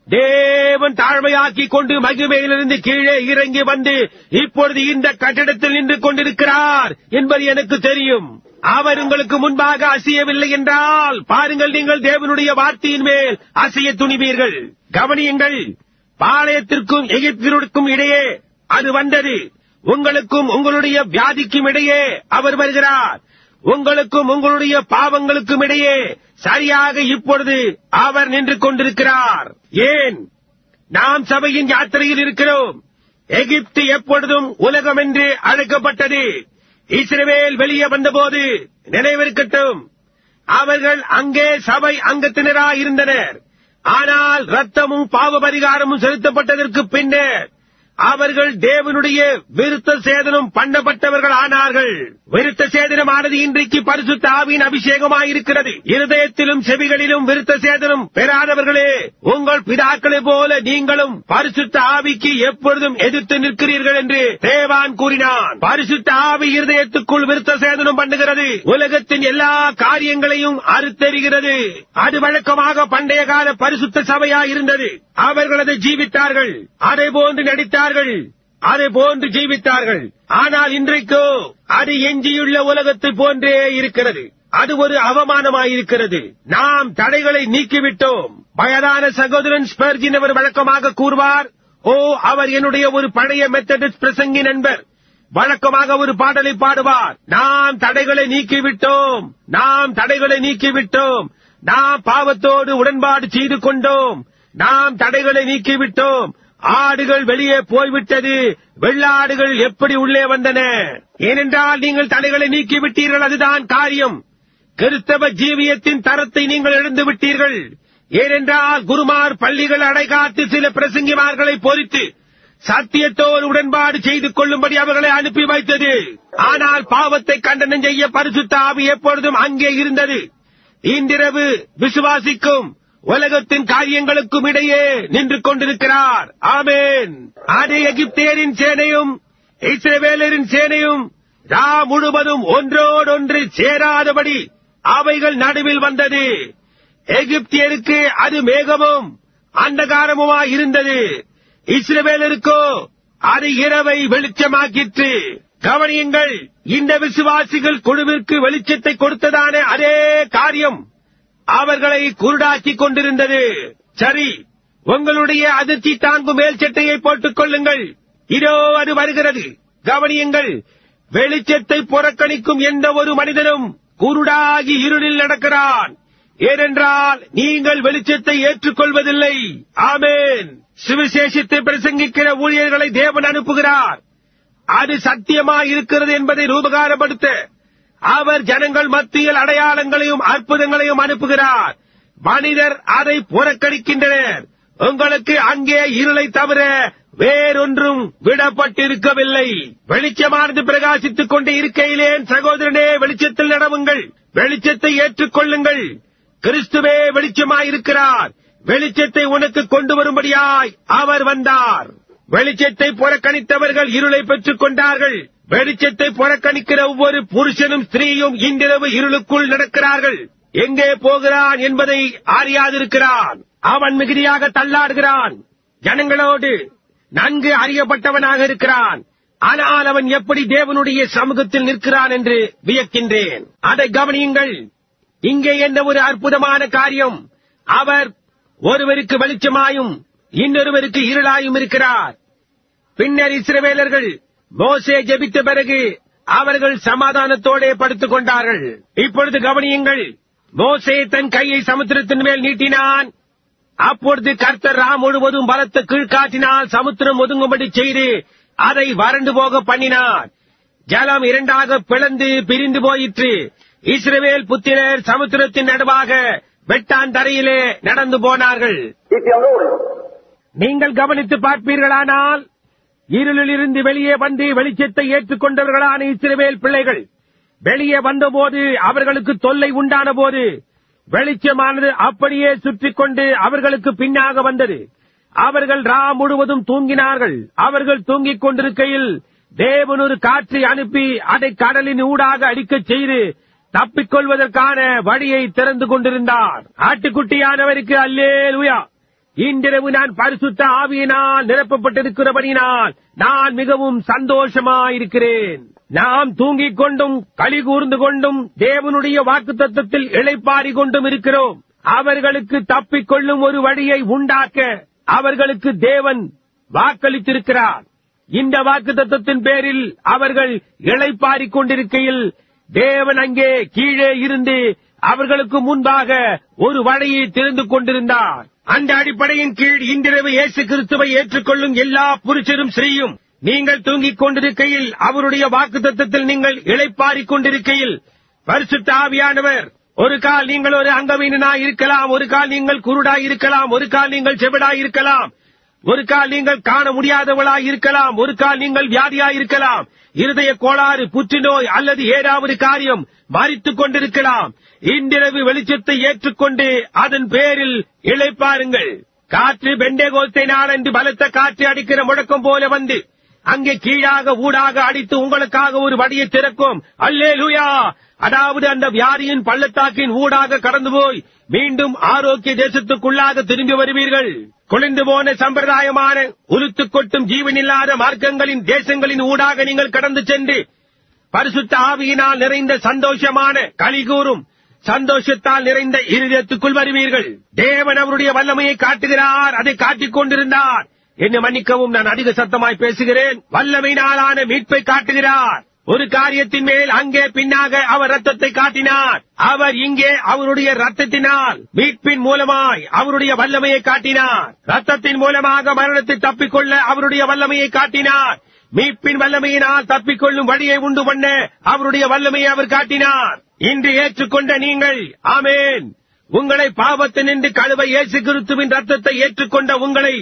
தேவன் தாழ்மையாக்கிக் கொண்டு மகிமையிலிருந்து கீழே இறங்கி வந்து இப்பொழுது இந்த கட்டிடத்தில் நின்று கொண்டிருக்கிறார் என்பது எனக்கு தெரியும் அவர் உங்களுக்கு முன்பாக அசையவில்லை என்றால் பாருங்கள் நீங்கள் தேவனுடைய வார்த்தையின் மேல் அசைய துணிவீர்கள் கவனியுங்கள் பாளையத்திற்கும் எகிப்திற்கும் இடையே அது வந்தது உங்களுக்கும் உங்களுடைய வியாதிக்கும் இடையே அவர் வருகிறார் உங்களுக்கும் உங்களுடைய பாவங்களுக்கும் இடையே சரியாக இப்பொழுது அவர் நின்று கொண்டிருக்கிறார் ஏன் நாம் சபையின் யாத்திரையில் இருக்கிறோம் எகிப்து எப்பொழுதும் உலகம் என்று அழைக்கப்பட்டது இஸ்ரவேல் வெளியே வந்தபோது நினைவிருக்கட்டும் அவர்கள் அங்கே சபை அங்கத்தினராய் இருந்தனர் ஆனால் ரத்தமும் பாவ பரிகாரமும் செலுத்தப்பட்டதற்கு பின்னர் அவர்கள் தேவனுடைய விருத்த சேதனம் பண்ணப்பட்டவர்கள் ஆனார்கள் விருத்த சேதனமானது இன்றைக்கு பரிசுத்த ஆவியின் அபிஷேகமாயிருக்கிறது இருதயத்திலும் செவிகளிலும் விருத்த சேதனம் பெறாதவர்களே உங்கள் பிதாக்களை போல நீங்களும் பரிசுத்த ஆவிக்கு எப்பொழுதும் எதிர்த்து நிற்கிறீர்கள் என்று தேவான் கூறினான் பரிசுத்த ஆவி இருதயத்துக்குள் விருத்த சேதனம் பண்ணுகிறது உலகத்தின் எல்லா காரியங்களையும் அறுத்தெறிகிறது அது வழக்கமாக பண்டைய கால பரிசுத்த சபையா இருந்தது அவர்கள் அதை ஜீவித்தார்கள் அதை போன்று நடித்தார்கள் அதை போன்று ஜீவித்தார்கள் ஆனால் இன்றைக்கோ அது எஞ்சியுள்ள உலகத்தை போன்றே இருக்கிறது அது ஒரு அவமானமாயிருக்கிறது நாம் தடைகளை நீக்கிவிட்டோம் வயதான சகோதரன் ஸ்பர்ஜின் அவர் வழக்கமாக கூறுவார் ஓ அவர் என்னுடைய ஒரு பழைய மெத்தடிஸ்ட் பிரசங்கி நண்பர் வழக்கமாக ஒரு பாடலை பாடுவார் நாம் தடைகளை நீக்கிவிட்டோம் நாம் தடைகளை நீக்கிவிட்டோம் நாம் பாவத்தோடு உடன்பாடு செய்து கொண்டோம் நாம் தடைகளை நீக்கிவிட்டோம் ஆடுகள் வெளியே போய்விட்டது வெள்ளாடுகள் எப்படி உள்ளே வந்தன ஏனென்றால் நீங்கள் தடைகளை நீக்கிவிட்டீர்கள் அதுதான் காரியம் கிறிஸ்தவ ஜீவியத்தின் தரத்தை நீங்கள் இழந்து விட்டீர்கள் ஏனென்றால் குருமார் பள்ளிகள் அடைகாத்து சில பிரசங்கிமார்களை பொறித்து சத்தியத்தோடு உடன்பாடு செய்து கொள்ளும்படி அவர்களை அனுப்பி வைத்தது ஆனால் பாவத்தை கண்டனம் செய்ய பரிசுத்த ஆவி எப்பொழுதும் அங்கே இருந்தது இன்றிரவு விசுவாசிக்கும் உலகத்தின் காரியங்களுக்கும் இடையே நின்று கொண்டிருக்கிறார் ஆமேன் அது எகிப்தியரின் சேனையும் இஸ்ரவேலரின் சேனையும் ரா முழுவதும் ஒன்றோடொன்று சேராதபடி அவைகள் நடுவில் வந்தது எகிப்தியருக்கு அது மேகமும் அந்தகாரமுமாய் இருந்தது இஸ்ரவேலருக்கோ அது இரவை வெளிச்சமாக்கிற்று கவனியுங்கள் இந்த விசுவாசிகள் குழுவிற்கு வெளிச்சத்தை கொடுத்ததான அதே காரியம் அவர்களை குருடாக்கிக் கொண்டிருந்தது சரி உங்களுடைய அதிர்ச்சி தாங்கும் மேல் சட்டையை போட்டுக் கொள்ளுங்கள் இதோ அது வருகிறது கவனியுங்கள் வெளிச்சத்தை புறக்கணிக்கும் எந்த ஒரு மனிதனும் குருடாகி இருளில் நடக்கிறான் ஏனென்றால் நீங்கள் வெளிச்சத்தை ஏற்றுக்கொள்வதில்லை ஆமேன் சுவிசேஷத்தை பிரசங்கிக்கிற ஊழியர்களை தேவன் அனுப்புகிறார் அது சத்தியமாய் இருக்கிறது என்பதை ரூபகாரப்படுத்த அவர் ஜனங்கள் மத்தியில் அடையாளங்களையும் அற்புதங்களையும் அனுப்புகிறார் மனிதர் அதை புறக்கணிக்கின்றனர் உங்களுக்கு அங்கே இருளை தவிர வேறொன்றும் விடப்பட்டிருக்கவில்லை வெளிச்சமானது பிரகாசித்துக் கொண்டு இருக்கையிலே சகோதரனே வெளிச்சத்தில் நடவுங்கள் வெளிச்சத்தை ஏற்றுக்கொள்ளுங்கள் கிறிஸ்துவே வெளிச்சமாயிருக்கிறார் வெளிச்சத்தை உனக்கு கொண்டு வரும்படியாய் அவர் வந்தார் வெளிச்சத்தை புறக்கணித்தவர்கள் இருளை பெற்றுக் கொண்டார்கள் வெளிச்சத்தை புறக்கணிக்கிற ஒவ்வொரு புருஷனும் ஸ்திரீயும் இன்றிரவு இருளுக்குள் நடக்கிறார்கள் எங்கே போகிறான் என்பதை அறியாதிருக்கிறான் அவன் மிகுதியாக தள்ளாடுகிறான் ஜனங்களோடு நன்கு அறியப்பட்டவனாக இருக்கிறான் ஆனால் அவன் எப்படி தேவனுடைய சமூகத்தில் நிற்கிறான் என்று வியக்கின்றேன் அதை கவனியுங்கள் இங்கே என்ன ஒரு அற்புதமான காரியம் அவர் ஒருவருக்கு வெளிச்சமாயும் இன்னொருவருக்கு இருளாயும் இருக்கிறார் பின்னர் இஸ்ரவேலர்கள் மோசே ஜெபித்த பிறகு அவர்கள் சமாதானத்தோடே படுத்துக் கொண்டார்கள் இப்பொழுது கவனியுங்கள் மோசே தன் கையை சமுத்திரத்தின் மேல் நீட்டினான் அப்பொழுது கர்த்தர் ரா முழுவதும் பலத்த கீழ்காட்டினால் சமுத்திரம் ஒதுங்கும்படி செய்து அதை வறண்டு போக பண்ணினார் ஜலம் இரண்டாக பிளந்து பிரிந்து போயிற்று இஸ்ரவேல் புத்திரர் சமுத்திரத்தின் நடுவாக வெட்டான் தரையிலே நடந்து போனார்கள் If you notice, நீங்கள் கவனித்து பார்ப்பீர்களானால் இருளிலிருந்து வெளியே வந்து வெளிச்சத்தை ஏற்றுக்கொண்டவர்களான இஸ்ரவேல் பிள்ளைகள் வெளியே வந்தபோது அவர்களுக்கு தொல்லை உண்டான போது வெளிச்சமானது அப்படியே சுற்றிக் கொண்டு அவர்களுக்கு பின்னாக வந்தது அவர்கள் ரா முழுவதும் தூங்கினார்கள் அவர்கள் தூங்கிக் கொண்டிருக்கையில் தேவன் ஒரு காற்றை அனுப்பி அதை கடலின் ஊடாக அடிக்கச் செய்து தப்பிக்கொள்வதற்கான வழியை திறந்து கொண்டிருந்தார் ஆட்டுக்குட்டியானவருக்கு அல்லேலூயா இன்றிரவு நான் பரிசுத்த ஆவியினால் நிரப்பப்பட்டிருக்கிறபடியினால் நான் மிகவும் சந்தோஷமாயிருக்கிறேன் நாம் தூங்கிக் கொண்டும் களி கூர்ந்து கொண்டும் தேவனுடைய வாக்கு தத்துவத்தில் இளைப்பாரி கொண்டும் இருக்கிறோம் அவர்களுக்கு தப்பிக்கொள்ளும் ஒரு வழியை உண்டாக்க அவர்களுக்கு தேவன் வாக்களித்திருக்கிறார் இந்த வாக்கு தத்துவத்தின் பேரில் அவர்கள் இளைப்பாரிக் கொண்டிருக்கையில் தேவன் அங்கே கீழே இருந்து அவர்களுக்கு முன்பாக ஒரு வழியை திறந்து கொண்டிருந்தார் அந்த அடிப்படையின் கீழ் இன்றிரவு இயேசு கிறிஸ்துவை ஏற்றுக்கொள்ளும் எல்லா புருஷரும் ஸ்ரீயும் நீங்கள் தூங்கிக் கொண்டிருக்கையில் அவருடைய வாக்கு தத்துவத்தில் நீங்கள் இளைப்பாரிக் கொண்டிருக்கையில் பரிசுத்த ஆவியானவர் ஒரு கால் நீங்கள் ஒரு அங்கவீனனாய் இருக்கலாம் ஒரு கால் நீங்கள் குருடாய் இருக்கலாம் ஒரு கால் நீங்கள் செவிடாய் இருக்கலாம் ஒரு கால் நீங்கள் காண முடியாதவளாய் இருக்கலாம் ஒரு கால் நீங்கள் வியாதியாய் இருக்கலாம் இருதய கோளாறு புற்றுநோய் அல்லது ஏதாவது காரியம் மறித்துக் கொண்டிருக்கலாம் இன்றிரவு வெளிச்சத்தை ஏற்றுக்கொண்டு அதன் பேரில் இளைப்பாருங்கள் காற்று பெண்டேகோஸ்தை நாளன்று பலத்த காற்று அடிக்கிற முழக்கம் போல வந்து அங்கே கீழாக ஊடாக அடித்து உங்களுக்காக ஒரு வடியை திறக்கும் அல்லே அதாவது அந்த வியாதியின் பள்ளத்தாக்கின் ஊடாக கடந்து போய் மீண்டும் ஆரோக்கிய தேசத்துக்குள்ளாக திரும்பி வருவீர்கள் குளிந்து போன சம்பிரதாயமான உலுத்துக் கொட்டும் ஜீவனில்லாத மார்க்கங்களின் தேசங்களின் ஊடாக நீங்கள் கடந்து சென்று பரிசுத்த ஆவியினால் நிறைந்த சந்தோஷமான கலிகூறும் சந்தோஷத்தால் நிறைந்த இருதயத்துக்குள் வருவீர்கள் தேவன் அவருடைய வல்லமையை காட்டுகிறார் அதை காட்டிக் கொண்டிருந்தார் என்ன மன்னிக்கவும் நான் அதிக சத்தமாய் பேசுகிறேன் வல்லமையினாலான மீட்பை காட்டுகிறார் ஒரு காரியத்தின் மேல் அங்கே பின்னாக அவர் ரத்தத்தை காட்டினார் அவர் இங்கே அவருடைய ரத்தத்தினால் மீட்பின் மூலமாய் அவருடைய வல்லமையை காட்டினார் ரத்தத்தின் மூலமாக மரணத்தை தப்பிக்கொள்ள அவருடைய வல்லமையை காட்டினார் மீட்பின் வல்லமையினால் தப்பிக்கொள்ளும் வழியை உண்டு பண்ண அவருடைய வல்லமையை அவர் காட்டினார் இன்று ஏற்றுக்கொண்ட நீங்கள் ஆமேன் உங்களை பாவத்தினின்று கழுவ இயேசு கிறிஸ்துவின் ரத்தத்தை ஏற்றுக்கொண்ட உங்களை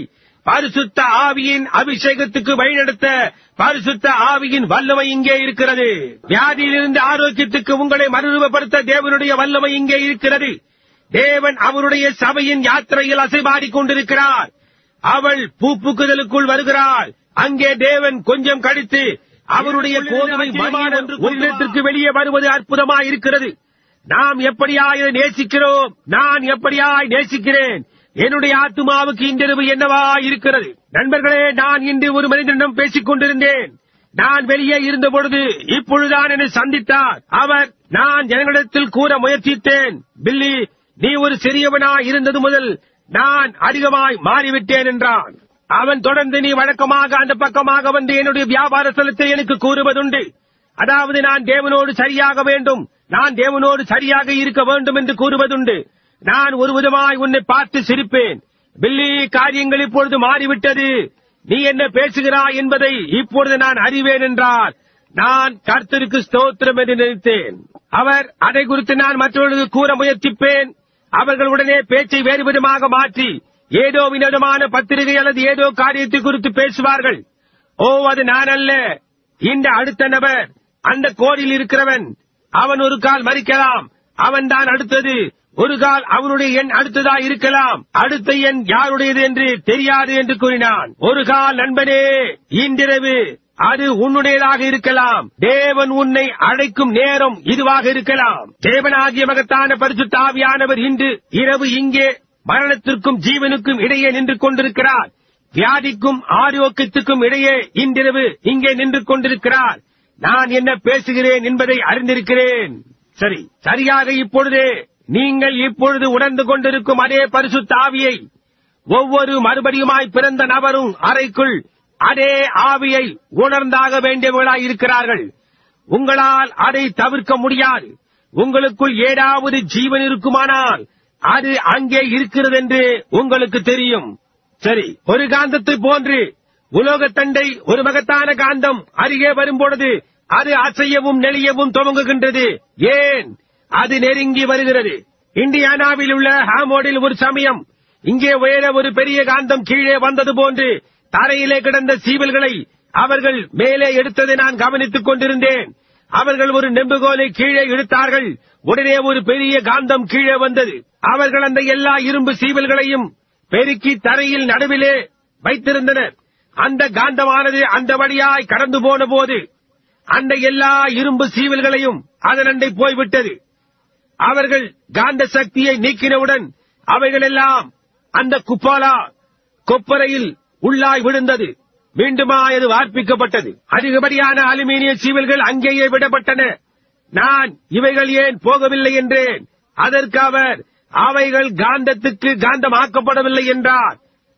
பரிசுத்த ஆவியின் அபிஷேகத்துக்கு வழிநடத்த பரிசுத்த ஆவியின் வல்லமை இங்கே இருக்கிறது வியாதியிலிருந்து ஆரோக்கியத்துக்கு உங்களை மறுரூபப்படுத்த தேவனுடைய வல்லமை இங்கே இருக்கிறது தேவன் அவருடைய சபையின் யாத்திரையில் அசைபாடிக் கொண்டிருக்கிறார் அவள் பூப்புக்குதலுக்குள் வருகிறாள் அங்கே தேவன் கொஞ்சம் கழித்து அவருடைய கோதுமை மணியான ஒன்றிற்கு வெளியே வருவது அற்புதமாய் இருக்கிறது நாம் எப்படியாய் இதை நேசிக்கிறோம் நான் எப்படியாய் நேசிக்கிறேன் என்னுடைய ஆத்துமாவுக்கு இன்றிரவு என்னவா இருக்கிறது நண்பர்களே நான் இன்று ஒரு மனிதனிடம் பேசிக் கொண்டிருந்தேன் நான் வெளியே இருந்த பொழுது இப்பொழுதுதான் என்னை சந்தித்தார் அவர் நான் ஜனங்களிடத்தில் கூற முயற்சித்தேன் பில்லி நீ ஒரு சிறியவனாய் இருந்தது முதல் நான் அதிகமாய் மாறிவிட்டேன் என்றான் அவன் தொடர்ந்து நீ வழக்கமாக அந்த பக்கமாக வந்து என்னுடைய வியாபார ஸ்தலத்தை எனக்கு கூறுவதுண்டு அதாவது நான் தேவனோடு சரியாக வேண்டும் நான் தேவனோடு சரியாக இருக்க வேண்டும் என்று கூறுவதுண்டு நான் ஒரு விதமாய் உன்னை பார்த்து சிரிப்பேன் பில்லி காரியங்கள் இப்பொழுது மாறிவிட்டது நீ என்ன பேசுகிறாய் என்பதை இப்பொழுது நான் அறிவேன் என்றார் நான் கர்த்தருக்கு ஸ்தோத்திரம் என்று நினைத்தேன் அவர் அதை குறித்து நான் மற்றவர்களுக்கு கூற முயற்சிப்பேன் அவர்கள் உடனே பேச்சை வேறு விதமாக மாற்றி ஏதோ வினோதமான பத்திரிகை அல்லது ஏதோ காரியத்தை குறித்து பேசுவார்கள் ஓ அது நான் அல்ல இந்த அடுத்த நபர் அந்த கோரில் இருக்கிறவன் அவன் ஒரு கால் மறிக்கலாம் அவன் தான் அடுத்தது ஒரு கால் அவனுடைய எண் அடுத்ததா இருக்கலாம் அடுத்த எண் யாருடையது என்று தெரியாது என்று கூறினான் ஒரு கால் நண்பனே இன்றிரவு அது உன்னுடையதாக இருக்கலாம் தேவன் உன்னை அழைக்கும் நேரம் இதுவாக இருக்கலாம் தேவனாகிய மகத்தான பரிசுத்த ஆவியானவர் இன்று இரவு இங்கே மரணத்திற்கும் ஜீவனுக்கும் இடையே நின்று கொண்டிருக்கிறார் வியாதிக்கும் ஆரோக்கியத்துக்கும் இடையே இன்றிரவு இங்கே நின்று கொண்டிருக்கிறார் நான் என்ன பேசுகிறேன் என்பதை அறிந்திருக்கிறேன் சரி சரியாக இப்பொழுதே நீங்கள் இப்பொழுது உணர்ந்து கொண்டிருக்கும் அதே பரிசுத்த ஆவியை ஒவ்வொரு மறுபடியுமாய் பிறந்த நபரும் அறைக்குள் அதே ஆவியை உணர்ந்தாக வேண்டியவர்களாய் இருக்கிறார்கள் உங்களால் அதை தவிர்க்க முடியாது உங்களுக்குள் ஏதாவது ஜீவன் இருக்குமானால் அது அங்கே இருக்கிறது என்று உங்களுக்கு தெரியும் சரி ஒரு காந்தத்தை போன்று உலோகத்தண்டை ஒரு மகத்தான காந்தம் அருகே வரும்பொழுது அது அசையவும் நெளியவும் துவங்குகின்றது ஏன் அது நெருங்கி வருகிறது இந்தியானாவில் உள்ள ஹாமோடில் ஒரு சமயம் இங்கே உயர ஒரு பெரிய காந்தம் கீழே வந்தது போன்று தரையிலே கிடந்த சீவல்களை அவர்கள் மேலே எடுத்ததை நான் கவனித்துக் கொண்டிருந்தேன் அவர்கள் ஒரு நெம்புகோலை கீழே இழுத்தார்கள் உடனே ஒரு பெரிய காந்தம் கீழே வந்தது அவர்கள் அந்த எல்லா இரும்பு சீவல்களையும் பெருக்கி தரையில் நடுவிலே வைத்திருந்தனர் அந்த காந்தமானது அந்த வழியாய் கடந்து போன போது அந்த எல்லா இரும்பு சீவல்களையும் அதனண்டை போய்விட்டது அவர்கள் காந்த சக்தியை நீக்கினவுடன் அவைகளெல்லாம் அந்த குப்பாலா கொப்பரையில் உள்ளாய் விழுந்தது மீண்டுமா அது வார்ப்பிக்கப்பட்டது அதிகப்படியான அலுமினிய சீவல்கள் அங்கேயே விடப்பட்டன நான் இவைகள் ஏன் போகவில்லை என்றேன் அதற்கு அவர் அவைகள் காந்தத்துக்கு காந்தமாக்கப்படவில்லை என்றார்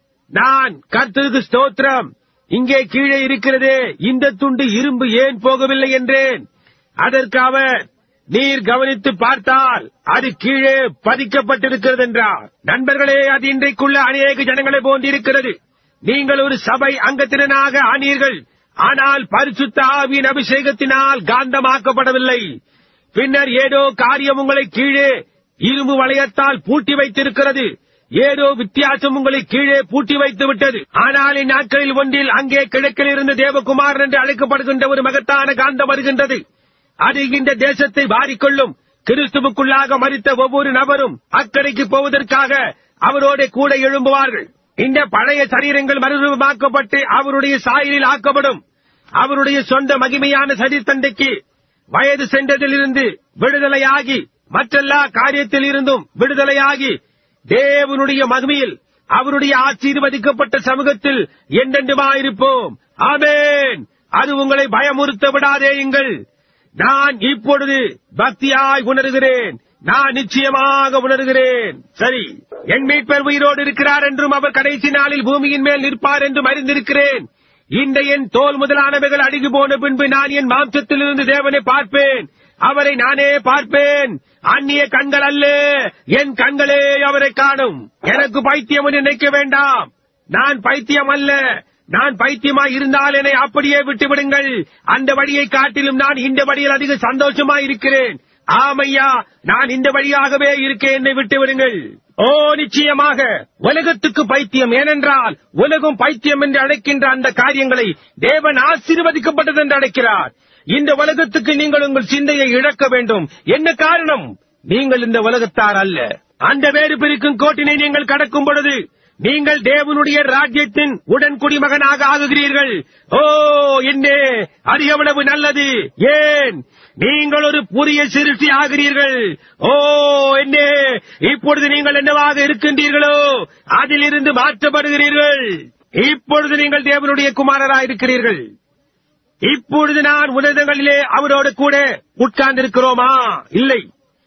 நான் கர்த்தருக்கு ஸ்தோத்திரம் இங்கே கீழே இருக்கிறதே இந்த துண்டு இரும்பு ஏன் போகவில்லை என்றேன் அதற்கு அவர் நீர் கவனித்து பார்த்தால் அது கீழே பதிக்கப்பட்டிருக்கிறது என்றார் நண்பர்களே அது இன்றைக்குள்ள அநேக ஜனங்களை போன்றிருக்கிறது நீங்கள் ஒரு சபை அங்கத்தினராக ஆனீர்கள் ஆனால் பரிசுத்த ஆவியின் அபிஷேகத்தினால் காந்தமாக்கப்படவில்லை பின்னர் ஏதோ காரியம் உங்களை கீழே இரும்பு வளையத்தால் பூட்டி வைத்திருக்கிறது ஏதோ வித்தியாசம் உங்களை கீழே பூட்டி வைத்து விட்டது ஆனால் இந்நாட்களில் ஒன்றில் அங்கே கிழக்கில் இருந்து தேவகுமாரன் என்று அழைக்கப்படுகின்ற ஒரு மகத்தான காந்தம் வருகின்றது அது இந்த தேசத்தை வாரிக்கொள்ளும் கிறிஸ்துவுக்குள்ளாக மறித்த ஒவ்வொரு நபரும் அக்கறைக்கு போவதற்காக அவரோட கூட எழும்புவார்கள் இந்த பழைய சரீரங்கள் மறுரூபமாக்கப்பட்டு அவருடைய சாயலில் ஆக்கப்படும் அவருடைய சொந்த மகிமையான சதித்தண்டைக்கு வயது சென்றதிலிருந்து விடுதலையாகி மற்றெல்லா காரியத்தில் இருந்தும் விடுதலையாகி தேவனுடைய மகிமையில் அவருடைய ஆசீர்வதிக்கப்பட்ட சமூகத்தில் என்றென்றுமாயிருப்போம் ஆமேன் அது உங்களை பயமுறுத்த விடாதேயுங்கள் நான் இப்பொழுது பக்தியாய் உணர்கிறேன் நான் நிச்சயமாக உணர்கிறேன் சரி என் மீட்பர் உயிரோடு இருக்கிறார் என்றும் அவர் கடைசி நாளில் பூமியின் மேல் நிற்பார் என்றும் அறிந்திருக்கிறேன் இந்த என் தோல் முதலானவைகள் அடிகு போன பின்பு நான் என் மாம்சத்திலிருந்து தேவனை பார்ப்பேன் அவரை நானே பார்ப்பேன் அந்நிய கண்கள் அல்ல என் கண்களே அவரை காணும் எனக்கு பைத்தியம் என்று நினைக்க வேண்டாம் நான் பைத்தியம் அல்ல நான் பைத்தியமாய் இருந்தால் என்னை அப்படியே விட்டு விடுங்கள் அந்த வழியை காட்டிலும் நான் இந்த வழியில் அதிக சந்தோஷமாய் இருக்கிறேன் ஆமையா நான் இந்த வழியாகவே இருக்கேன் என்னை விட்டு விடுங்கள் ஓ நிச்சயமாக உலகத்துக்கு பைத்தியம் ஏனென்றால் உலகம் பைத்தியம் என்று அழைக்கின்ற அந்த காரியங்களை தேவன் ஆசீர்வதிக்கப்பட்டது என்று அழைக்கிறார் இந்த உலகத்துக்கு நீங்கள் உங்கள் சிந்தையை இழக்க வேண்டும் என்ன காரணம் நீங்கள் இந்த உலகத்தார் அல்ல அந்த வேறு பிரிக்கும் கோட்டினை நீங்கள் கடக்கும் பொழுது நீங்கள் தேவனுடைய ராஜ்யத்தின் உடன் குடிமகனாக ஆகுகிறீர்கள் ஓ என்னே அது எவ்வளவு நல்லது ஏன் நீங்கள் ஒரு புதிய சிருஷ்டி ஆகிறீர்கள் ஓ என்னே இப்பொழுது நீங்கள் என்னவாக இருக்கின்றீர்களோ அதிலிருந்து மாற்றப்படுகிறீர்கள் இப்பொழுது நீங்கள் தேவனுடைய குமாரராக இருக்கிறீர்கள் இப்பொழுது நான் உன்னதங்களிலே அவரோடு கூட உட்கார்ந்திருக்கிறோமா இல்லை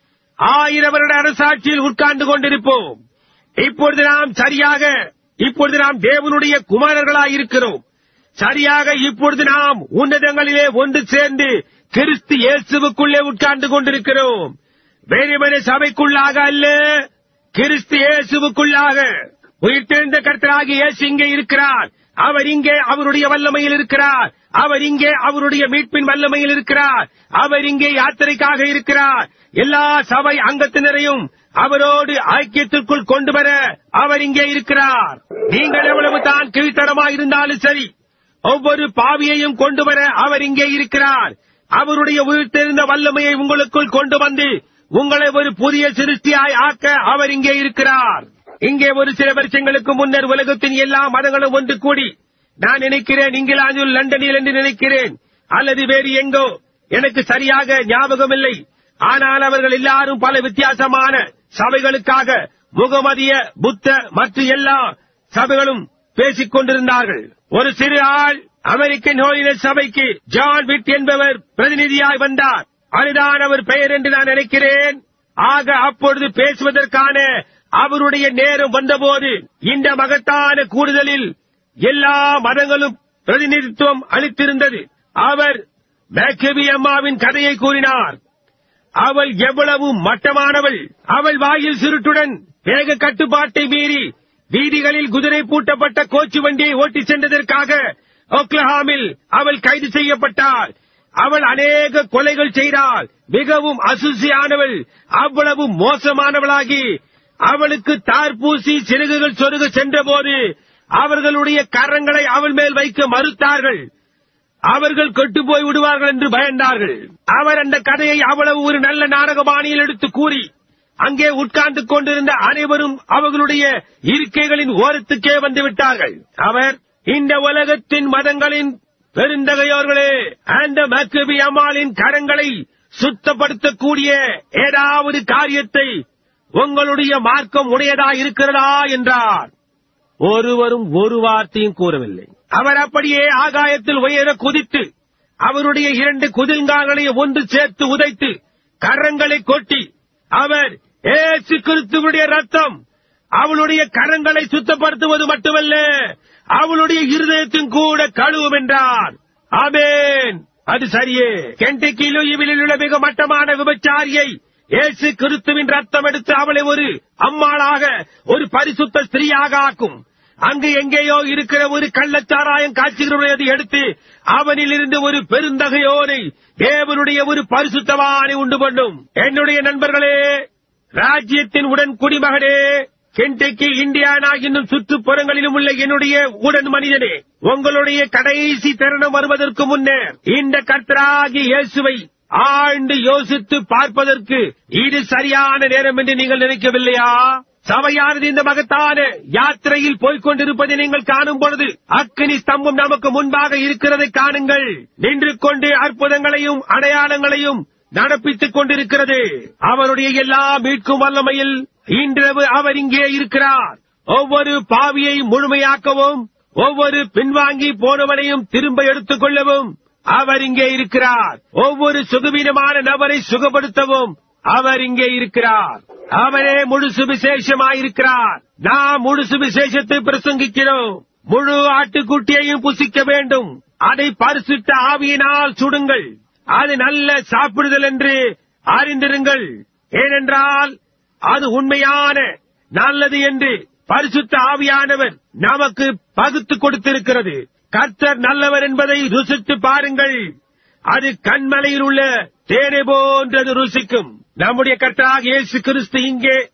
ஆயிரம் வருட அரசாட்சியில் உட்கார்ந்து கொண்டிருப்போம் இப்பொழுது நாம் சரியாக இப்பொழுது நாம் தேவனுடைய குமாரர்களாய் இருக்கிறோம் சரியாக இப்பொழுது நாம் உன்னதங்களிலே ஒன்று சேர்ந்து கிறிஸ்து இயேசுவுக்குள்ளே உட்கார்ந்து கொண்டிருக்கிறோம் வேறுமனை சபைக்குள்ளாக அல்ல கிறிஸ்து இயேசுவுக்குள்ளாக உயிர்த்தெழுந்த கர்த்தராகி இயேசு இங்கே இருக்கிறார் அவர் இங்கே அவருடைய வல்லமையில் இருக்கிறார் அவர் இங்கே அவருடைய மீட்பின் வல்லமையில் இருக்கிறார் அவர் இங்கே யாத்திரைக்காக இருக்கிறார் எல்லா சபை அங்கத்தினரையும் அவரோடு ஐக்கியத்திற்குள் கொண்டு வர அவர் இங்கே இருக்கிறார் நீங்கள் எவ்வளவு தான் கீழ்த்தரமாக இருந்தாலும் சரி ஒவ்வொரு பாவியையும் கொண்டு வர அவர் இங்கே இருக்கிறார் அவருடைய உயிர்த்தெழுந்த வல்லமையை உங்களுக்குள் கொண்டு வந்து உங்களை ஒரு புதிய சிருஷ்டியாய் ஆக்க அவர் இங்கே இருக்கிறார் இங்கே ஒரு சில வருஷங்களுக்கு முன்னர் உலகத்தின் எல்லா மதங்களும் ஒன்று கூடி நான் நினைக்கிறேன் இங்கிலாந்தில் லண்டனில் என்று நினைக்கிறேன் அல்லது வேறு எங்கோ எனக்கு சரியாக ஞாபகம் இல்லை ஆனால் அவர்கள் எல்லாரும் பல வித்தியாசமான சபைகளுக்காக முகமதிய புத்த மற்ற எல்லா சபைகளும் பேசிக் கொண்டிருந்தார்கள் ஒரு சிறு ஆள் அமெரிக்கன் ஹோலினஸ் சபைக்கு ஜான் விட் என்பவர் பிரதிநிதியாய் வந்தார் அதுதான் அவர் பெயர் என்று நான் நினைக்கிறேன் ஆக அப்பொழுது பேசுவதற்கான அவருடைய நேரம் வந்தபோது இந்த மகத்தான கூடுதலில் எல்லா மதங்களும் பிரதிநிதித்துவம் அளித்திருந்தது அவர் மேக்கபி அம்மாவின் கதையை கூறினார் அவள் எவ்வளவு மட்டமானவள் அவள் வாயில் சுருட்டுடன் வேக கட்டுப்பாட்டை மீறி வீதிகளில் குதிரை பூட்டப்பட்ட கோச்சு வண்டியை ஓட்டிச் சென்றதற்காக ஒக்லஹாமில் அவள் கைது செய்யப்பட்டாள் அவள் அநேக கொலைகள் செய்தாள் மிகவும் அசுசியானவள் அவ்வளவு மோசமானவளாகி அவளுக்கு தார்பூசி சிறகுகள் சொருக சென்றபோது அவர்களுடைய கரங்களை அவள் மேல் வைக்க மறுத்தார்கள் அவர்கள் கெட்டு போய் விடுவார்கள் என்று பயந்தார்கள் அவர் அந்த கதையை அவ்வளவு ஒரு நல்ல நாடக பாணியில் எடுத்து கூறி அங்கே உட்கார்ந்து கொண்டிருந்த அனைவரும் அவர்களுடைய இருக்கைகளின் ஓரத்துக்கே வந்து விட்டார்கள் அவர் இந்த உலகத்தின் மதங்களின் பெருந்தகையோர்களே அந்த மக்கபி அம்மாளின் கரங்களை சுத்தப்படுத்தக்கூடிய ஏதாவது காரியத்தை உங்களுடைய மார்க்கம் உடையதா இருக்கிறதா என்றார் ஒருவரும் ஒரு வார்த்தையும் கூறவில்லை அவர் அப்படியே ஆகாயத்தில் உயர குதித்து அவருடைய இரண்டு குதிங்கால்களை ஒன்று சேர்த்து உதைத்து கரங்களை கொட்டி அவர் ஏசு கிறிஸ்துவுடைய ரத்தம் அவளுடைய கரங்களை சுத்தப்படுத்துவது மட்டுமல்ல அவளுடைய இருதயத்தின் கூட கழுவும் என்றார் ஆமேன் அது சரியே கென்டக்கி லூயிவிலில் உள்ள மிக மட்டமான விபச்சாரியை இயேசு கிறிஸ்துவின் ரத்தம் எடுத்து அவளை ஒரு அம்மாளாக ஒரு பரிசுத்த ஸ்திரீயாக ஆக்கும் அங்கு எங்கேயோ இருக்கிற ஒரு கள்ளச்சாராயம் காட்சிகளுடையதை எடுத்து அவனில் இருந்து ஒரு பெருந்தகையோனை தேவனுடைய ஒரு பரிசுத்தவானை உண்டு பண்ணும் என்னுடைய நண்பர்களே ராஜ்யத்தின் உடன் குடிமகனே கென்டக்கி இந்தியானா என்னும் சுற்றுப்புறங்களிலும் உள்ள என்னுடைய உடன் மனிதனே உங்களுடைய கடைசி தருணம் வருவதற்கு முன்னர் இந்த கர்த்தராகி இயேசுவை ஆழ்ந்து யோசித்து பார்ப்பதற்கு இது சரியான நேரம் என்று நீங்கள் நினைக்கவில்லையா சபையானது இந்த மகத்தான யாத்திரையில் போய்க் கொண்டிருப்பதை நீங்கள் காணும் பொழுது அக்கினி ஸ்தம்பம் நமக்கு முன்பாக இருக்கிறதை காணுங்கள் நின்று கொண்டு அற்புதங்களையும் அடையாளங்களையும் நடப்பித்துக் கொண்டிருக்கிறது அவருடைய எல்லா மீட்கும் வல்லமையில் இன்றவு அவர் இங்கே இருக்கிறார் ஒவ்வொரு பாவியை முழுமையாக்கவும் ஒவ்வொரு பின்வாங்கி போனவனையும் திரும்ப எடுத்துக் கொள்ளவும் அவர் இங்கே இருக்கிறார் ஒவ்வொரு சுகவீனமான நபரை சுகப்படுத்தவும் அவர் இங்கே இருக்கிறார் அவரே முழு சுவிசேஷமாயிருக்கிறார் நாம் முழு சுவிசேஷத்தை பிரசங்கிக்கிறோம் முழு ஆட்டுக்குட்டியையும் புசிக்க வேண்டும் அதை பரிசுத்த ஆவியினால் சுடுங்கள் அது நல்ல சாப்பிடுதல் என்று அறிந்திருங்கள் ஏனென்றால் அது உண்மையான நல்லது என்று பரிசுத்த ஆவியானவர் நமக்கு பகுத்து கொடுத்திருக்கிறது கர்த்தர் நல்லவர் என்பதை ருசித்து பாருங்கள் அது கண்மலையில் உள்ள தேனை போன்றது ருசிக்கும் நம்முடைய கர்த்தராக இயேசு கிறிஸ்து இங்கே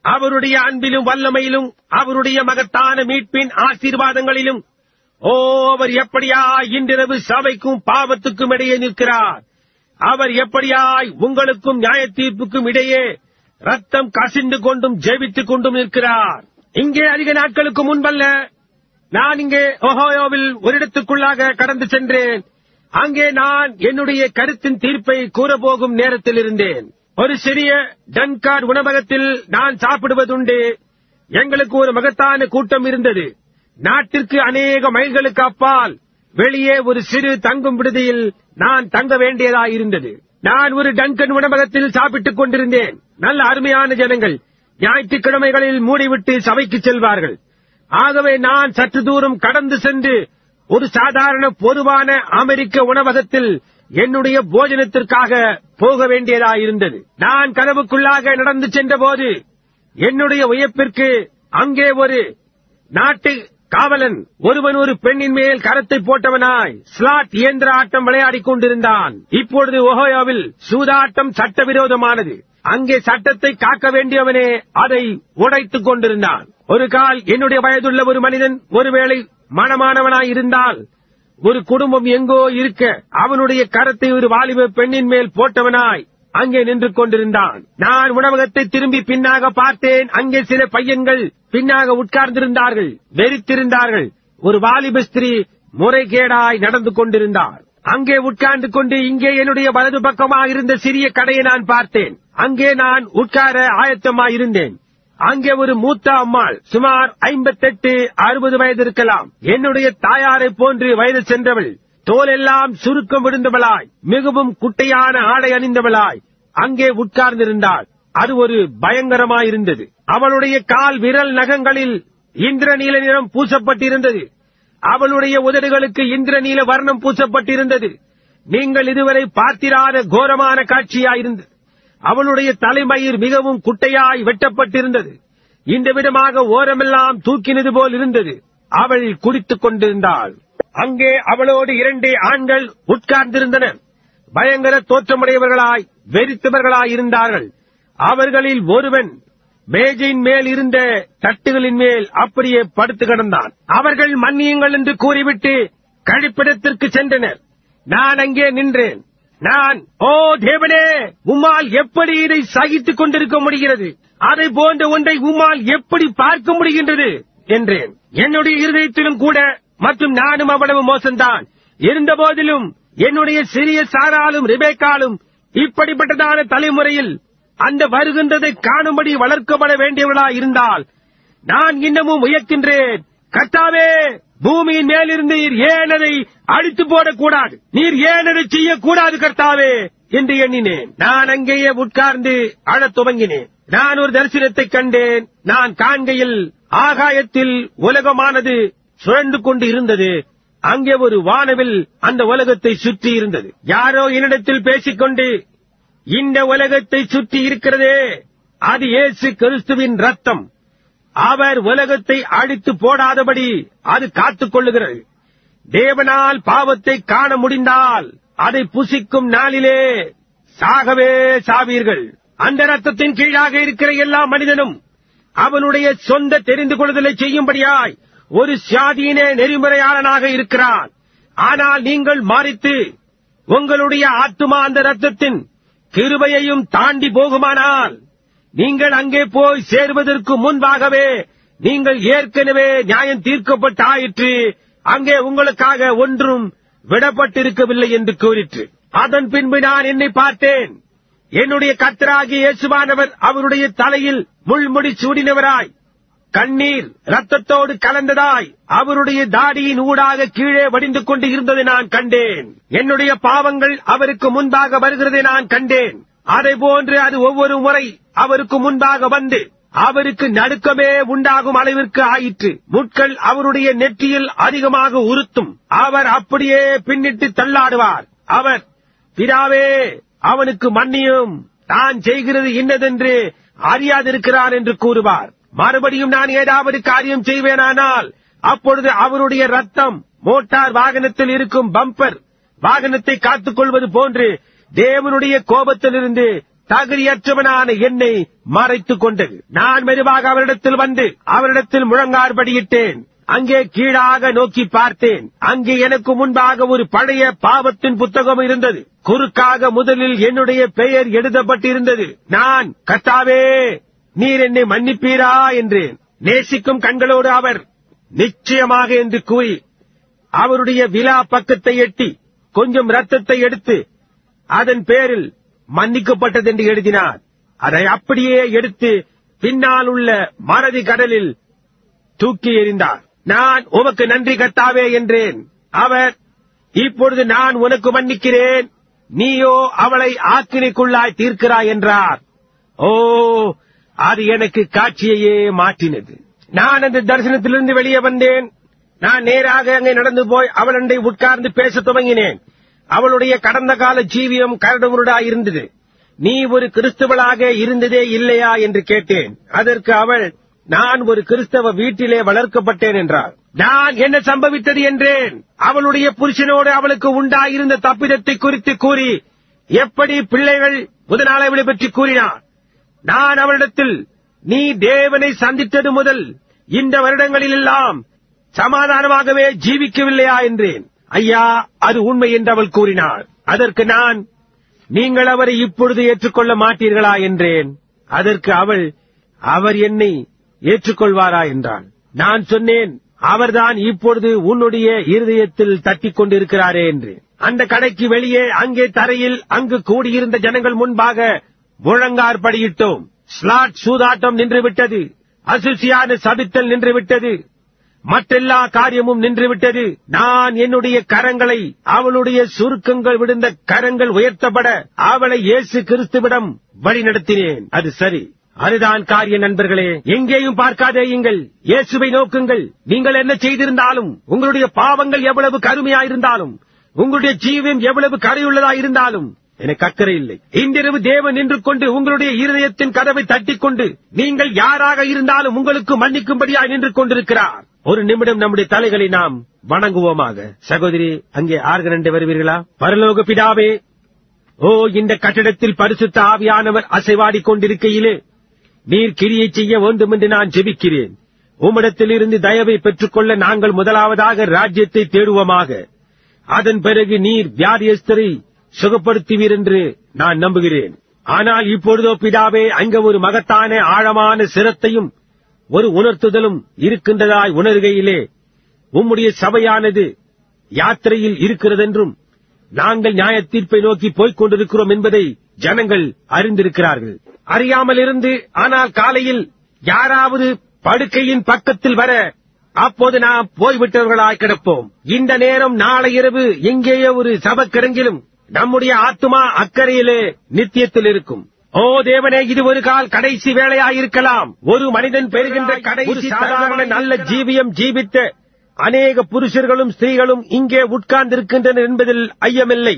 அவருடைய அன்பிலும் வல்லமையிலும் அவருடைய மகத்தான மீட்பின் ஆசீர்வாதங்களிலும் ஓ அவர் எப்படியாய் இன்றிரவு சபைக்கும் பாவத்துக்கும் இடையே நிற்கிறார் அவர் எப்படியாய் உங்களுக்கும் நியாய தீர்ப்புக்கும் இடையே ரத்தம் கசிந்து கொண்டும் ஜெபித்துக் கொண்டும் நிற்கிறார் இங்கே அதிக நாட்களுக்கு முன்பல்ல நான் இங்கே ஒஹோயோவில் ஒரு இடத்துக்குள்ளாக கடந்து சென்றேன் அங்கே நான் என்னுடைய கருத்தின் தீர்ப்பை கூறப்போகும் நேரத்தில் இருந்தேன் ஒரு சிறிய டன்கார்ட் உணவகத்தில் நான் சாப்பிடுவதுண்டு எங்களுக்கு ஒரு மகத்தான கூட்டம் இருந்தது நாட்டிற்கு அநேக மைல்களுக்கு அப்பால் வெளியே ஒரு சிறு தங்கும் விடுதியில் நான் தங்க வேண்டியதாயிருந்தது நான் ஒரு டங்கன் உணவகத்தில் சாப்பிட்டுக் கொண்டிருந்தேன் நல்ல அருமையான ஜனங்கள் ஞாயிற்றுக்கிழமைகளில் மூடிவிட்டு சபைக்கு செல்வார்கள் ஆகவே நான் சற்று தூரம் கடந்து சென்று ஒரு சாதாரண பொதுவான அமெரிக்க உணவகத்தில் என்னுடைய போஜனத்திற்காக போக வேண்டியதாயிருந்தது நான் கனவுக்குள்ளாக நடந்து சென்றபோது என்னுடைய உயர்ப்பிற்கு அங்கே ஒரு நாட்டு காவலன் ஒருவன் ஒரு பெண்ணின் மேல் கரத்தை போட்டவனாய் ஸ்லாட் இயந்திர ஆட்டம் விளையாடிக் கொண்டிருந்தான் இப்பொழுது ஒஹோயோவில் சூதாட்டம் சட்டவிரோதமானது அங்கே சட்டத்தை காக்க வேண்டியவனே அதை உடைத்துக் கொண்டிருந்தான் ஒரு கால் என்னுடைய வயதுள்ள ஒரு மனிதன் ஒருவேளை மனமானவனாய் இருந்தால் ஒரு குடும்பம் எங்கோ இருக்க அவனுடைய கரத்தை ஒரு வாலிப பெண்ணின் மேல் போட்டவனாய் அங்கே நின்று கொண்டிருந்தான் நான் உணவகத்தை திரும்பி பின்னாக பார்த்தேன் அங்கே சில பையன்கள் பின்னாக உட்கார்ந்திருந்தார்கள் வெறித்திருந்தார்கள் ஒரு வாலிப ஸ்திரீ முறைகேடாய் நடந்து கொண்டிருந்தார் அங்கே உட்கார்ந்து கொண்டு இங்கே என்னுடைய வலது பக்கமாக இருந்த சிறிய கடையை நான் பார்த்தேன் அங்கே நான் உட்கார ஆயத்தமாயிருந்தேன் அங்கே ஒரு மூத்த அம்மாள் சுமார் ஐம்பத்தெட்டு அறுபது வயது இருக்கலாம் என்னுடைய தாயாரை போன்று வயது சென்றவள் தோலெல்லாம் சுருக்கம் விழுந்தவளாய் மிகவும் குட்டையான ஆடை அணிந்தவளாய் அங்கே உட்கார்ந்திருந்தாள் அது ஒரு பயங்கரமாயிருந்தது அவளுடைய கால் விரல் நகங்களில் இந்திரநீல நிறம் பூசப்பட்டிருந்தது அவளுடைய உதடுகளுக்கு இந்திரநீல வர்ணம் பூசப்பட்டிருந்தது நீங்கள் இதுவரை பார்த்திராத கோரமான காட்சியாயிருந்தது அவளுடைய தலைமயிர் மிகவும் குட்டையாய் வெட்டப்பட்டிருந்தது இந்த விதமாக ஓரமெல்லாம் தூக்கினது போல் இருந்தது அவள் குடித்துக் கொண்டிருந்தாள் அங்கே அவளோடு இரண்டு ஆண்கள் உட்கார்ந்திருந்தனர் பயங்கர தோற்றமுடையவர்களாய் வெறித்தவர்களாய் இருந்தார்கள் அவர்களில் ஒருவன் மேஜையின் மேல் இருந்த தட்டுகளின் மேல் அப்படியே படுத்து கிடந்தான் அவர்கள் மன்னியுங்கள் என்று கூறிவிட்டு கழிப்பிடத்திற்கு சென்றனர் நான் அங்கே நின்றேன் நான் ஓ தேவனே உம்மால் எப்படி இதை சகித்துக் கொண்டிருக்க முடிகிறது அதை போன்ற ஒன்றை உம்மால் எப்படி பார்க்க முடிகின்றது என்றேன் என்னுடைய இருதயத்திலும் கூட மற்றும் நானும் அவ்வளவு மோசம்தான் இருந்த போதிலும் என்னுடைய சிறிய சாராலும் ரிபேக்காலும் இப்படிப்பட்டதான தலைமுறையில் அந்த வருகின்றதை காணும்படி வளர்க்கப்பட வேண்டியவர்களா இருந்தால் நான் இன்னமும் உயர்க்கின்றேன் கர்த்தாவே பூமியின் மேலிருந்து நீர் ஏன் அதை அழித்து போடக்கூடாது நீர் ஏன் அதை செய்யக்கூடாது கர்த்தாவே என்று எண்ணினேன் நான் அங்கேயே உட்கார்ந்து அழத் துவங்கினேன் நான் ஒரு தரிசனத்தை கண்டேன் நான் காண்கையில் ஆகாயத்தில் உலகமானது சுழன்று கொண்டு இருந்தது அங்கே ஒரு வானவில் அந்த உலகத்தை சுற்றி இருந்தது யாரோ என்னிடத்தில் பேசிக்கொண்டு இந்த உலகத்தை சுற்றி இருக்கிறதே அது இயேசு கிறிஸ்துவின் ரத்தம் அவர் உலகத்தை அழித்து போடாதபடி அது காத்துக் கொள்ளுகிறது தேவனால் பாவத்தை காண முடிந்தால் அதை புசிக்கும் நாளிலே சாகவே சாவீர்கள் அந்த ரத்தத்தின் கீழாக இருக்கிற எல்லா மனிதனும் அவனுடைய சொந்த தெரிந்து கொள்ளுதலை செய்யும்படியாய் ஒரு சாதியினே நெறிமுறையாளனாக இருக்கிறான் ஆனால் நீங்கள் மாறித்து உங்களுடைய ஆத்துமா அந்த ரத்தத்தின் கிருபையையும் தாண்டி போகுமானால் நீங்கள் அங்கே போய் சேர்வதற்கு முன்பாகவே நீங்கள் ஏற்கனவே நியாயம் தீர்க்கப்பட்டாயிற்று அங்கே உங்களுக்காக ஒன்றும் விடப்பட்டிருக்கவில்லை என்று கூறிற்று அதன் பின்பு நான் என்னை பார்த்தேன் என்னுடைய கத்தராகிய இயேசுவானவர் அவருடைய தலையில் முள்முடி சூடினவராய் கண்ணீர் ரத்தத்தோடு கலந்ததாய் அவருடைய தாடியின் ஊடாக கீழே வடிந்து கொண்டு இருந்ததை நான் கண்டேன் என்னுடைய பாவங்கள் அவருக்கு முன்பாக வருகிறதை நான் கண்டேன் அதை போன்று அது ஒவ்வொரு முறை அவருக்கு முன்பாக வந்து அவருக்கு நடுக்கமே உண்டாகும் அளவிற்கு ஆயிற்று முட்கள் அவருடைய நெற்றியில் அதிகமாக உறுத்தும் அவர் அப்படியே பின்னிட்டு தள்ளாடுவார் அவர் பிதாவே அவனுக்கு மன்னியும் தான் செய்கிறது இன்னதென்று அறியாதிருக்கிறான் என்று கூறுவார் மறுபடியும் நான் ஏதாவது காரியம் செய்வேனானால் அப்பொழுது அவருடைய ரத்தம் மோட்டார் வாகனத்தில் இருக்கும் பம்பர் வாகனத்தை காத்துக் கொள்வது போன்று தேவனுடைய கோபத்திலிருந்து தகுதியற்றவனான என்னை மறைத்துக் கொண்டது நான் மெதுவாக அவரிடத்தில் வந்து அவரிடத்தில் முழங்கார்படியிட்டேன் அங்கே கீழாக நோக்கி பார்த்தேன் அங்கே எனக்கு முன்பாக ஒரு பழைய பாவத்தின் புத்தகம் இருந்தது குறுக்காக முதலில் என்னுடைய பெயர் எழுதப்பட்டிருந்தது நான் கத்தாவே நீர் என்னை மன்னிப்பீரா என்றேன் நேசிக்கும் கண்களோடு அவர் நிச்சயமாக என்று கூறி அவருடைய விழா பக்கத்தை எட்டி கொஞ்சம் ரத்தத்தை எடுத்து அதன் பேரில் மன்னிக்கப்பட்டது என்று எழுதினார் அதை அப்படியே எடுத்து பின்னால் உள்ள மறதி கடலில் தூக்கி எறிந்தார் நான் உமக்கு நன்றி கத்தாவே என்றேன் அவர் இப்பொழுது நான் உனக்கு மன்னிக்கிறேன் நீயோ அவளை ஆக்கினைக்குள்ளாய் தீர்க்கிறாய் என்றார் ஓ அது எனக்கு காட்சியையே மாற்றினது நான் அந்த தரிசனத்திலிருந்து வெளியே வந்தேன் நான் நேராக அங்கே நடந்து போய் அவளண்டை உட்கார்ந்து பேசத் துவங்கினேன் அவளுடைய கடந்த கால ஜீவியம் கரடுமுரடாய் இருந்தது நீ ஒரு கிறிஸ்தவளாக இருந்ததே இல்லையா என்று கேட்டேன் அதற்கு அவள் நான் ஒரு கிறிஸ்தவ வீட்டிலே வளர்க்கப்பட்டேன் என்றார் நான் என்ன சம்பவித்தது என்றேன் அவளுடைய புருஷனோடு அவளுக்கு உண்டாயிருந்த தப்பிதத்தை குறித்து கூறி எப்படி பிள்ளைகள் முதலாளி அவளை பற்றி கூறினார் நான் அவளிடத்தில் நீ தேவனை சந்தித்தது முதல் இந்த வருடங்களிலெல்லாம் சமாதானமாகவே ஜீவிக்கவில்லையா என்றேன் ஐயா அது உண்மை என்று அவள் கூறினாள் அதற்கு நான் நீங்கள் அவரை இப்பொழுது ஏற்றுக்கொள்ள மாட்டீர்களா என்றேன் அதற்கு அவள் அவர் என்னை ஏற்றுக்கொள்வாரா என்றாள் நான் சொன்னேன் அவர்தான் இப்பொழுது உன்னுடைய இருதயத்தில் தட்டிக் கொண்டிருக்கிறாரே என்று அந்த கடைக்கு வெளியே அங்கே தரையில் அங்கு கூடியிருந்த ஜனங்கள் முன்பாக முழங்கார் படியிட்டோம் ஸ்லாட் சூதாட்டம் நின்றுவிட்டது அசுசியான சபித்தல் நின்றுவிட்டது மற்றெல்லா காரியமும் நின்றுவிட்டது நான் என்னுடைய கரங்களை அவளுடைய சுருக்கங்கள் விழுந்த கரங்கள் உயர்த்தப்பட அவளை இயேசு கிறிஸ்துவிடம் வழிநடத்தினேன் அது சரி அதுதான் காரிய நண்பர்களே எங்கேயும் பார்க்காதேயுங்கள் இயேசுவை நோக்குங்கள் நீங்கள் என்ன செய்திருந்தாலும் உங்களுடைய பாவங்கள் எவ்வளவு கருமையாயிருந்தாலும் உங்களுடைய ஜீவியம் எவ்வளவு கரையுள்ளதா இருந்தாலும் எனக்கு அக்கறை இல்லை இன்றிரவு தேவன் நின்று கொண்டு உங்களுடைய இருதயத்தின் கதவை தட்டிக் கொண்டு நீங்கள் யாராக இருந்தாலும் உங்களுக்கு மன்னிக்கும்படியாய் நின்று கொண்டிருக்கிறார் ஒரு நிமிடம் நம்முடைய தலைகளை நாம் வணங்குவோமாக சகோதரி அங்கே ஆர்கனண்டை வருவீர்களா பரலோக பிதாவே ஓ இந்த கட்டடத்தில் பரிசுத்த ஆவியானவர் அசைவாடிக் கொண்டிருக்கையிலே நீர் கிரியை செய்ய வேண்டும் என்று நான் ஜெபிக்கிறேன் உம்மிடத்திலிருந்து தயவை பெற்றுக்கொள்ள நாங்கள் முதலாவதாக ராஜ்யத்தை தேடுவோமாக அதன் பிறகு நீர் வியாதியஸ்தரை சுகப்படுத்துவீர் என்று நான் நம்புகிறேன் ஆனால் இப்பொழுதோ பிதாவே அங்க ஒரு மகத்தான ஆழமான சிரத்தையும் ஒரு உணர்த்துதலும் இருக்கின்றதாய் உணர்கையிலே உம்முடைய சபையானது யாத்திரையில் இருக்கிறதென்றும் நாங்கள் நியாய தீர்ப்பை நோக்கி போய்க் கொண்டிருக்கிறோம் என்பதை ஜனங்கள் அறிந்திருக்கிறார்கள் அறியாமல் இருந்து ஆனால் காலையில் யாராவது படுக்கையின் பக்கத்தில் வர அப்போது நாம் போய்விட்டவர்களாய் கிடப்போம் இந்த நேரம் நாளை இரவு எங்கேயோ ஒரு சபக்கிடங்கிலும் நம்முடைய ஆத்துமா அக்கறையிலே நித்தியத்தில் இருக்கும் ஓ தேவனே இது ஒரு கால் கடைசி வேலையாயிருக்கலாம் ஒரு மனிதன் பெறுகின்ற கடைசி சாதாரண நல்ல ஜீவியம் ஜீவித்த அநேக புருஷர்களும் ஸ்திரீகளும் இங்கே உட்கார்ந்திருக்கின்றனர் என்பதில் ஐயமில்லை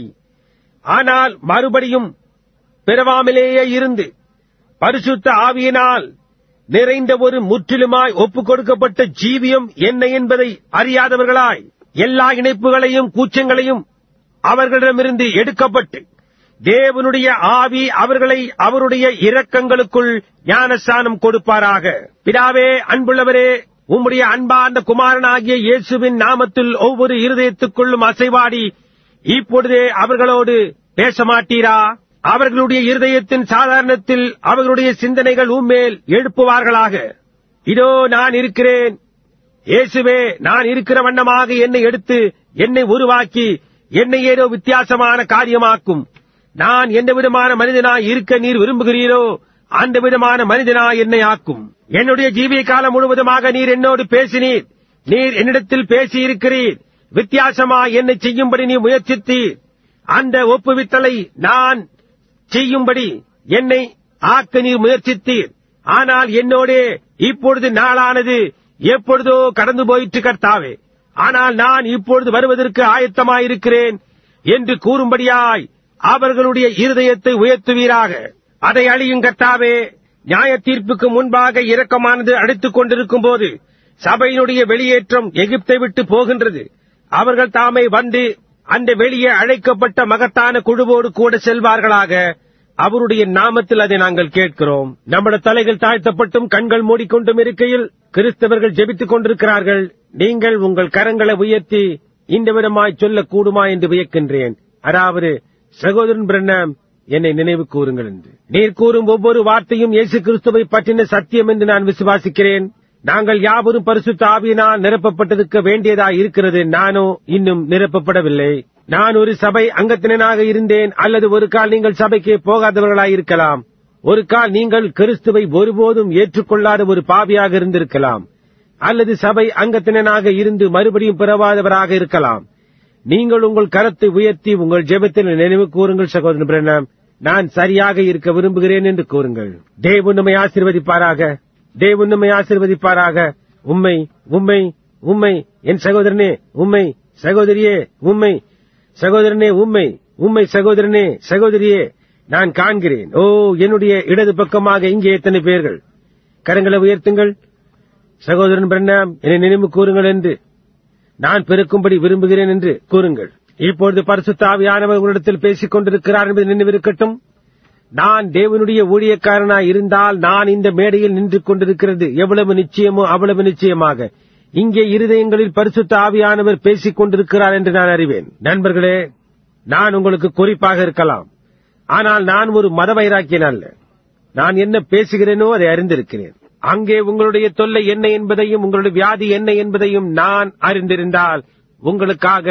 ஆனால் மறுபடியும் பிறவாமலேயே இருந்து பரிசுத்த ஆவியினால் நிறைந்த ஒரு முற்றிலுமாய் ஒப்புக் கொடுக்கப்பட்ட ஜீவியம் என்ன என்பதை அறியாதவர்களாய் எல்லா இணைப்புகளையும் கூச்சங்களையும் அவர்களிடமிருந்து எடுக்கப்பட்டு தேவனுடைய ஆவி அவர்களை அவருடைய இரக்கங்களுக்குள் ஞானஸ்தானம் கொடுப்பாராக பிதாவே அன்புள்ளவரே உம்முடைய அன்பார்ந்த குமாரனாகிய இயேசுவின் நாமத்தில் ஒவ்வொரு இருதயத்துக்குள்ளும் அசைவாடி இப்பொழுதே அவர்களோடு பேச மாட்டீரா அவர்களுடைய இருதயத்தின் சாதாரணத்தில் அவர்களுடைய சிந்தனைகள் உம்மேல் எழுப்புவார்களாக இதோ நான் இருக்கிறேன் இயேசுவே நான் இருக்கிற வண்ணமாக என்னை எடுத்து என்னை உருவாக்கி என்னை ஏதோ வித்தியாசமான காரியமாக்கும் நான் எந்த விதமான மனிதனாய் இருக்க நீர் விரும்புகிறீரோ அந்த விதமான மனிதனாய் என்னை ஆக்கும் என்னுடைய ஜீவிய காலம் முழுவதுமாக நீர் என்னோடு பேசினீர் நீர் என்னிடத்தில் பேசியிருக்கிறீர் வித்தியாசமாய் என்னை செய்யும்படி நீ முயற்சித்தீர் அந்த ஒப்புவித்தலை நான் செய்யும்படி என்னை ஆக்க நீர் முயற்சித்தீர் ஆனால் என்னோடே இப்பொழுது நாளானது எப்பொழுதோ கடந்து போயிற்று கர்த்தாவே ஆனால் நான் இப்பொழுது வருவதற்கு ஆயத்தமாயிருக்கிறேன் என்று கூறும்படியாய் அவர்களுடைய இருதயத்தை உயர்த்துவீராக அதை அழியும் கர்த்தாவே நியாய தீர்ப்புக்கு முன்பாக இரக்கமானது அடித்துக் கொண்டிருக்கும் போது சபையினுடைய வெளியேற்றம் எகிப்தை விட்டு போகின்றது அவர்கள் தாமே வந்து அந்த வெளியே அழைக்கப்பட்ட மகத்தான குழுவோடு கூட செல்வார்களாக அவருடைய நாமத்தில் அதை நாங்கள் கேட்கிறோம் நம்முடைய தலைகள் தாழ்த்தப்பட்டும் கண்கள் மூடிக்கொண்டும் இருக்கையில் கிறிஸ்தவர்கள் ஜெபித்துக் கொண்டிருக்கிறார்கள் நீங்கள் உங்கள் கரங்களை உயர்த்தி இந்த விதமாய் சொல்லக்கூடுமா என்று வியக்கின்றேன் அதாவது சகோதரன் பிரண்ணம் என்னை நினைவு கூறுங்கள் என்று நீர் கூறும் ஒவ்வொரு வார்த்தையும் இயேசு கிறிஸ்துவை பற்றின சத்தியம் என்று நான் விசுவாசிக்கிறேன் நாங்கள் யாவரும் பரிசுத்த ஆவியினால் நிரப்பப்பட்டிருக்க வேண்டியதா இருக்கிறது நானோ இன்னும் நிரப்பப்படவில்லை நான் ஒரு சபை அங்கத்தினனாக இருந்தேன் அல்லது ஒரு கால் நீங்கள் சபைக்கு போகாதவர்களாயிருக்கலாம் ஒரு கால் நீங்கள் கிறிஸ்துவை ஒருபோதும் ஏற்றுக்கொள்ளாத ஒரு பாவியாக இருந்திருக்கலாம் அல்லது சபை அங்கத்தினனாக இருந்து மறுபடியும் பிறவாதவராக இருக்கலாம் நீங்கள் உங்கள் கரத்தை உயர்த்தி உங்கள் ஜெபத்தில் நினைவு கூறுங்கள் சகோதரன் பிரண்ணம் நான் சரியாக இருக்க விரும்புகிறேன் என்று கூறுங்கள் தேவன் நம்மை ஆசீர்வதிப்பாராக தேவன் நம்மை ஆசீர்வதிப்பாராக உம்மை உம்மை உம்மை என் சகோதரனே உம்மை சகோதரியே உம்மை சகோதரனே உம்மை உம்மை சகோதரனே சகோதரியே நான் காண்கிறேன் ஓ என்னுடைய இடது பக்கமாக இங்கே எத்தனை பேர்கள் கரங்களை உயர்த்துங்கள் சகோதரன் பிரண்ணாம் என்னை நினைவு கூறுங்கள் என்று நான் பெருக்கும்படி விரும்புகிறேன் என்று கூறுங்கள் இப்பொழுது பரிசுத்த ஆவியானவர் உங்களிடத்தில் பேசிக் கொண்டிருக்கிறார் என்பது நினைவிருக்கட்டும் நான் தேவனுடைய ஊழியக்காரனாய் இருந்தால் நான் இந்த மேடையில் நின்று கொண்டிருக்கிறது எவ்வளவு நிச்சயமோ அவ்வளவு நிச்சயமாக இங்கே இருதயங்களில் பரிசுத்த ஆவியானவர் பேசிக் கொண்டிருக்கிறார் என்று நான் அறிவேன் நண்பர்களே நான் உங்களுக்கு குறிப்பாக இருக்கலாம் ஆனால் நான் ஒரு மத வைராக்கியன் அல்ல நான் என்ன பேசுகிறேனோ அதை அறிந்திருக்கிறேன் அங்கே உங்களுடைய தொல்லை என்ன என்பதையும் உங்களுடைய வியாதி என்ன என்பதையும் நான் அறிந்திருந்தால் உங்களுக்காக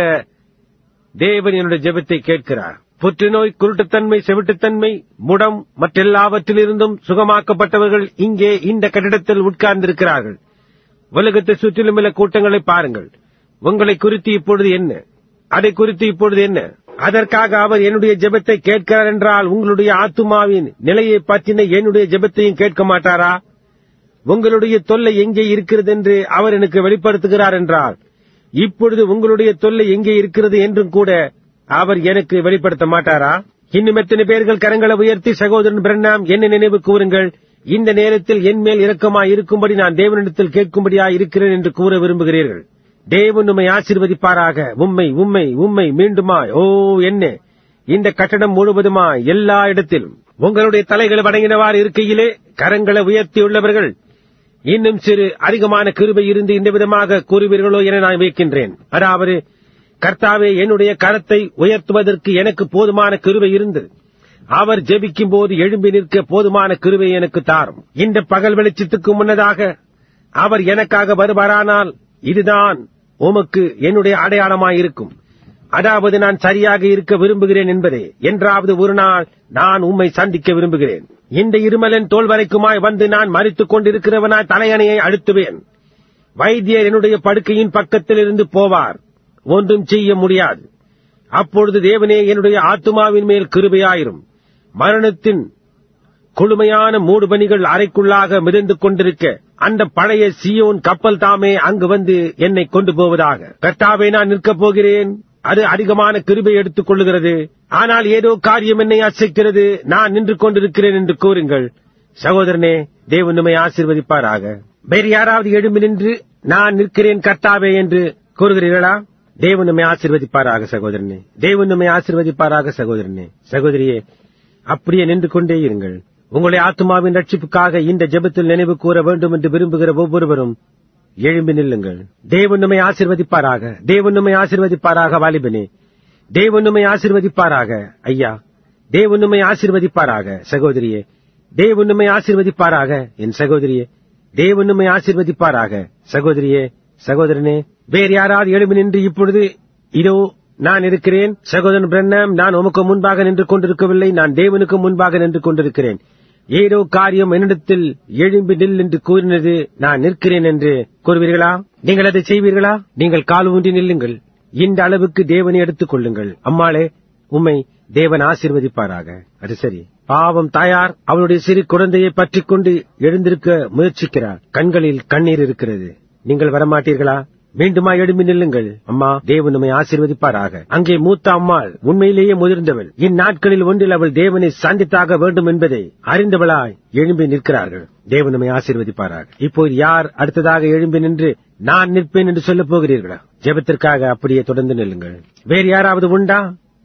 தேவன் என்னுடைய ஜெபத்தை கேட்கிறார் புற்றுநோய் குருட்டுத்தன்மை செவிட்டுத்தன்மை முடம் மற்றெல்லாவற்றிலிருந்தும் சுகமாக்கப்பட்டவர்கள் இங்கே இந்த கட்டிடத்தில் உட்கார்ந்திருக்கிறார்கள் உலகத்தை சுற்றிலும் உள்ள கூட்டங்களை பாருங்கள் உங்களை குறித்து இப்பொழுது என்ன அதை குறித்து இப்பொழுது என்ன அதற்காக அவர் என்னுடைய ஜெபத்தை கேட்கிறார் என்றால் உங்களுடைய ஆத்துமாவின் நிலையை பற்றின என்னுடைய ஜெபத்தையும் கேட்க மாட்டாரா உங்களுடைய தொல்லை எங்கே இருக்கிறது என்று அவர் எனக்கு வெளிப்படுத்துகிறார் என்றால் இப்பொழுது உங்களுடைய தொல்லை எங்கே இருக்கிறது என்றும் கூட அவர் எனக்கு வெளிப்படுத்த மாட்டாரா இன்னும் எத்தனை பேர்கள் கரங்களை உயர்த்தி சகோதரன் பிரண்ணாம் என்ன நினைவு கூறுங்கள் இந்த நேரத்தில் என் மேல் இரக்கமாய் இருக்கும்படி நான் தேவனிடத்தில் கேட்கும்படியாய் இருக்கிறேன் என்று கூற விரும்புகிறீர்கள் தேவன் உம்மை ஆசீர்வதிப்பாராக உம்மை உம்மை உம்மை மீண்டுமாய் ஓ என்ன இந்த கட்டடம் முழுவதுமாய் எல்லா இடத்திலும் உங்களுடைய தலைகளை வணங்கினவாறு இருக்கையிலே கரங்களை உயர்த்தியுள்ளவர்கள் இன்னும் சிறு அதிகமான கிருபை இருந்து இந்த விதமாக கூறுவீர்களோ என நான் வைக்கின்றேன் அதாவது கர்த்தாவே என்னுடைய கரத்தை உயர்த்துவதற்கு எனக்கு போதுமான கிருபை இருந்தது அவர் ஜெபிக்கும் போது எழும்பி நிற்க போதுமான கிருபை எனக்கு தாரும் இந்த பகல் வெளிச்சத்துக்கு முன்னதாக அவர் எனக்காக வருவாரானால் இதுதான் உமக்கு என்னுடைய அடையாளமாயிருக்கும் அதாவது நான் சரியாக இருக்க விரும்புகிறேன் என்பதே என்றாவது ஒரு நாள் நான் உம்மை சந்திக்க விரும்புகிறேன் இந்த இருமலன் தோல் வரைக்குமாய் வந்து நான் மறித்துக் கொண்டிருக்கிறவனாய் தலையணையை அழுத்துவேன் வைத்தியர் என்னுடைய படுக்கையின் பக்கத்தில் இருந்து போவார் ஒன்றும் செய்ய முடியாது அப்பொழுது தேவனே என்னுடைய ஆத்துமாவின் மேல் கிருபையாயிரும் மரணத்தின் குளுமையான மூடுபனிகள் அறைக்குள்ளாக மிதந்து கொண்டிருக்க அந்த பழைய சியோன் கப்பல் தாமே அங்கு வந்து என்னை கொண்டு போவதாக கர்த்தாவே நான் நிற்கப் போகிறேன் அது அதிகமான கிருபை எடுத்துக் கொள்ளுகிறது ஆனால் ஏதோ காரியம் என்னை அசைக்கிறது நான் நின்று கொண்டிருக்கிறேன் என்று கூறுங்கள் சகோதரனே தேவன் நம்மை ஆசீர்வதிப்பாராக வேறு யாராவது எழும்பி நின்று நான் நிற்கிறேன் கர்த்தாவே என்று கூறுகிறீர்களா தேவன் நம்மை ஆசீர்வதிப்பாராக சகோதரனே தேவன் நம்மை ஆசீர்வதிப்பாராக சகோதரனே சகோதரியே அப்படியே நின்று கொண்டே இருங்கள் உங்களுடைய ஆத்மாவின் ரட்சிப்புக்காக இந்த ஜெபத்தில் நினைவு கூற வேண்டும் என்று விரும்புகிற ஒவ்வொருவரும் எழும்பி நில்லுங்கள் தேவன் நம்மை ஆசீர்வதிப்பாராக தேவன் நம்மை ஆசீர்வதிப்பாராக வாலிபனே தேவன் நம்மை ஆசீர்வதிப்பாராக ஐயா தேவன் நம்மை ஆசீர்வதிப்பாராக சகோதரியே தேவன் நம்மை ஆசீர்வதிப்பாராக என் சகோதரியே தேவன் நம்மை ஆசீர்வதிப்பாராக சகோதரியே சகோதரனே வேறு யாராவது எழும்பி நின்று இப்பொழுது இதோ நான் இருக்கிறேன் சகோதரன் பிரண்ணம் நான் உமக்கு முன்பாக நின்று கொண்டிருக்கவில்லை நான் தேவனுக்கு முன்பாக நின்று கொண்டிருக்கிறேன் ஏதோ காரியம் என்னிடத்தில் எழும்பி நில் என்று கூறினது நான் நிற்கிறேன் என்று கூறுவீர்களா நீங்கள் அதை செய்வீர்களா நீங்கள் கால் ஊன்றி நில்லுங்கள் இந்த அளவுக்கு தேவனை எடுத்துக் கொள்ளுங்கள் அம்மாளே உம்மை தேவன் ஆசீர்வதிப்பாராக அது சரி பாவம் தாயார் அவளுடைய சிறு குழந்தையை பற்றிக் கொண்டு எழுந்திருக்க முயற்சிக்கிறார் கண்களில் கண்ணீர் இருக்கிறது நீங்கள் வரமாட்டீர்களா மீண்டுமா எழும்பி நில்லுங்கள் அம்மா தேவன் நம்மை ஆசீர்வதிப்பாராக அங்கே மூத்த அம்மாள் உண்மையிலேயே முதிர்ந்தவள் இந்நாட்களில் ஒன்றில் அவள் தேவனை சந்தித்தாக வேண்டும் என்பதை அறிந்தவளாய் எழும்பி நிற்கிறார்கள் தேவன் நம்மை ஆசீர்வதிப்பாராக இப்போது யார் அடுத்ததாக எழும்பி நின்று நான் நிற்பேன் என்று சொல்லப் போகிறீர்களா ஜெபத்திற்காக அப்படியே தொடர்ந்து நில்லுங்கள் வேறு யாராவது உண்டா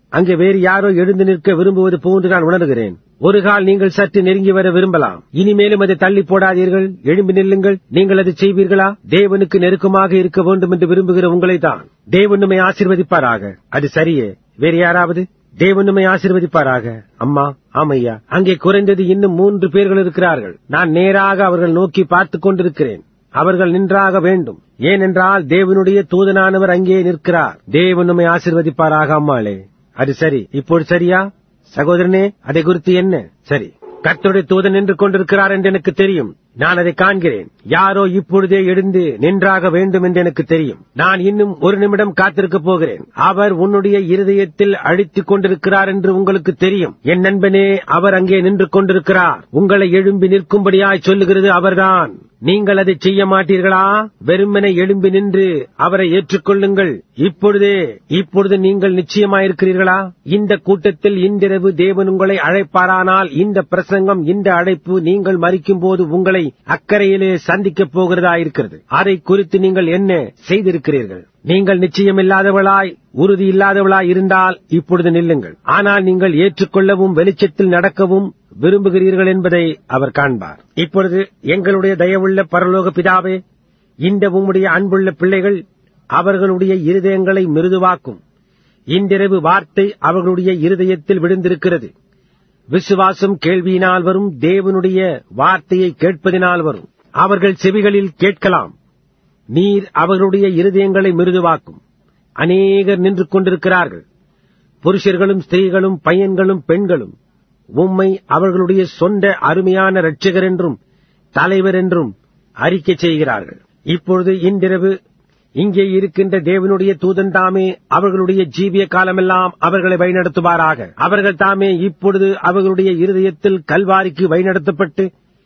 அங்கே வேறு யாரோ எழுந்து நிற்க விரும்புவது போன்று நான் உணர்கிறேன் ஒரு கால் நீங்கள் சற்று நெருங்கி வர விரும்பலாம் இனிமேலும் அதை தள்ளி போடாதீர்கள் எழும்பி நில்லுங்கள் நீங்கள் அதை செய்வீர்களா தேவனுக்கு நெருக்கமாக இருக்க வேண்டும் என்று விரும்புகிற உங்களை தான் தேவன் நம்மை ஆசீர்வதிப்பாராக அது சரியே வேறு யாராவது தேவன் நம்மை ஆசீர்வதிப்பாராக அம்மா ஆமையா அங்கே குறைந்தது இன்னும் மூன்று பேர்கள் இருக்கிறார்கள் நான் நேராக அவர்கள் நோக்கி பார்த்துக் கொண்டிருக்கிறேன் அவர்கள் நின்றாக வேண்டும் ஏனென்றால் தேவனுடைய தூதனானவர் அங்கே நிற்கிறார் தேவன் நம்மை ஆசீர்வதிப்பாராக அம்மாளே அது சரி இப்போது சரியா சகோதரனே அதை குறித்து என்ன சரி கர்த்தருடைய தூதன் நின்று கொண்டிருக்கிறார் என்று எனக்கு தெரியும் நான் அதை காண்கிறேன் யாரோ இப்பொழுதே எழுந்து நின்றாக வேண்டும் என்று எனக்கு தெரியும் நான் இன்னும் ஒரு நிமிடம் காத்திருக்க போகிறேன் அவர் உன்னுடைய இருதயத்தில் அழித்துக் கொண்டிருக்கிறார் என்று உங்களுக்கு தெரியும் என் நண்பனே அவர் அங்கே நின்று கொண்டிருக்கிறார் உங்களை எழும்பி நிற்கும்படியாய் சொல்லுகிறது அவர்தான் நீங்கள் அதை செய்ய மாட்டீர்களா வெறுமனை எழும்பி நின்று அவரை ஏற்றுக்கொள்ளுங்கள் இப்பொழுதே இப்பொழுது நீங்கள் நிச்சயமாயிருக்கிறீர்களா இந்த கூட்டத்தில் இன்றிரவு தேவன் உங்களை அழைப்பாரானால் இந்த பிரசங்கம் இந்த அழைப்பு நீங்கள் மறிக்கும் போது உங்களை அக்கறையிலே சந்திக்கப் போகிறதா இருக்கிறது அதை குறித்து நீங்கள் என்ன செய்திருக்கிறீர்கள் நீங்கள் நிச்சயமில்லாதவளாய் உறுதி இல்லாதவளாய் இருந்தால் இப்பொழுது நில்லுங்கள் ஆனால் நீங்கள் ஏற்றுக்கொள்ளவும் வெளிச்சத்தில் நடக்கவும் விரும்புகிறீர்கள் என்பதை அவர் காண்பார் இப்பொழுது எங்களுடைய தயவுள்ள பரலோக பிதாவே இந்த உம்முடைய அன்புள்ள பிள்ளைகள் அவர்களுடைய இருதயங்களை மிருதுவாக்கும் இன்றிரவு வார்த்தை அவர்களுடைய இருதயத்தில் விழுந்திருக்கிறது விசுவாசம் கேள்வியினால் வரும் தேவனுடைய வார்த்தையை கேட்பதினால் வரும் அவர்கள் செவிகளில் கேட்கலாம் நீர் அவர்களுடைய இருதயங்களை மிருதுவாக்கும் அநேகர் நின்று கொண்டிருக்கிறார்கள் புருஷர்களும் ஸ்திரீகளும் பையன்களும் பெண்களும் உம்மை அவர்களுடைய சொந்த அருமையான இரட்சகர் என்றும் தலைவர் என்றும் அறிக்கை செய்கிறார்கள் இப்பொழுது இன்றிரவு இங்கே இருக்கின்ற தேவனுடைய தூதன் தாமே அவர்களுடைய ஜீவிய காலமெல்லாம் அவர்களை வழிநடத்துவாராக அவர்கள் தாமே இப்பொழுது அவர்களுடைய இருதயத்தில் கல்வாரிக்கு வழிநடத்தப்பட்டு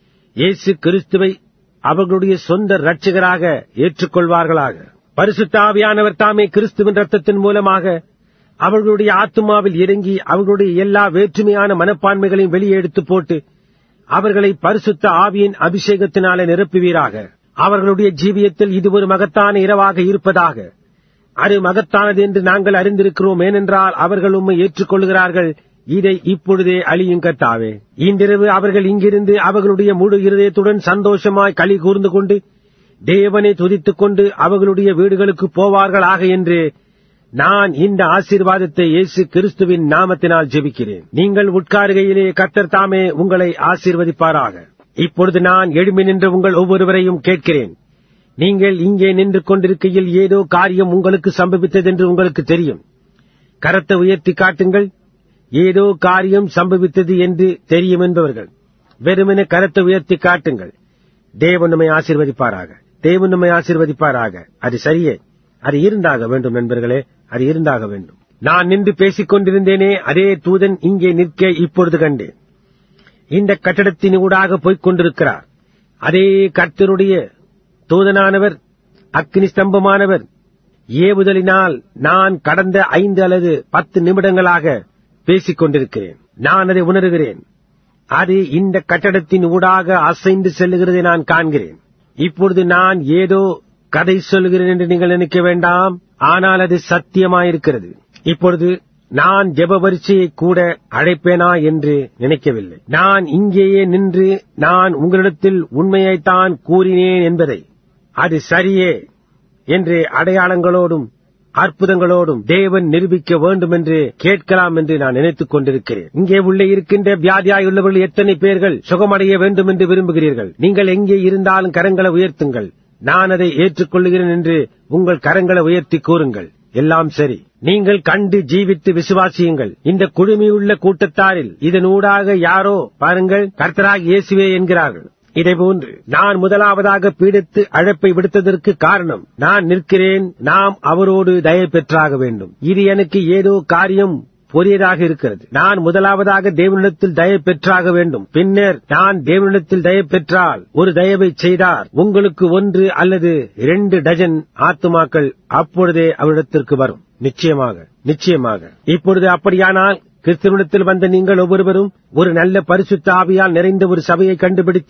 இயேசு கிறிஸ்துவை அவர்களுடைய சொந்த இரட்சகராக ஏற்றுக்கொள்வார்களாக பரிசுத்த ஆவியானவர் தாமே கிறிஸ்துவின் ரத்தத்தின் மூலமாக அவர்களுடைய ஆத்துமாவில் இறங்கி அவர்களுடைய எல்லா வேற்றுமையான மனப்பான்மைகளையும் வெளியே எடுத்து போட்டு அவர்களை பரிசுத்த ஆவியின் அபிஷேகத்தினாலே நிரப்புவீராக அவர்களுடைய ஜீவியத்தில் இது ஒரு மகத்தான இரவாக இருப்பதாக அது மகத்தானது என்று நாங்கள் அறிந்திருக்கிறோம் ஏனென்றால் அவர்கள் உம்மை ஏற்றுக்கொள்கிறார்கள் இதை இப்பொழுதே அழியும் கர்த்தாவே இன்றிரவு அவர்கள் இங்கிருந்து அவர்களுடைய முழு இருதயத்துடன் சந்தோஷமாய் களி கூர்ந்து கொண்டு தேவனை துதித்துக் கொண்டு அவர்களுடைய வீடுகளுக்கு போவார்களாக என்று நான் இந்த ஆசீர்வாதத்தை இயேசு கிறிஸ்துவின் நாமத்தினால் ஜெபிக்கிறேன் நீங்கள் உட்காருகையிலே கர்த்தர் தாமே உங்களை ஆசீர்வதிப்பாராக இப்பொழுது நான் எழும்பி நின்ற உங்கள் ஒவ்வொருவரையும் கேட்கிறேன் நீங்கள் இங்கே நின்று கொண்டிருக்கையில் ஏதோ காரியம் உங்களுக்கு சம்பவித்தது என்று உங்களுக்கு தெரியும் கரத்தை உயர்த்தி காட்டுங்கள் ஏதோ காரியம் சம்பவித்தது என்று தெரியும் என்பவர்கள் வெறுமனே கரத்தை உயர்த்தி காட்டுங்கள் தேவன் நம்மை ஆசீர்வதிப்பாராக தேவன் நம்மை ஆசீர்வதிப்பாராக அது சரியே அது இருந்தாக வேண்டும் நண்பர்களே அது இருந்தாக வேண்டும் நான் நின்று பேசிக் கொண்டிருந்தேனே அதே தூதன் இங்கே நிற்க இப்பொழுது கண்டேன் இந்த கட்டடத்தின் ஊடாக போய்க் கொண்டிருக்கிறார் அதே கர்த்தருடைய தூதனானவர் அக்னி ஸ்தம்பமானவர் ஏவுதலினால் நான் கடந்த ஐந்து அல்லது பத்து நிமிடங்களாக பேசிக் கொண்டிருக்கிறேன் நான் அதை உணர்கிறேன் அது இந்த கட்டடத்தின் ஊடாக அசைந்து செல்லுகிறதை நான் காண்கிறேன் இப்பொழுது நான் ஏதோ கதை சொல்கிறேன் என்று நீங்கள் நினைக்க வேண்டாம் ஆனால் அது சத்தியமாயிருக்கிறது இப்பொழுது நான் ஜெப வரிசையை கூட அழைப்பேனா என்று நினைக்கவில்லை நான் இங்கேயே நின்று நான் உங்களிடத்தில் உண்மையைத்தான் கூறினேன் என்பதை அது சரியே என்று அடையாளங்களோடும் அற்புதங்களோடும் தேவன் நிரூபிக்க வேண்டும் என்று கேட்கலாம் என்று நான் நினைத்துக் கொண்டிருக்கிறேன் இங்கே உள்ளே இருக்கின்ற வியாதியாயுள்ளவர்கள் எத்தனை பேர்கள் சுகமடைய வேண்டும் என்று விரும்புகிறீர்கள் நீங்கள் எங்கே இருந்தாலும் கரங்களை உயர்த்துங்கள் நான் அதை ஏற்றுக்கொள்கிறேன் என்று உங்கள் கரங்களை உயர்த்தி கூறுங்கள் எல்லாம் சரி நீங்கள் கண்டு ஜீவித்து விசுவாசியுங்கள் இந்த குழுமியுள்ள கூட்டத்தாரில் இதனூடாக யாரோ பாருங்கள் கர்த்தராக இயேசுவே என்கிறார்கள் இதை போன்று நான் முதலாவதாக பீடித்து அழைப்பை விடுத்ததற்கு காரணம் நான் நிற்கிறேன் நாம் அவரோடு தயை பெற்றாக வேண்டும் இது எனக்கு ஏதோ காரியம் பொரியதாக இருக்கிறது நான் முதலாவதாக தேவனிடத்தில் தயை பெற்றாக வேண்டும் பின்னர் நான் தேவனிடத்தில் தயை பெற்றால் ஒரு தயவை செய்தார் உங்களுக்கு ஒன்று அல்லது இரண்டு டஜன் ஆத்துமாக்கள் அப்பொழுதே அவரிடத்திற்கு வரும் நிச்சயமாக நிச்சயமாக இப்பொழுது அப்படியானால் கிறிஸ்துவனிடத்தில் வந்த நீங்கள் ஒவ்வொருவரும் ஒரு நல்ல பரிசுத்த ஆவியால் நிறைந்த ஒரு சபையை கண்டுபிடித்து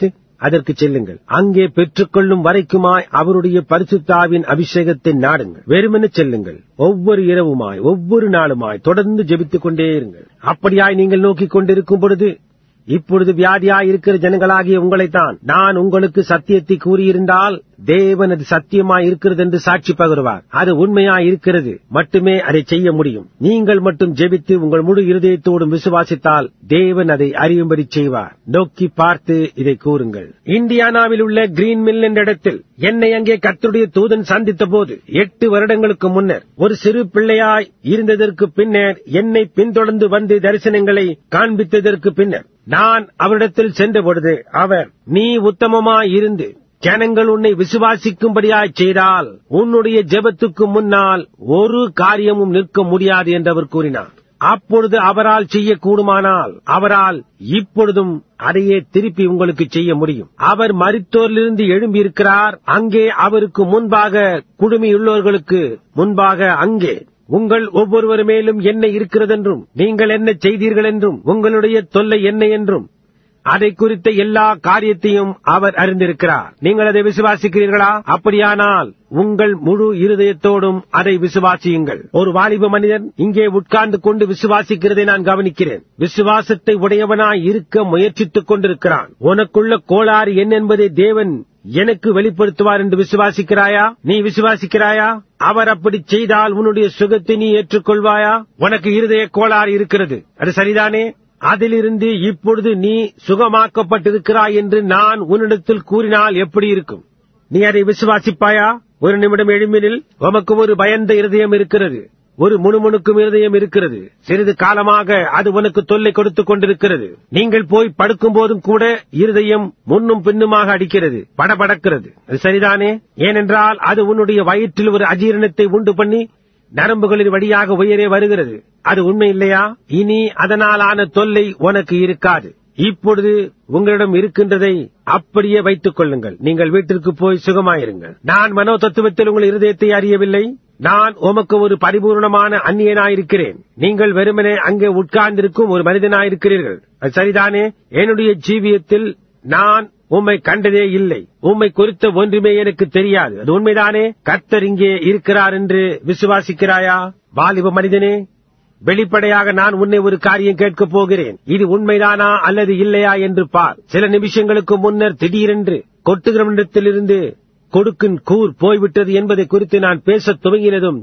அதற்கு செல்லுங்கள் அங்கே பெற்றுக்கொள்ளும் வரைக்குமாய் அவருடைய பரிசுத்தாவின் அபிஷேகத்தை நாடுங்கள் வெறுமென செல்லுங்கள் ஒவ்வொரு இரவுமாய் ஒவ்வொரு நாளுமாய் தொடர்ந்து ஜெபித்துக் கொண்டே இருங்கள் அப்படியாய் நீங்கள் நோக்கிக் கொண்டிருக்கும் பொழுது இப்பொழுது வியாதியாய் இருக்கிற ஜனங்களாகிய உங்களைத்தான் நான் உங்களுக்கு சத்தியத்தை கூறியிருந்தால் தேவன் அது சத்தியமாய் இருக்கிறது என்று சாட்சி பகருவார் அது உண்மையாய் இருக்கிறது மட்டுமே அதை செய்ய முடியும் நீங்கள் மட்டும் ஜெபித்து உங்கள் முழு இருதயத்தோடும் விசுவாசித்தால் தேவன் அதை அறியும்படி செய்வார் நோக்கி பார்த்து இதை கூறுங்கள் இந்தியானாவில் உள்ள கிரீன் மில் என்ற இடத்தில் என்னை அங்கே கர்த்தருடைய தூதன் சந்தித்த போது எட்டு வருடங்களுக்கு முன்னர் ஒரு சிறு பிள்ளையாய் இருந்ததற்கு பின்னர் என்னை பின்தொடர்ந்து வந்து தரிசனங்களை காண்பித்ததற்கு பின்னர் நான் அவரிடத்தில் சென்ற பொழுது அவர் நீ உத்தமமாய் இருந்து ஜனங்கள் உன்னை விசுவாசிக்கும்படியாய் செய்தால் உன்னுடைய ஜெபத்துக்கு முன்னால் ஒரு காரியமும் நிற்க முடியாது என்று அவர் கூறினார் அப்பொழுது அவரால் செய்யக்கூடுமானால் அவரால் இப்பொழுதும் அதையே திருப்பி உங்களுக்கு செய்ய முடியும் அவர் மரித்தோரிலிருந்து எழும்பியிருக்கிறார் அங்கே அவருக்கு முன்பாக குடுமியுள்ளவர்களுக்கு முன்பாக அங்கே உங்கள் ஒவ்வொருவர் மேலும் என்ன இருக்கிறதென்றும் நீங்கள் என்ன செய்தீர்கள் என்றும் உங்களுடைய தொல்லை என்ன என்றும் அதை குறித்த எல்லா காரியத்தையும் அவர் அறிந்திருக்கிறார் நீங்கள் அதை விசுவாசிக்கிறீர்களா அப்படியானால் உங்கள் முழு இருதயத்தோடும் அதை விசுவாசியுங்கள் ஒரு வாலிப மனிதன் இங்கே உட்கார்ந்து கொண்டு விசுவாசிக்கிறதை நான் கவனிக்கிறேன் விசுவாசத்தை உடையவனாய் இருக்க முயற்சித்துக் கொண்டிருக்கிறான் உனக்குள்ள கோளாறு என்ன என்பதை தேவன் எனக்கு வெளிப்படுத்துவார் என்று விசுவாசிக்கிறாயா நீ விசுவாசிக்கிறாயா அவர் அப்படி செய்தால் உன்னுடைய சுகத்தை நீ ஏற்றுக்கொள்வாயா உனக்கு இருதய கோளாறு இருக்கிறது அது சரிதானே அதிலிருந்து இப்பொழுது நீ சுகமாக்கப்பட்டிருக்கிறாய் என்று நான் உன்னிடத்தில் கூறினால் எப்படி இருக்கும் நீ அதை விசுவாசிப்பாயா ஒரு நிமிடம் எழும்பினில் உமக்கு ஒரு பயந்த இருதயம் இருக்கிறது ஒரு முணுமுணுக்கும் இருதயம் இருக்கிறது சிறிது காலமாக அது உனக்கு தொல்லை கொடுத்துக் கொண்டிருக்கிறது நீங்கள் போய் படுக்கும் போதும் கூட இருதயம் முன்னும் பின்னுமாக அடிக்கிறது படபடக்கிறது அது சரிதானே ஏனென்றால் அது உன்னுடைய வயிற்றில் ஒரு அஜீரணத்தை உண்டு பண்ணி நரம்புகளின் வழியாக உயரே வருகிறது அது உண்மை இல்லையா இனி அதனாலான தொல்லை உனக்கு இருக்காது இப்பொழுது உங்களிடம் இருக்கின்றதை அப்படியே வைத்துக் கொள்ளுங்கள் நீங்கள் வீட்டிற்கு போய் சுகமாயிருங்கள் நான் மனோ தத்துவத்தில் உங்கள் இருதயத்தை அறியவில்லை நான் உமக்கு ஒரு பரிபூர்ணமான அந்நியனாயிருக்கிறேன் நீங்கள் வெறுமனே அங்கே உட்கார்ந்திருக்கும் ஒரு மனிதனாயிருக்கிறீர்கள் அது சரிதானே என்னுடைய ஜீவியத்தில் நான் உம்மை கண்டதே இல்லை உம்மை குறித்த ஒன்றுமே எனக்கு தெரியாது அது உண்மைதானே கர்த்தர் இங்கே இருக்கிறார் என்று விசுவாசிக்கிறாயா வாலிப மனிதனே வெளிப்படையாக நான் உன்னை ஒரு காரியம் கேட்கப் போகிறேன் இது உண்மைதானா அல்லது இல்லையா என்று பார் சில நிமிஷங்களுக்கு முன்னர் திடீரென்று கொட்டுகிறவனிடத்திலிருந்து கொடுக்கின் கூர் போய்விட்டது என்பதை குறித்து நான் பேசத் துவங்கினதும்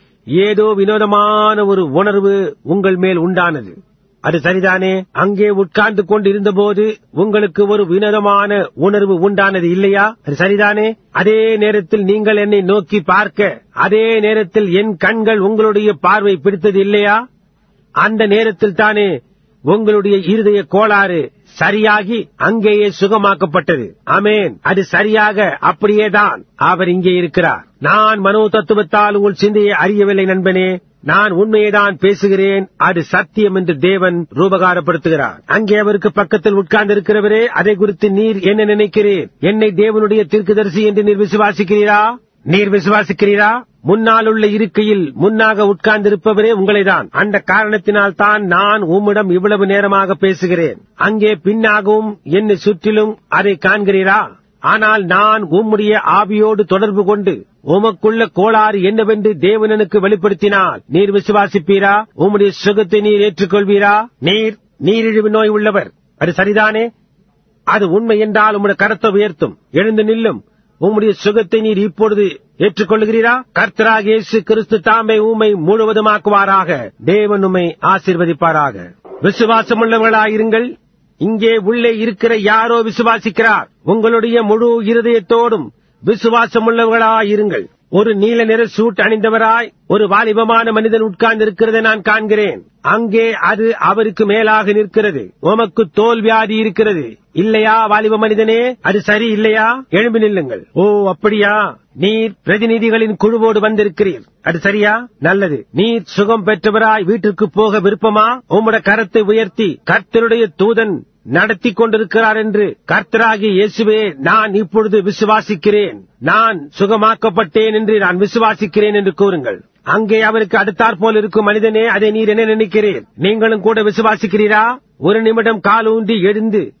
ஏதோ வினோதமான ஒரு உணர்வு உங்கள் மேல் உண்டானது அது சரிதானே அங்கே உட்கார்ந்து கொண்டு இருந்தபோது உங்களுக்கு ஒரு வினோதமான உணர்வு உண்டானது இல்லையா அது சரிதானே அதே நேரத்தில் நீங்கள் என்னை நோக்கி பார்க்க அதே நேரத்தில் என் கண்கள் உங்களுடைய பார்வை பிடித்தது இல்லையா அந்த நேரத்தில் தானே உங்களுடைய இருதய கோளாறு சரியாகி அங்கேயே சுகமாக்கப்பட்டது அமேன் அது சரியாக அப்படியேதான் அவர் இங்கே இருக்கிறார் நான் மனோ தத்துவத்தால் உங்கள் சிந்தையை அறியவில்லை நண்பனே நான் உண்மையைதான் பேசுகிறேன் அது சத்தியம் என்று தேவன் ரூபகாரப்படுத்துகிறார் அங்கே அவருக்கு பக்கத்தில் உட்கார்ந்து இருக்கிறவரே அதை குறித்து நீர் என்ன நினைக்கிறீர் என்னை தேவனுடைய தீர்க்கதரிசி என்று நீர் விசுவாசிக்கிறீரா நீர் விசுவாசிக்கிறீரா முன்னால் உள்ள இருக்கையில் முன்னாக உட்கார்ந்திருப்பவரே உங்களைதான் அந்த காரணத்தினால் தான் நான் உம்மிடம் இவ்வளவு நேரமாக பேசுகிறேன் அங்கே பின்னாகவும் என்னை சுற்றிலும் அதை காண்கிறீரா ஆனால் நான் உம்முடைய ஆவியோடு தொடர்பு கொண்டு உமக்குள்ள கோளாறு என்னவென்று தேவனனுக்கு வெளிப்படுத்தினால் நீர் விசுவாசிப்பீரா உம்முடைய சுகத்தை நீர் ஏற்றுக்கொள்வீரா நீர் நீரிழிவு நோய் உள்ளவர் அது சரிதானே அது உண்மை என்றால் உம்முடைய கரத்தை உயர்த்தும் எழுந்து நில்லும் உம்முடைய சுகத்தை நீர் இப்பொழுது ஏற்றுக்கொள்கிறீரா கர்த்தராக இயேசு கிறிஸ்து தாமை உம்மை முழுவதுமாக்குவாராக தேவன் உம்மை ஆசீர்வதிப்பாராக விசுவாசமுள்ளவர்களாயிருங்கள் இங்கே உள்ளே இருக்கிற யாரோ விசுவாசிக்கிறார் உங்களுடைய முழு இருதயத்தோடும் விசுவாசமுள்ளவர்களாயிருங்கள் ஒரு நீல நிற சூட் அணிந்தவராய் ஒரு வாலிபமான மனிதன் உட்கார்ந்து இருக்கிறதை நான் காண்கிறேன் அங்கே அது அவருக்கு மேலாக நிற்கிறது உமக்கு தோல் வியாதி இருக்கிறது இல்லையா வாலிப மனிதனே அது சரி இல்லையா எழும்பி நில்லுங்கள் ஓ அப்படியா நீர் பிரதிநிதிகளின் குழுவோடு வந்திருக்கிறீர் அது சரியா நல்லது நீர் சுகம் பெற்றவராய் வீட்டிற்கு போக விருப்பமா உம்முடைய கரத்தை உயர்த்தி கர்த்தருடைய தூதன் நடத்தி கொண்டிருக்கிறார் என்று கர்த்தராகி இயேசுவே நான் இப்பொழுது விசுவாசிக்கிறேன் நான் சுகமாக்கப்பட்டேன் என்று நான் விசுவாசிக்கிறேன் என்று கூறுங்கள் அங்கே அவருக்கு அடுத்தாற் போல் இருக்கும் மனிதனே அதை நீர் என்ன நினைக்கிறீர் நீங்களும் கூட விசுவாசிக்கிறீரா ஒரு நிமிடம் கால் ஊன்றி எழுந்து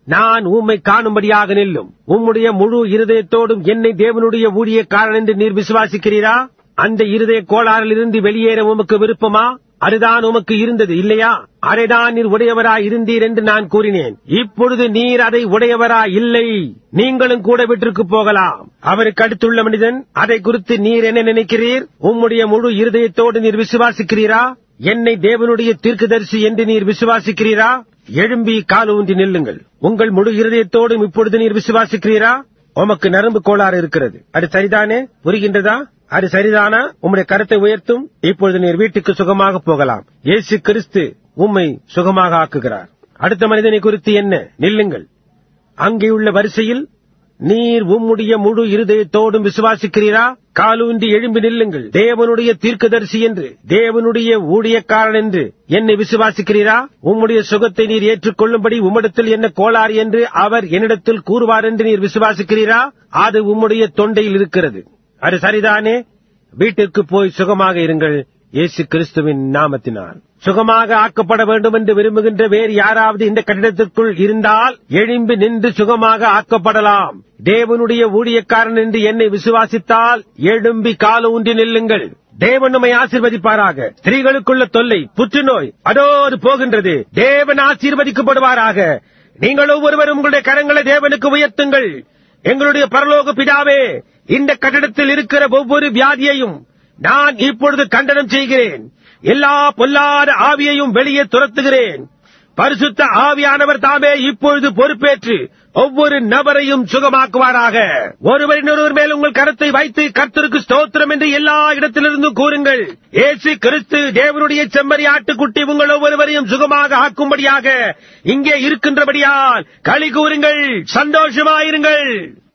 நான் உம்மை காணும்படியாக நில்லும் உம்முடைய முழு இருதயத்தோடும் என்னை தேவனுடைய ஊழியக்காரன் என்று நீர் விசுவாசிக்கிறீரா அந்த இருதய கோளாறிலிருந்து வெளியேற உமக்கு விருப்பமா அதுதான் உமக்கு இருந்தது இல்லையா அதைதான் நீர் உடையவராய் இருந்தீர் என்று நான் கூறினேன் இப்பொழுது நீர் அதை உடையவராய் இல்லை நீங்களும் கூட வீட்டிற்கு போகலாம் அவருக்கு அடுத்துள்ள மனிதன் அதை குறித்து நீர் என்ன நினைக்கிறீர் உம்முடைய முழு இருதயத்தோடு நீர் விசுவாசிக்கிறீரா என்னை தேவனுடைய தீர்க்கதரிசி என்று நீர் விசுவாசிக்கிறீரா எழும்பி கால் ஊன்றி நில்லுங்கள் உங்கள் முழு இருதயத்தோடும் இப்பொழுது நீர் விசுவாசிக்கிறீரா உமக்கு நரம்பு கோளாறு இருக்கிறது அது சரிதானே புரிகின்றதா அது சரிதானா உம்முடைய கருத்தை உயர்த்தும் இப்பொழுது நீர் வீட்டுக்கு சுகமாக போகலாம் இயேசு கிறிஸ்து உம்மை சுகமாக ஆக்குகிறார் அடுத்த மனிதனை குறித்து என்ன நில்லுங்கள் அங்கே உள்ள வரிசையில் நீர் உம்முடைய முழு இருதயத்தோடும் விசுவாசிக்கிறீரா காலூன்றி எழும்பி நில்லுங்கள் தேவனுடைய தீர்க்கதரிசி என்று தேவனுடைய ஊழியக்காரன் என்று என்னை விசுவாசிக்கிறீரா உம்முடைய சுகத்தை நீர் ஏற்றுக்கொள்ளும்படி உம்மிடத்தில் என்ன கோளாறு என்று அவர் என்னிடத்தில் கூறுவார் என்று நீர் விசுவாசிக்கிறீரா அது உம்முடைய தொண்டையில் இருக்கிறது அது சரிதானே வீட்டிற்கு போய் சுகமாக இருங்கள் இயேசு கிறிஸ்துவின் நாமத்தினால் சுகமாக ஆக்கப்பட வேண்டும் என்று விரும்புகின்ற வேறு யாராவது இந்த கட்டிடத்திற்குள் இருந்தால் எழும்பி நின்று சுகமாக ஆக்கப்படலாம் தேவனுடைய ஊழியக்காரன் என்று என்னை விசுவாசித்தால் எழும்பி கால ஊன்றி நில்லுங்கள் தேவன் நம்மை ஆசீர்வதிப்பாராக ஸ்திரீகளுக்குள்ள தொல்லை புற்றுநோய் அதோ அது போகின்றது தேவன் ஆசீர்வதிக்கப்படுவாராக நீங்கள் ஒவ்வொருவரும் உங்களுடைய கரங்களை தேவனுக்கு உயர்த்துங்கள் எங்களுடைய பரலோக பிதாவே இந்த கட்டடத்தில் இருக்கிற ஒவ்வொரு வியாதியையும் நான் இப்பொழுது கண்டனம் செய்கிறேன் எல்லா பொல்லாத ஆவியையும் வெளியே துரத்துகிறேன் பரிசுத்த ஆவியானவர் தாமே இப்பொழுது பொறுப்பேற்று ஒவ்வொரு நபரையும் சுகமாக்குவாராக ஒருவரினொருவர் மேல் உங்கள் கருத்தை வைத்து கர்த்தருக்கு ஸ்தோத்திரம் என்று எல்லா இடத்திலிருந்தும் கூறுங்கள் ஏசு கிறிஸ்து தேவனுடைய செம்மறி ஆட்டுக்குட்டி உங்கள் ஒவ்வொருவரையும் சுகமாக ஆக்கும்படியாக இங்கே இருக்கின்றபடியால் களி கூறுங்கள் சந்தோஷமாயிருங்கள்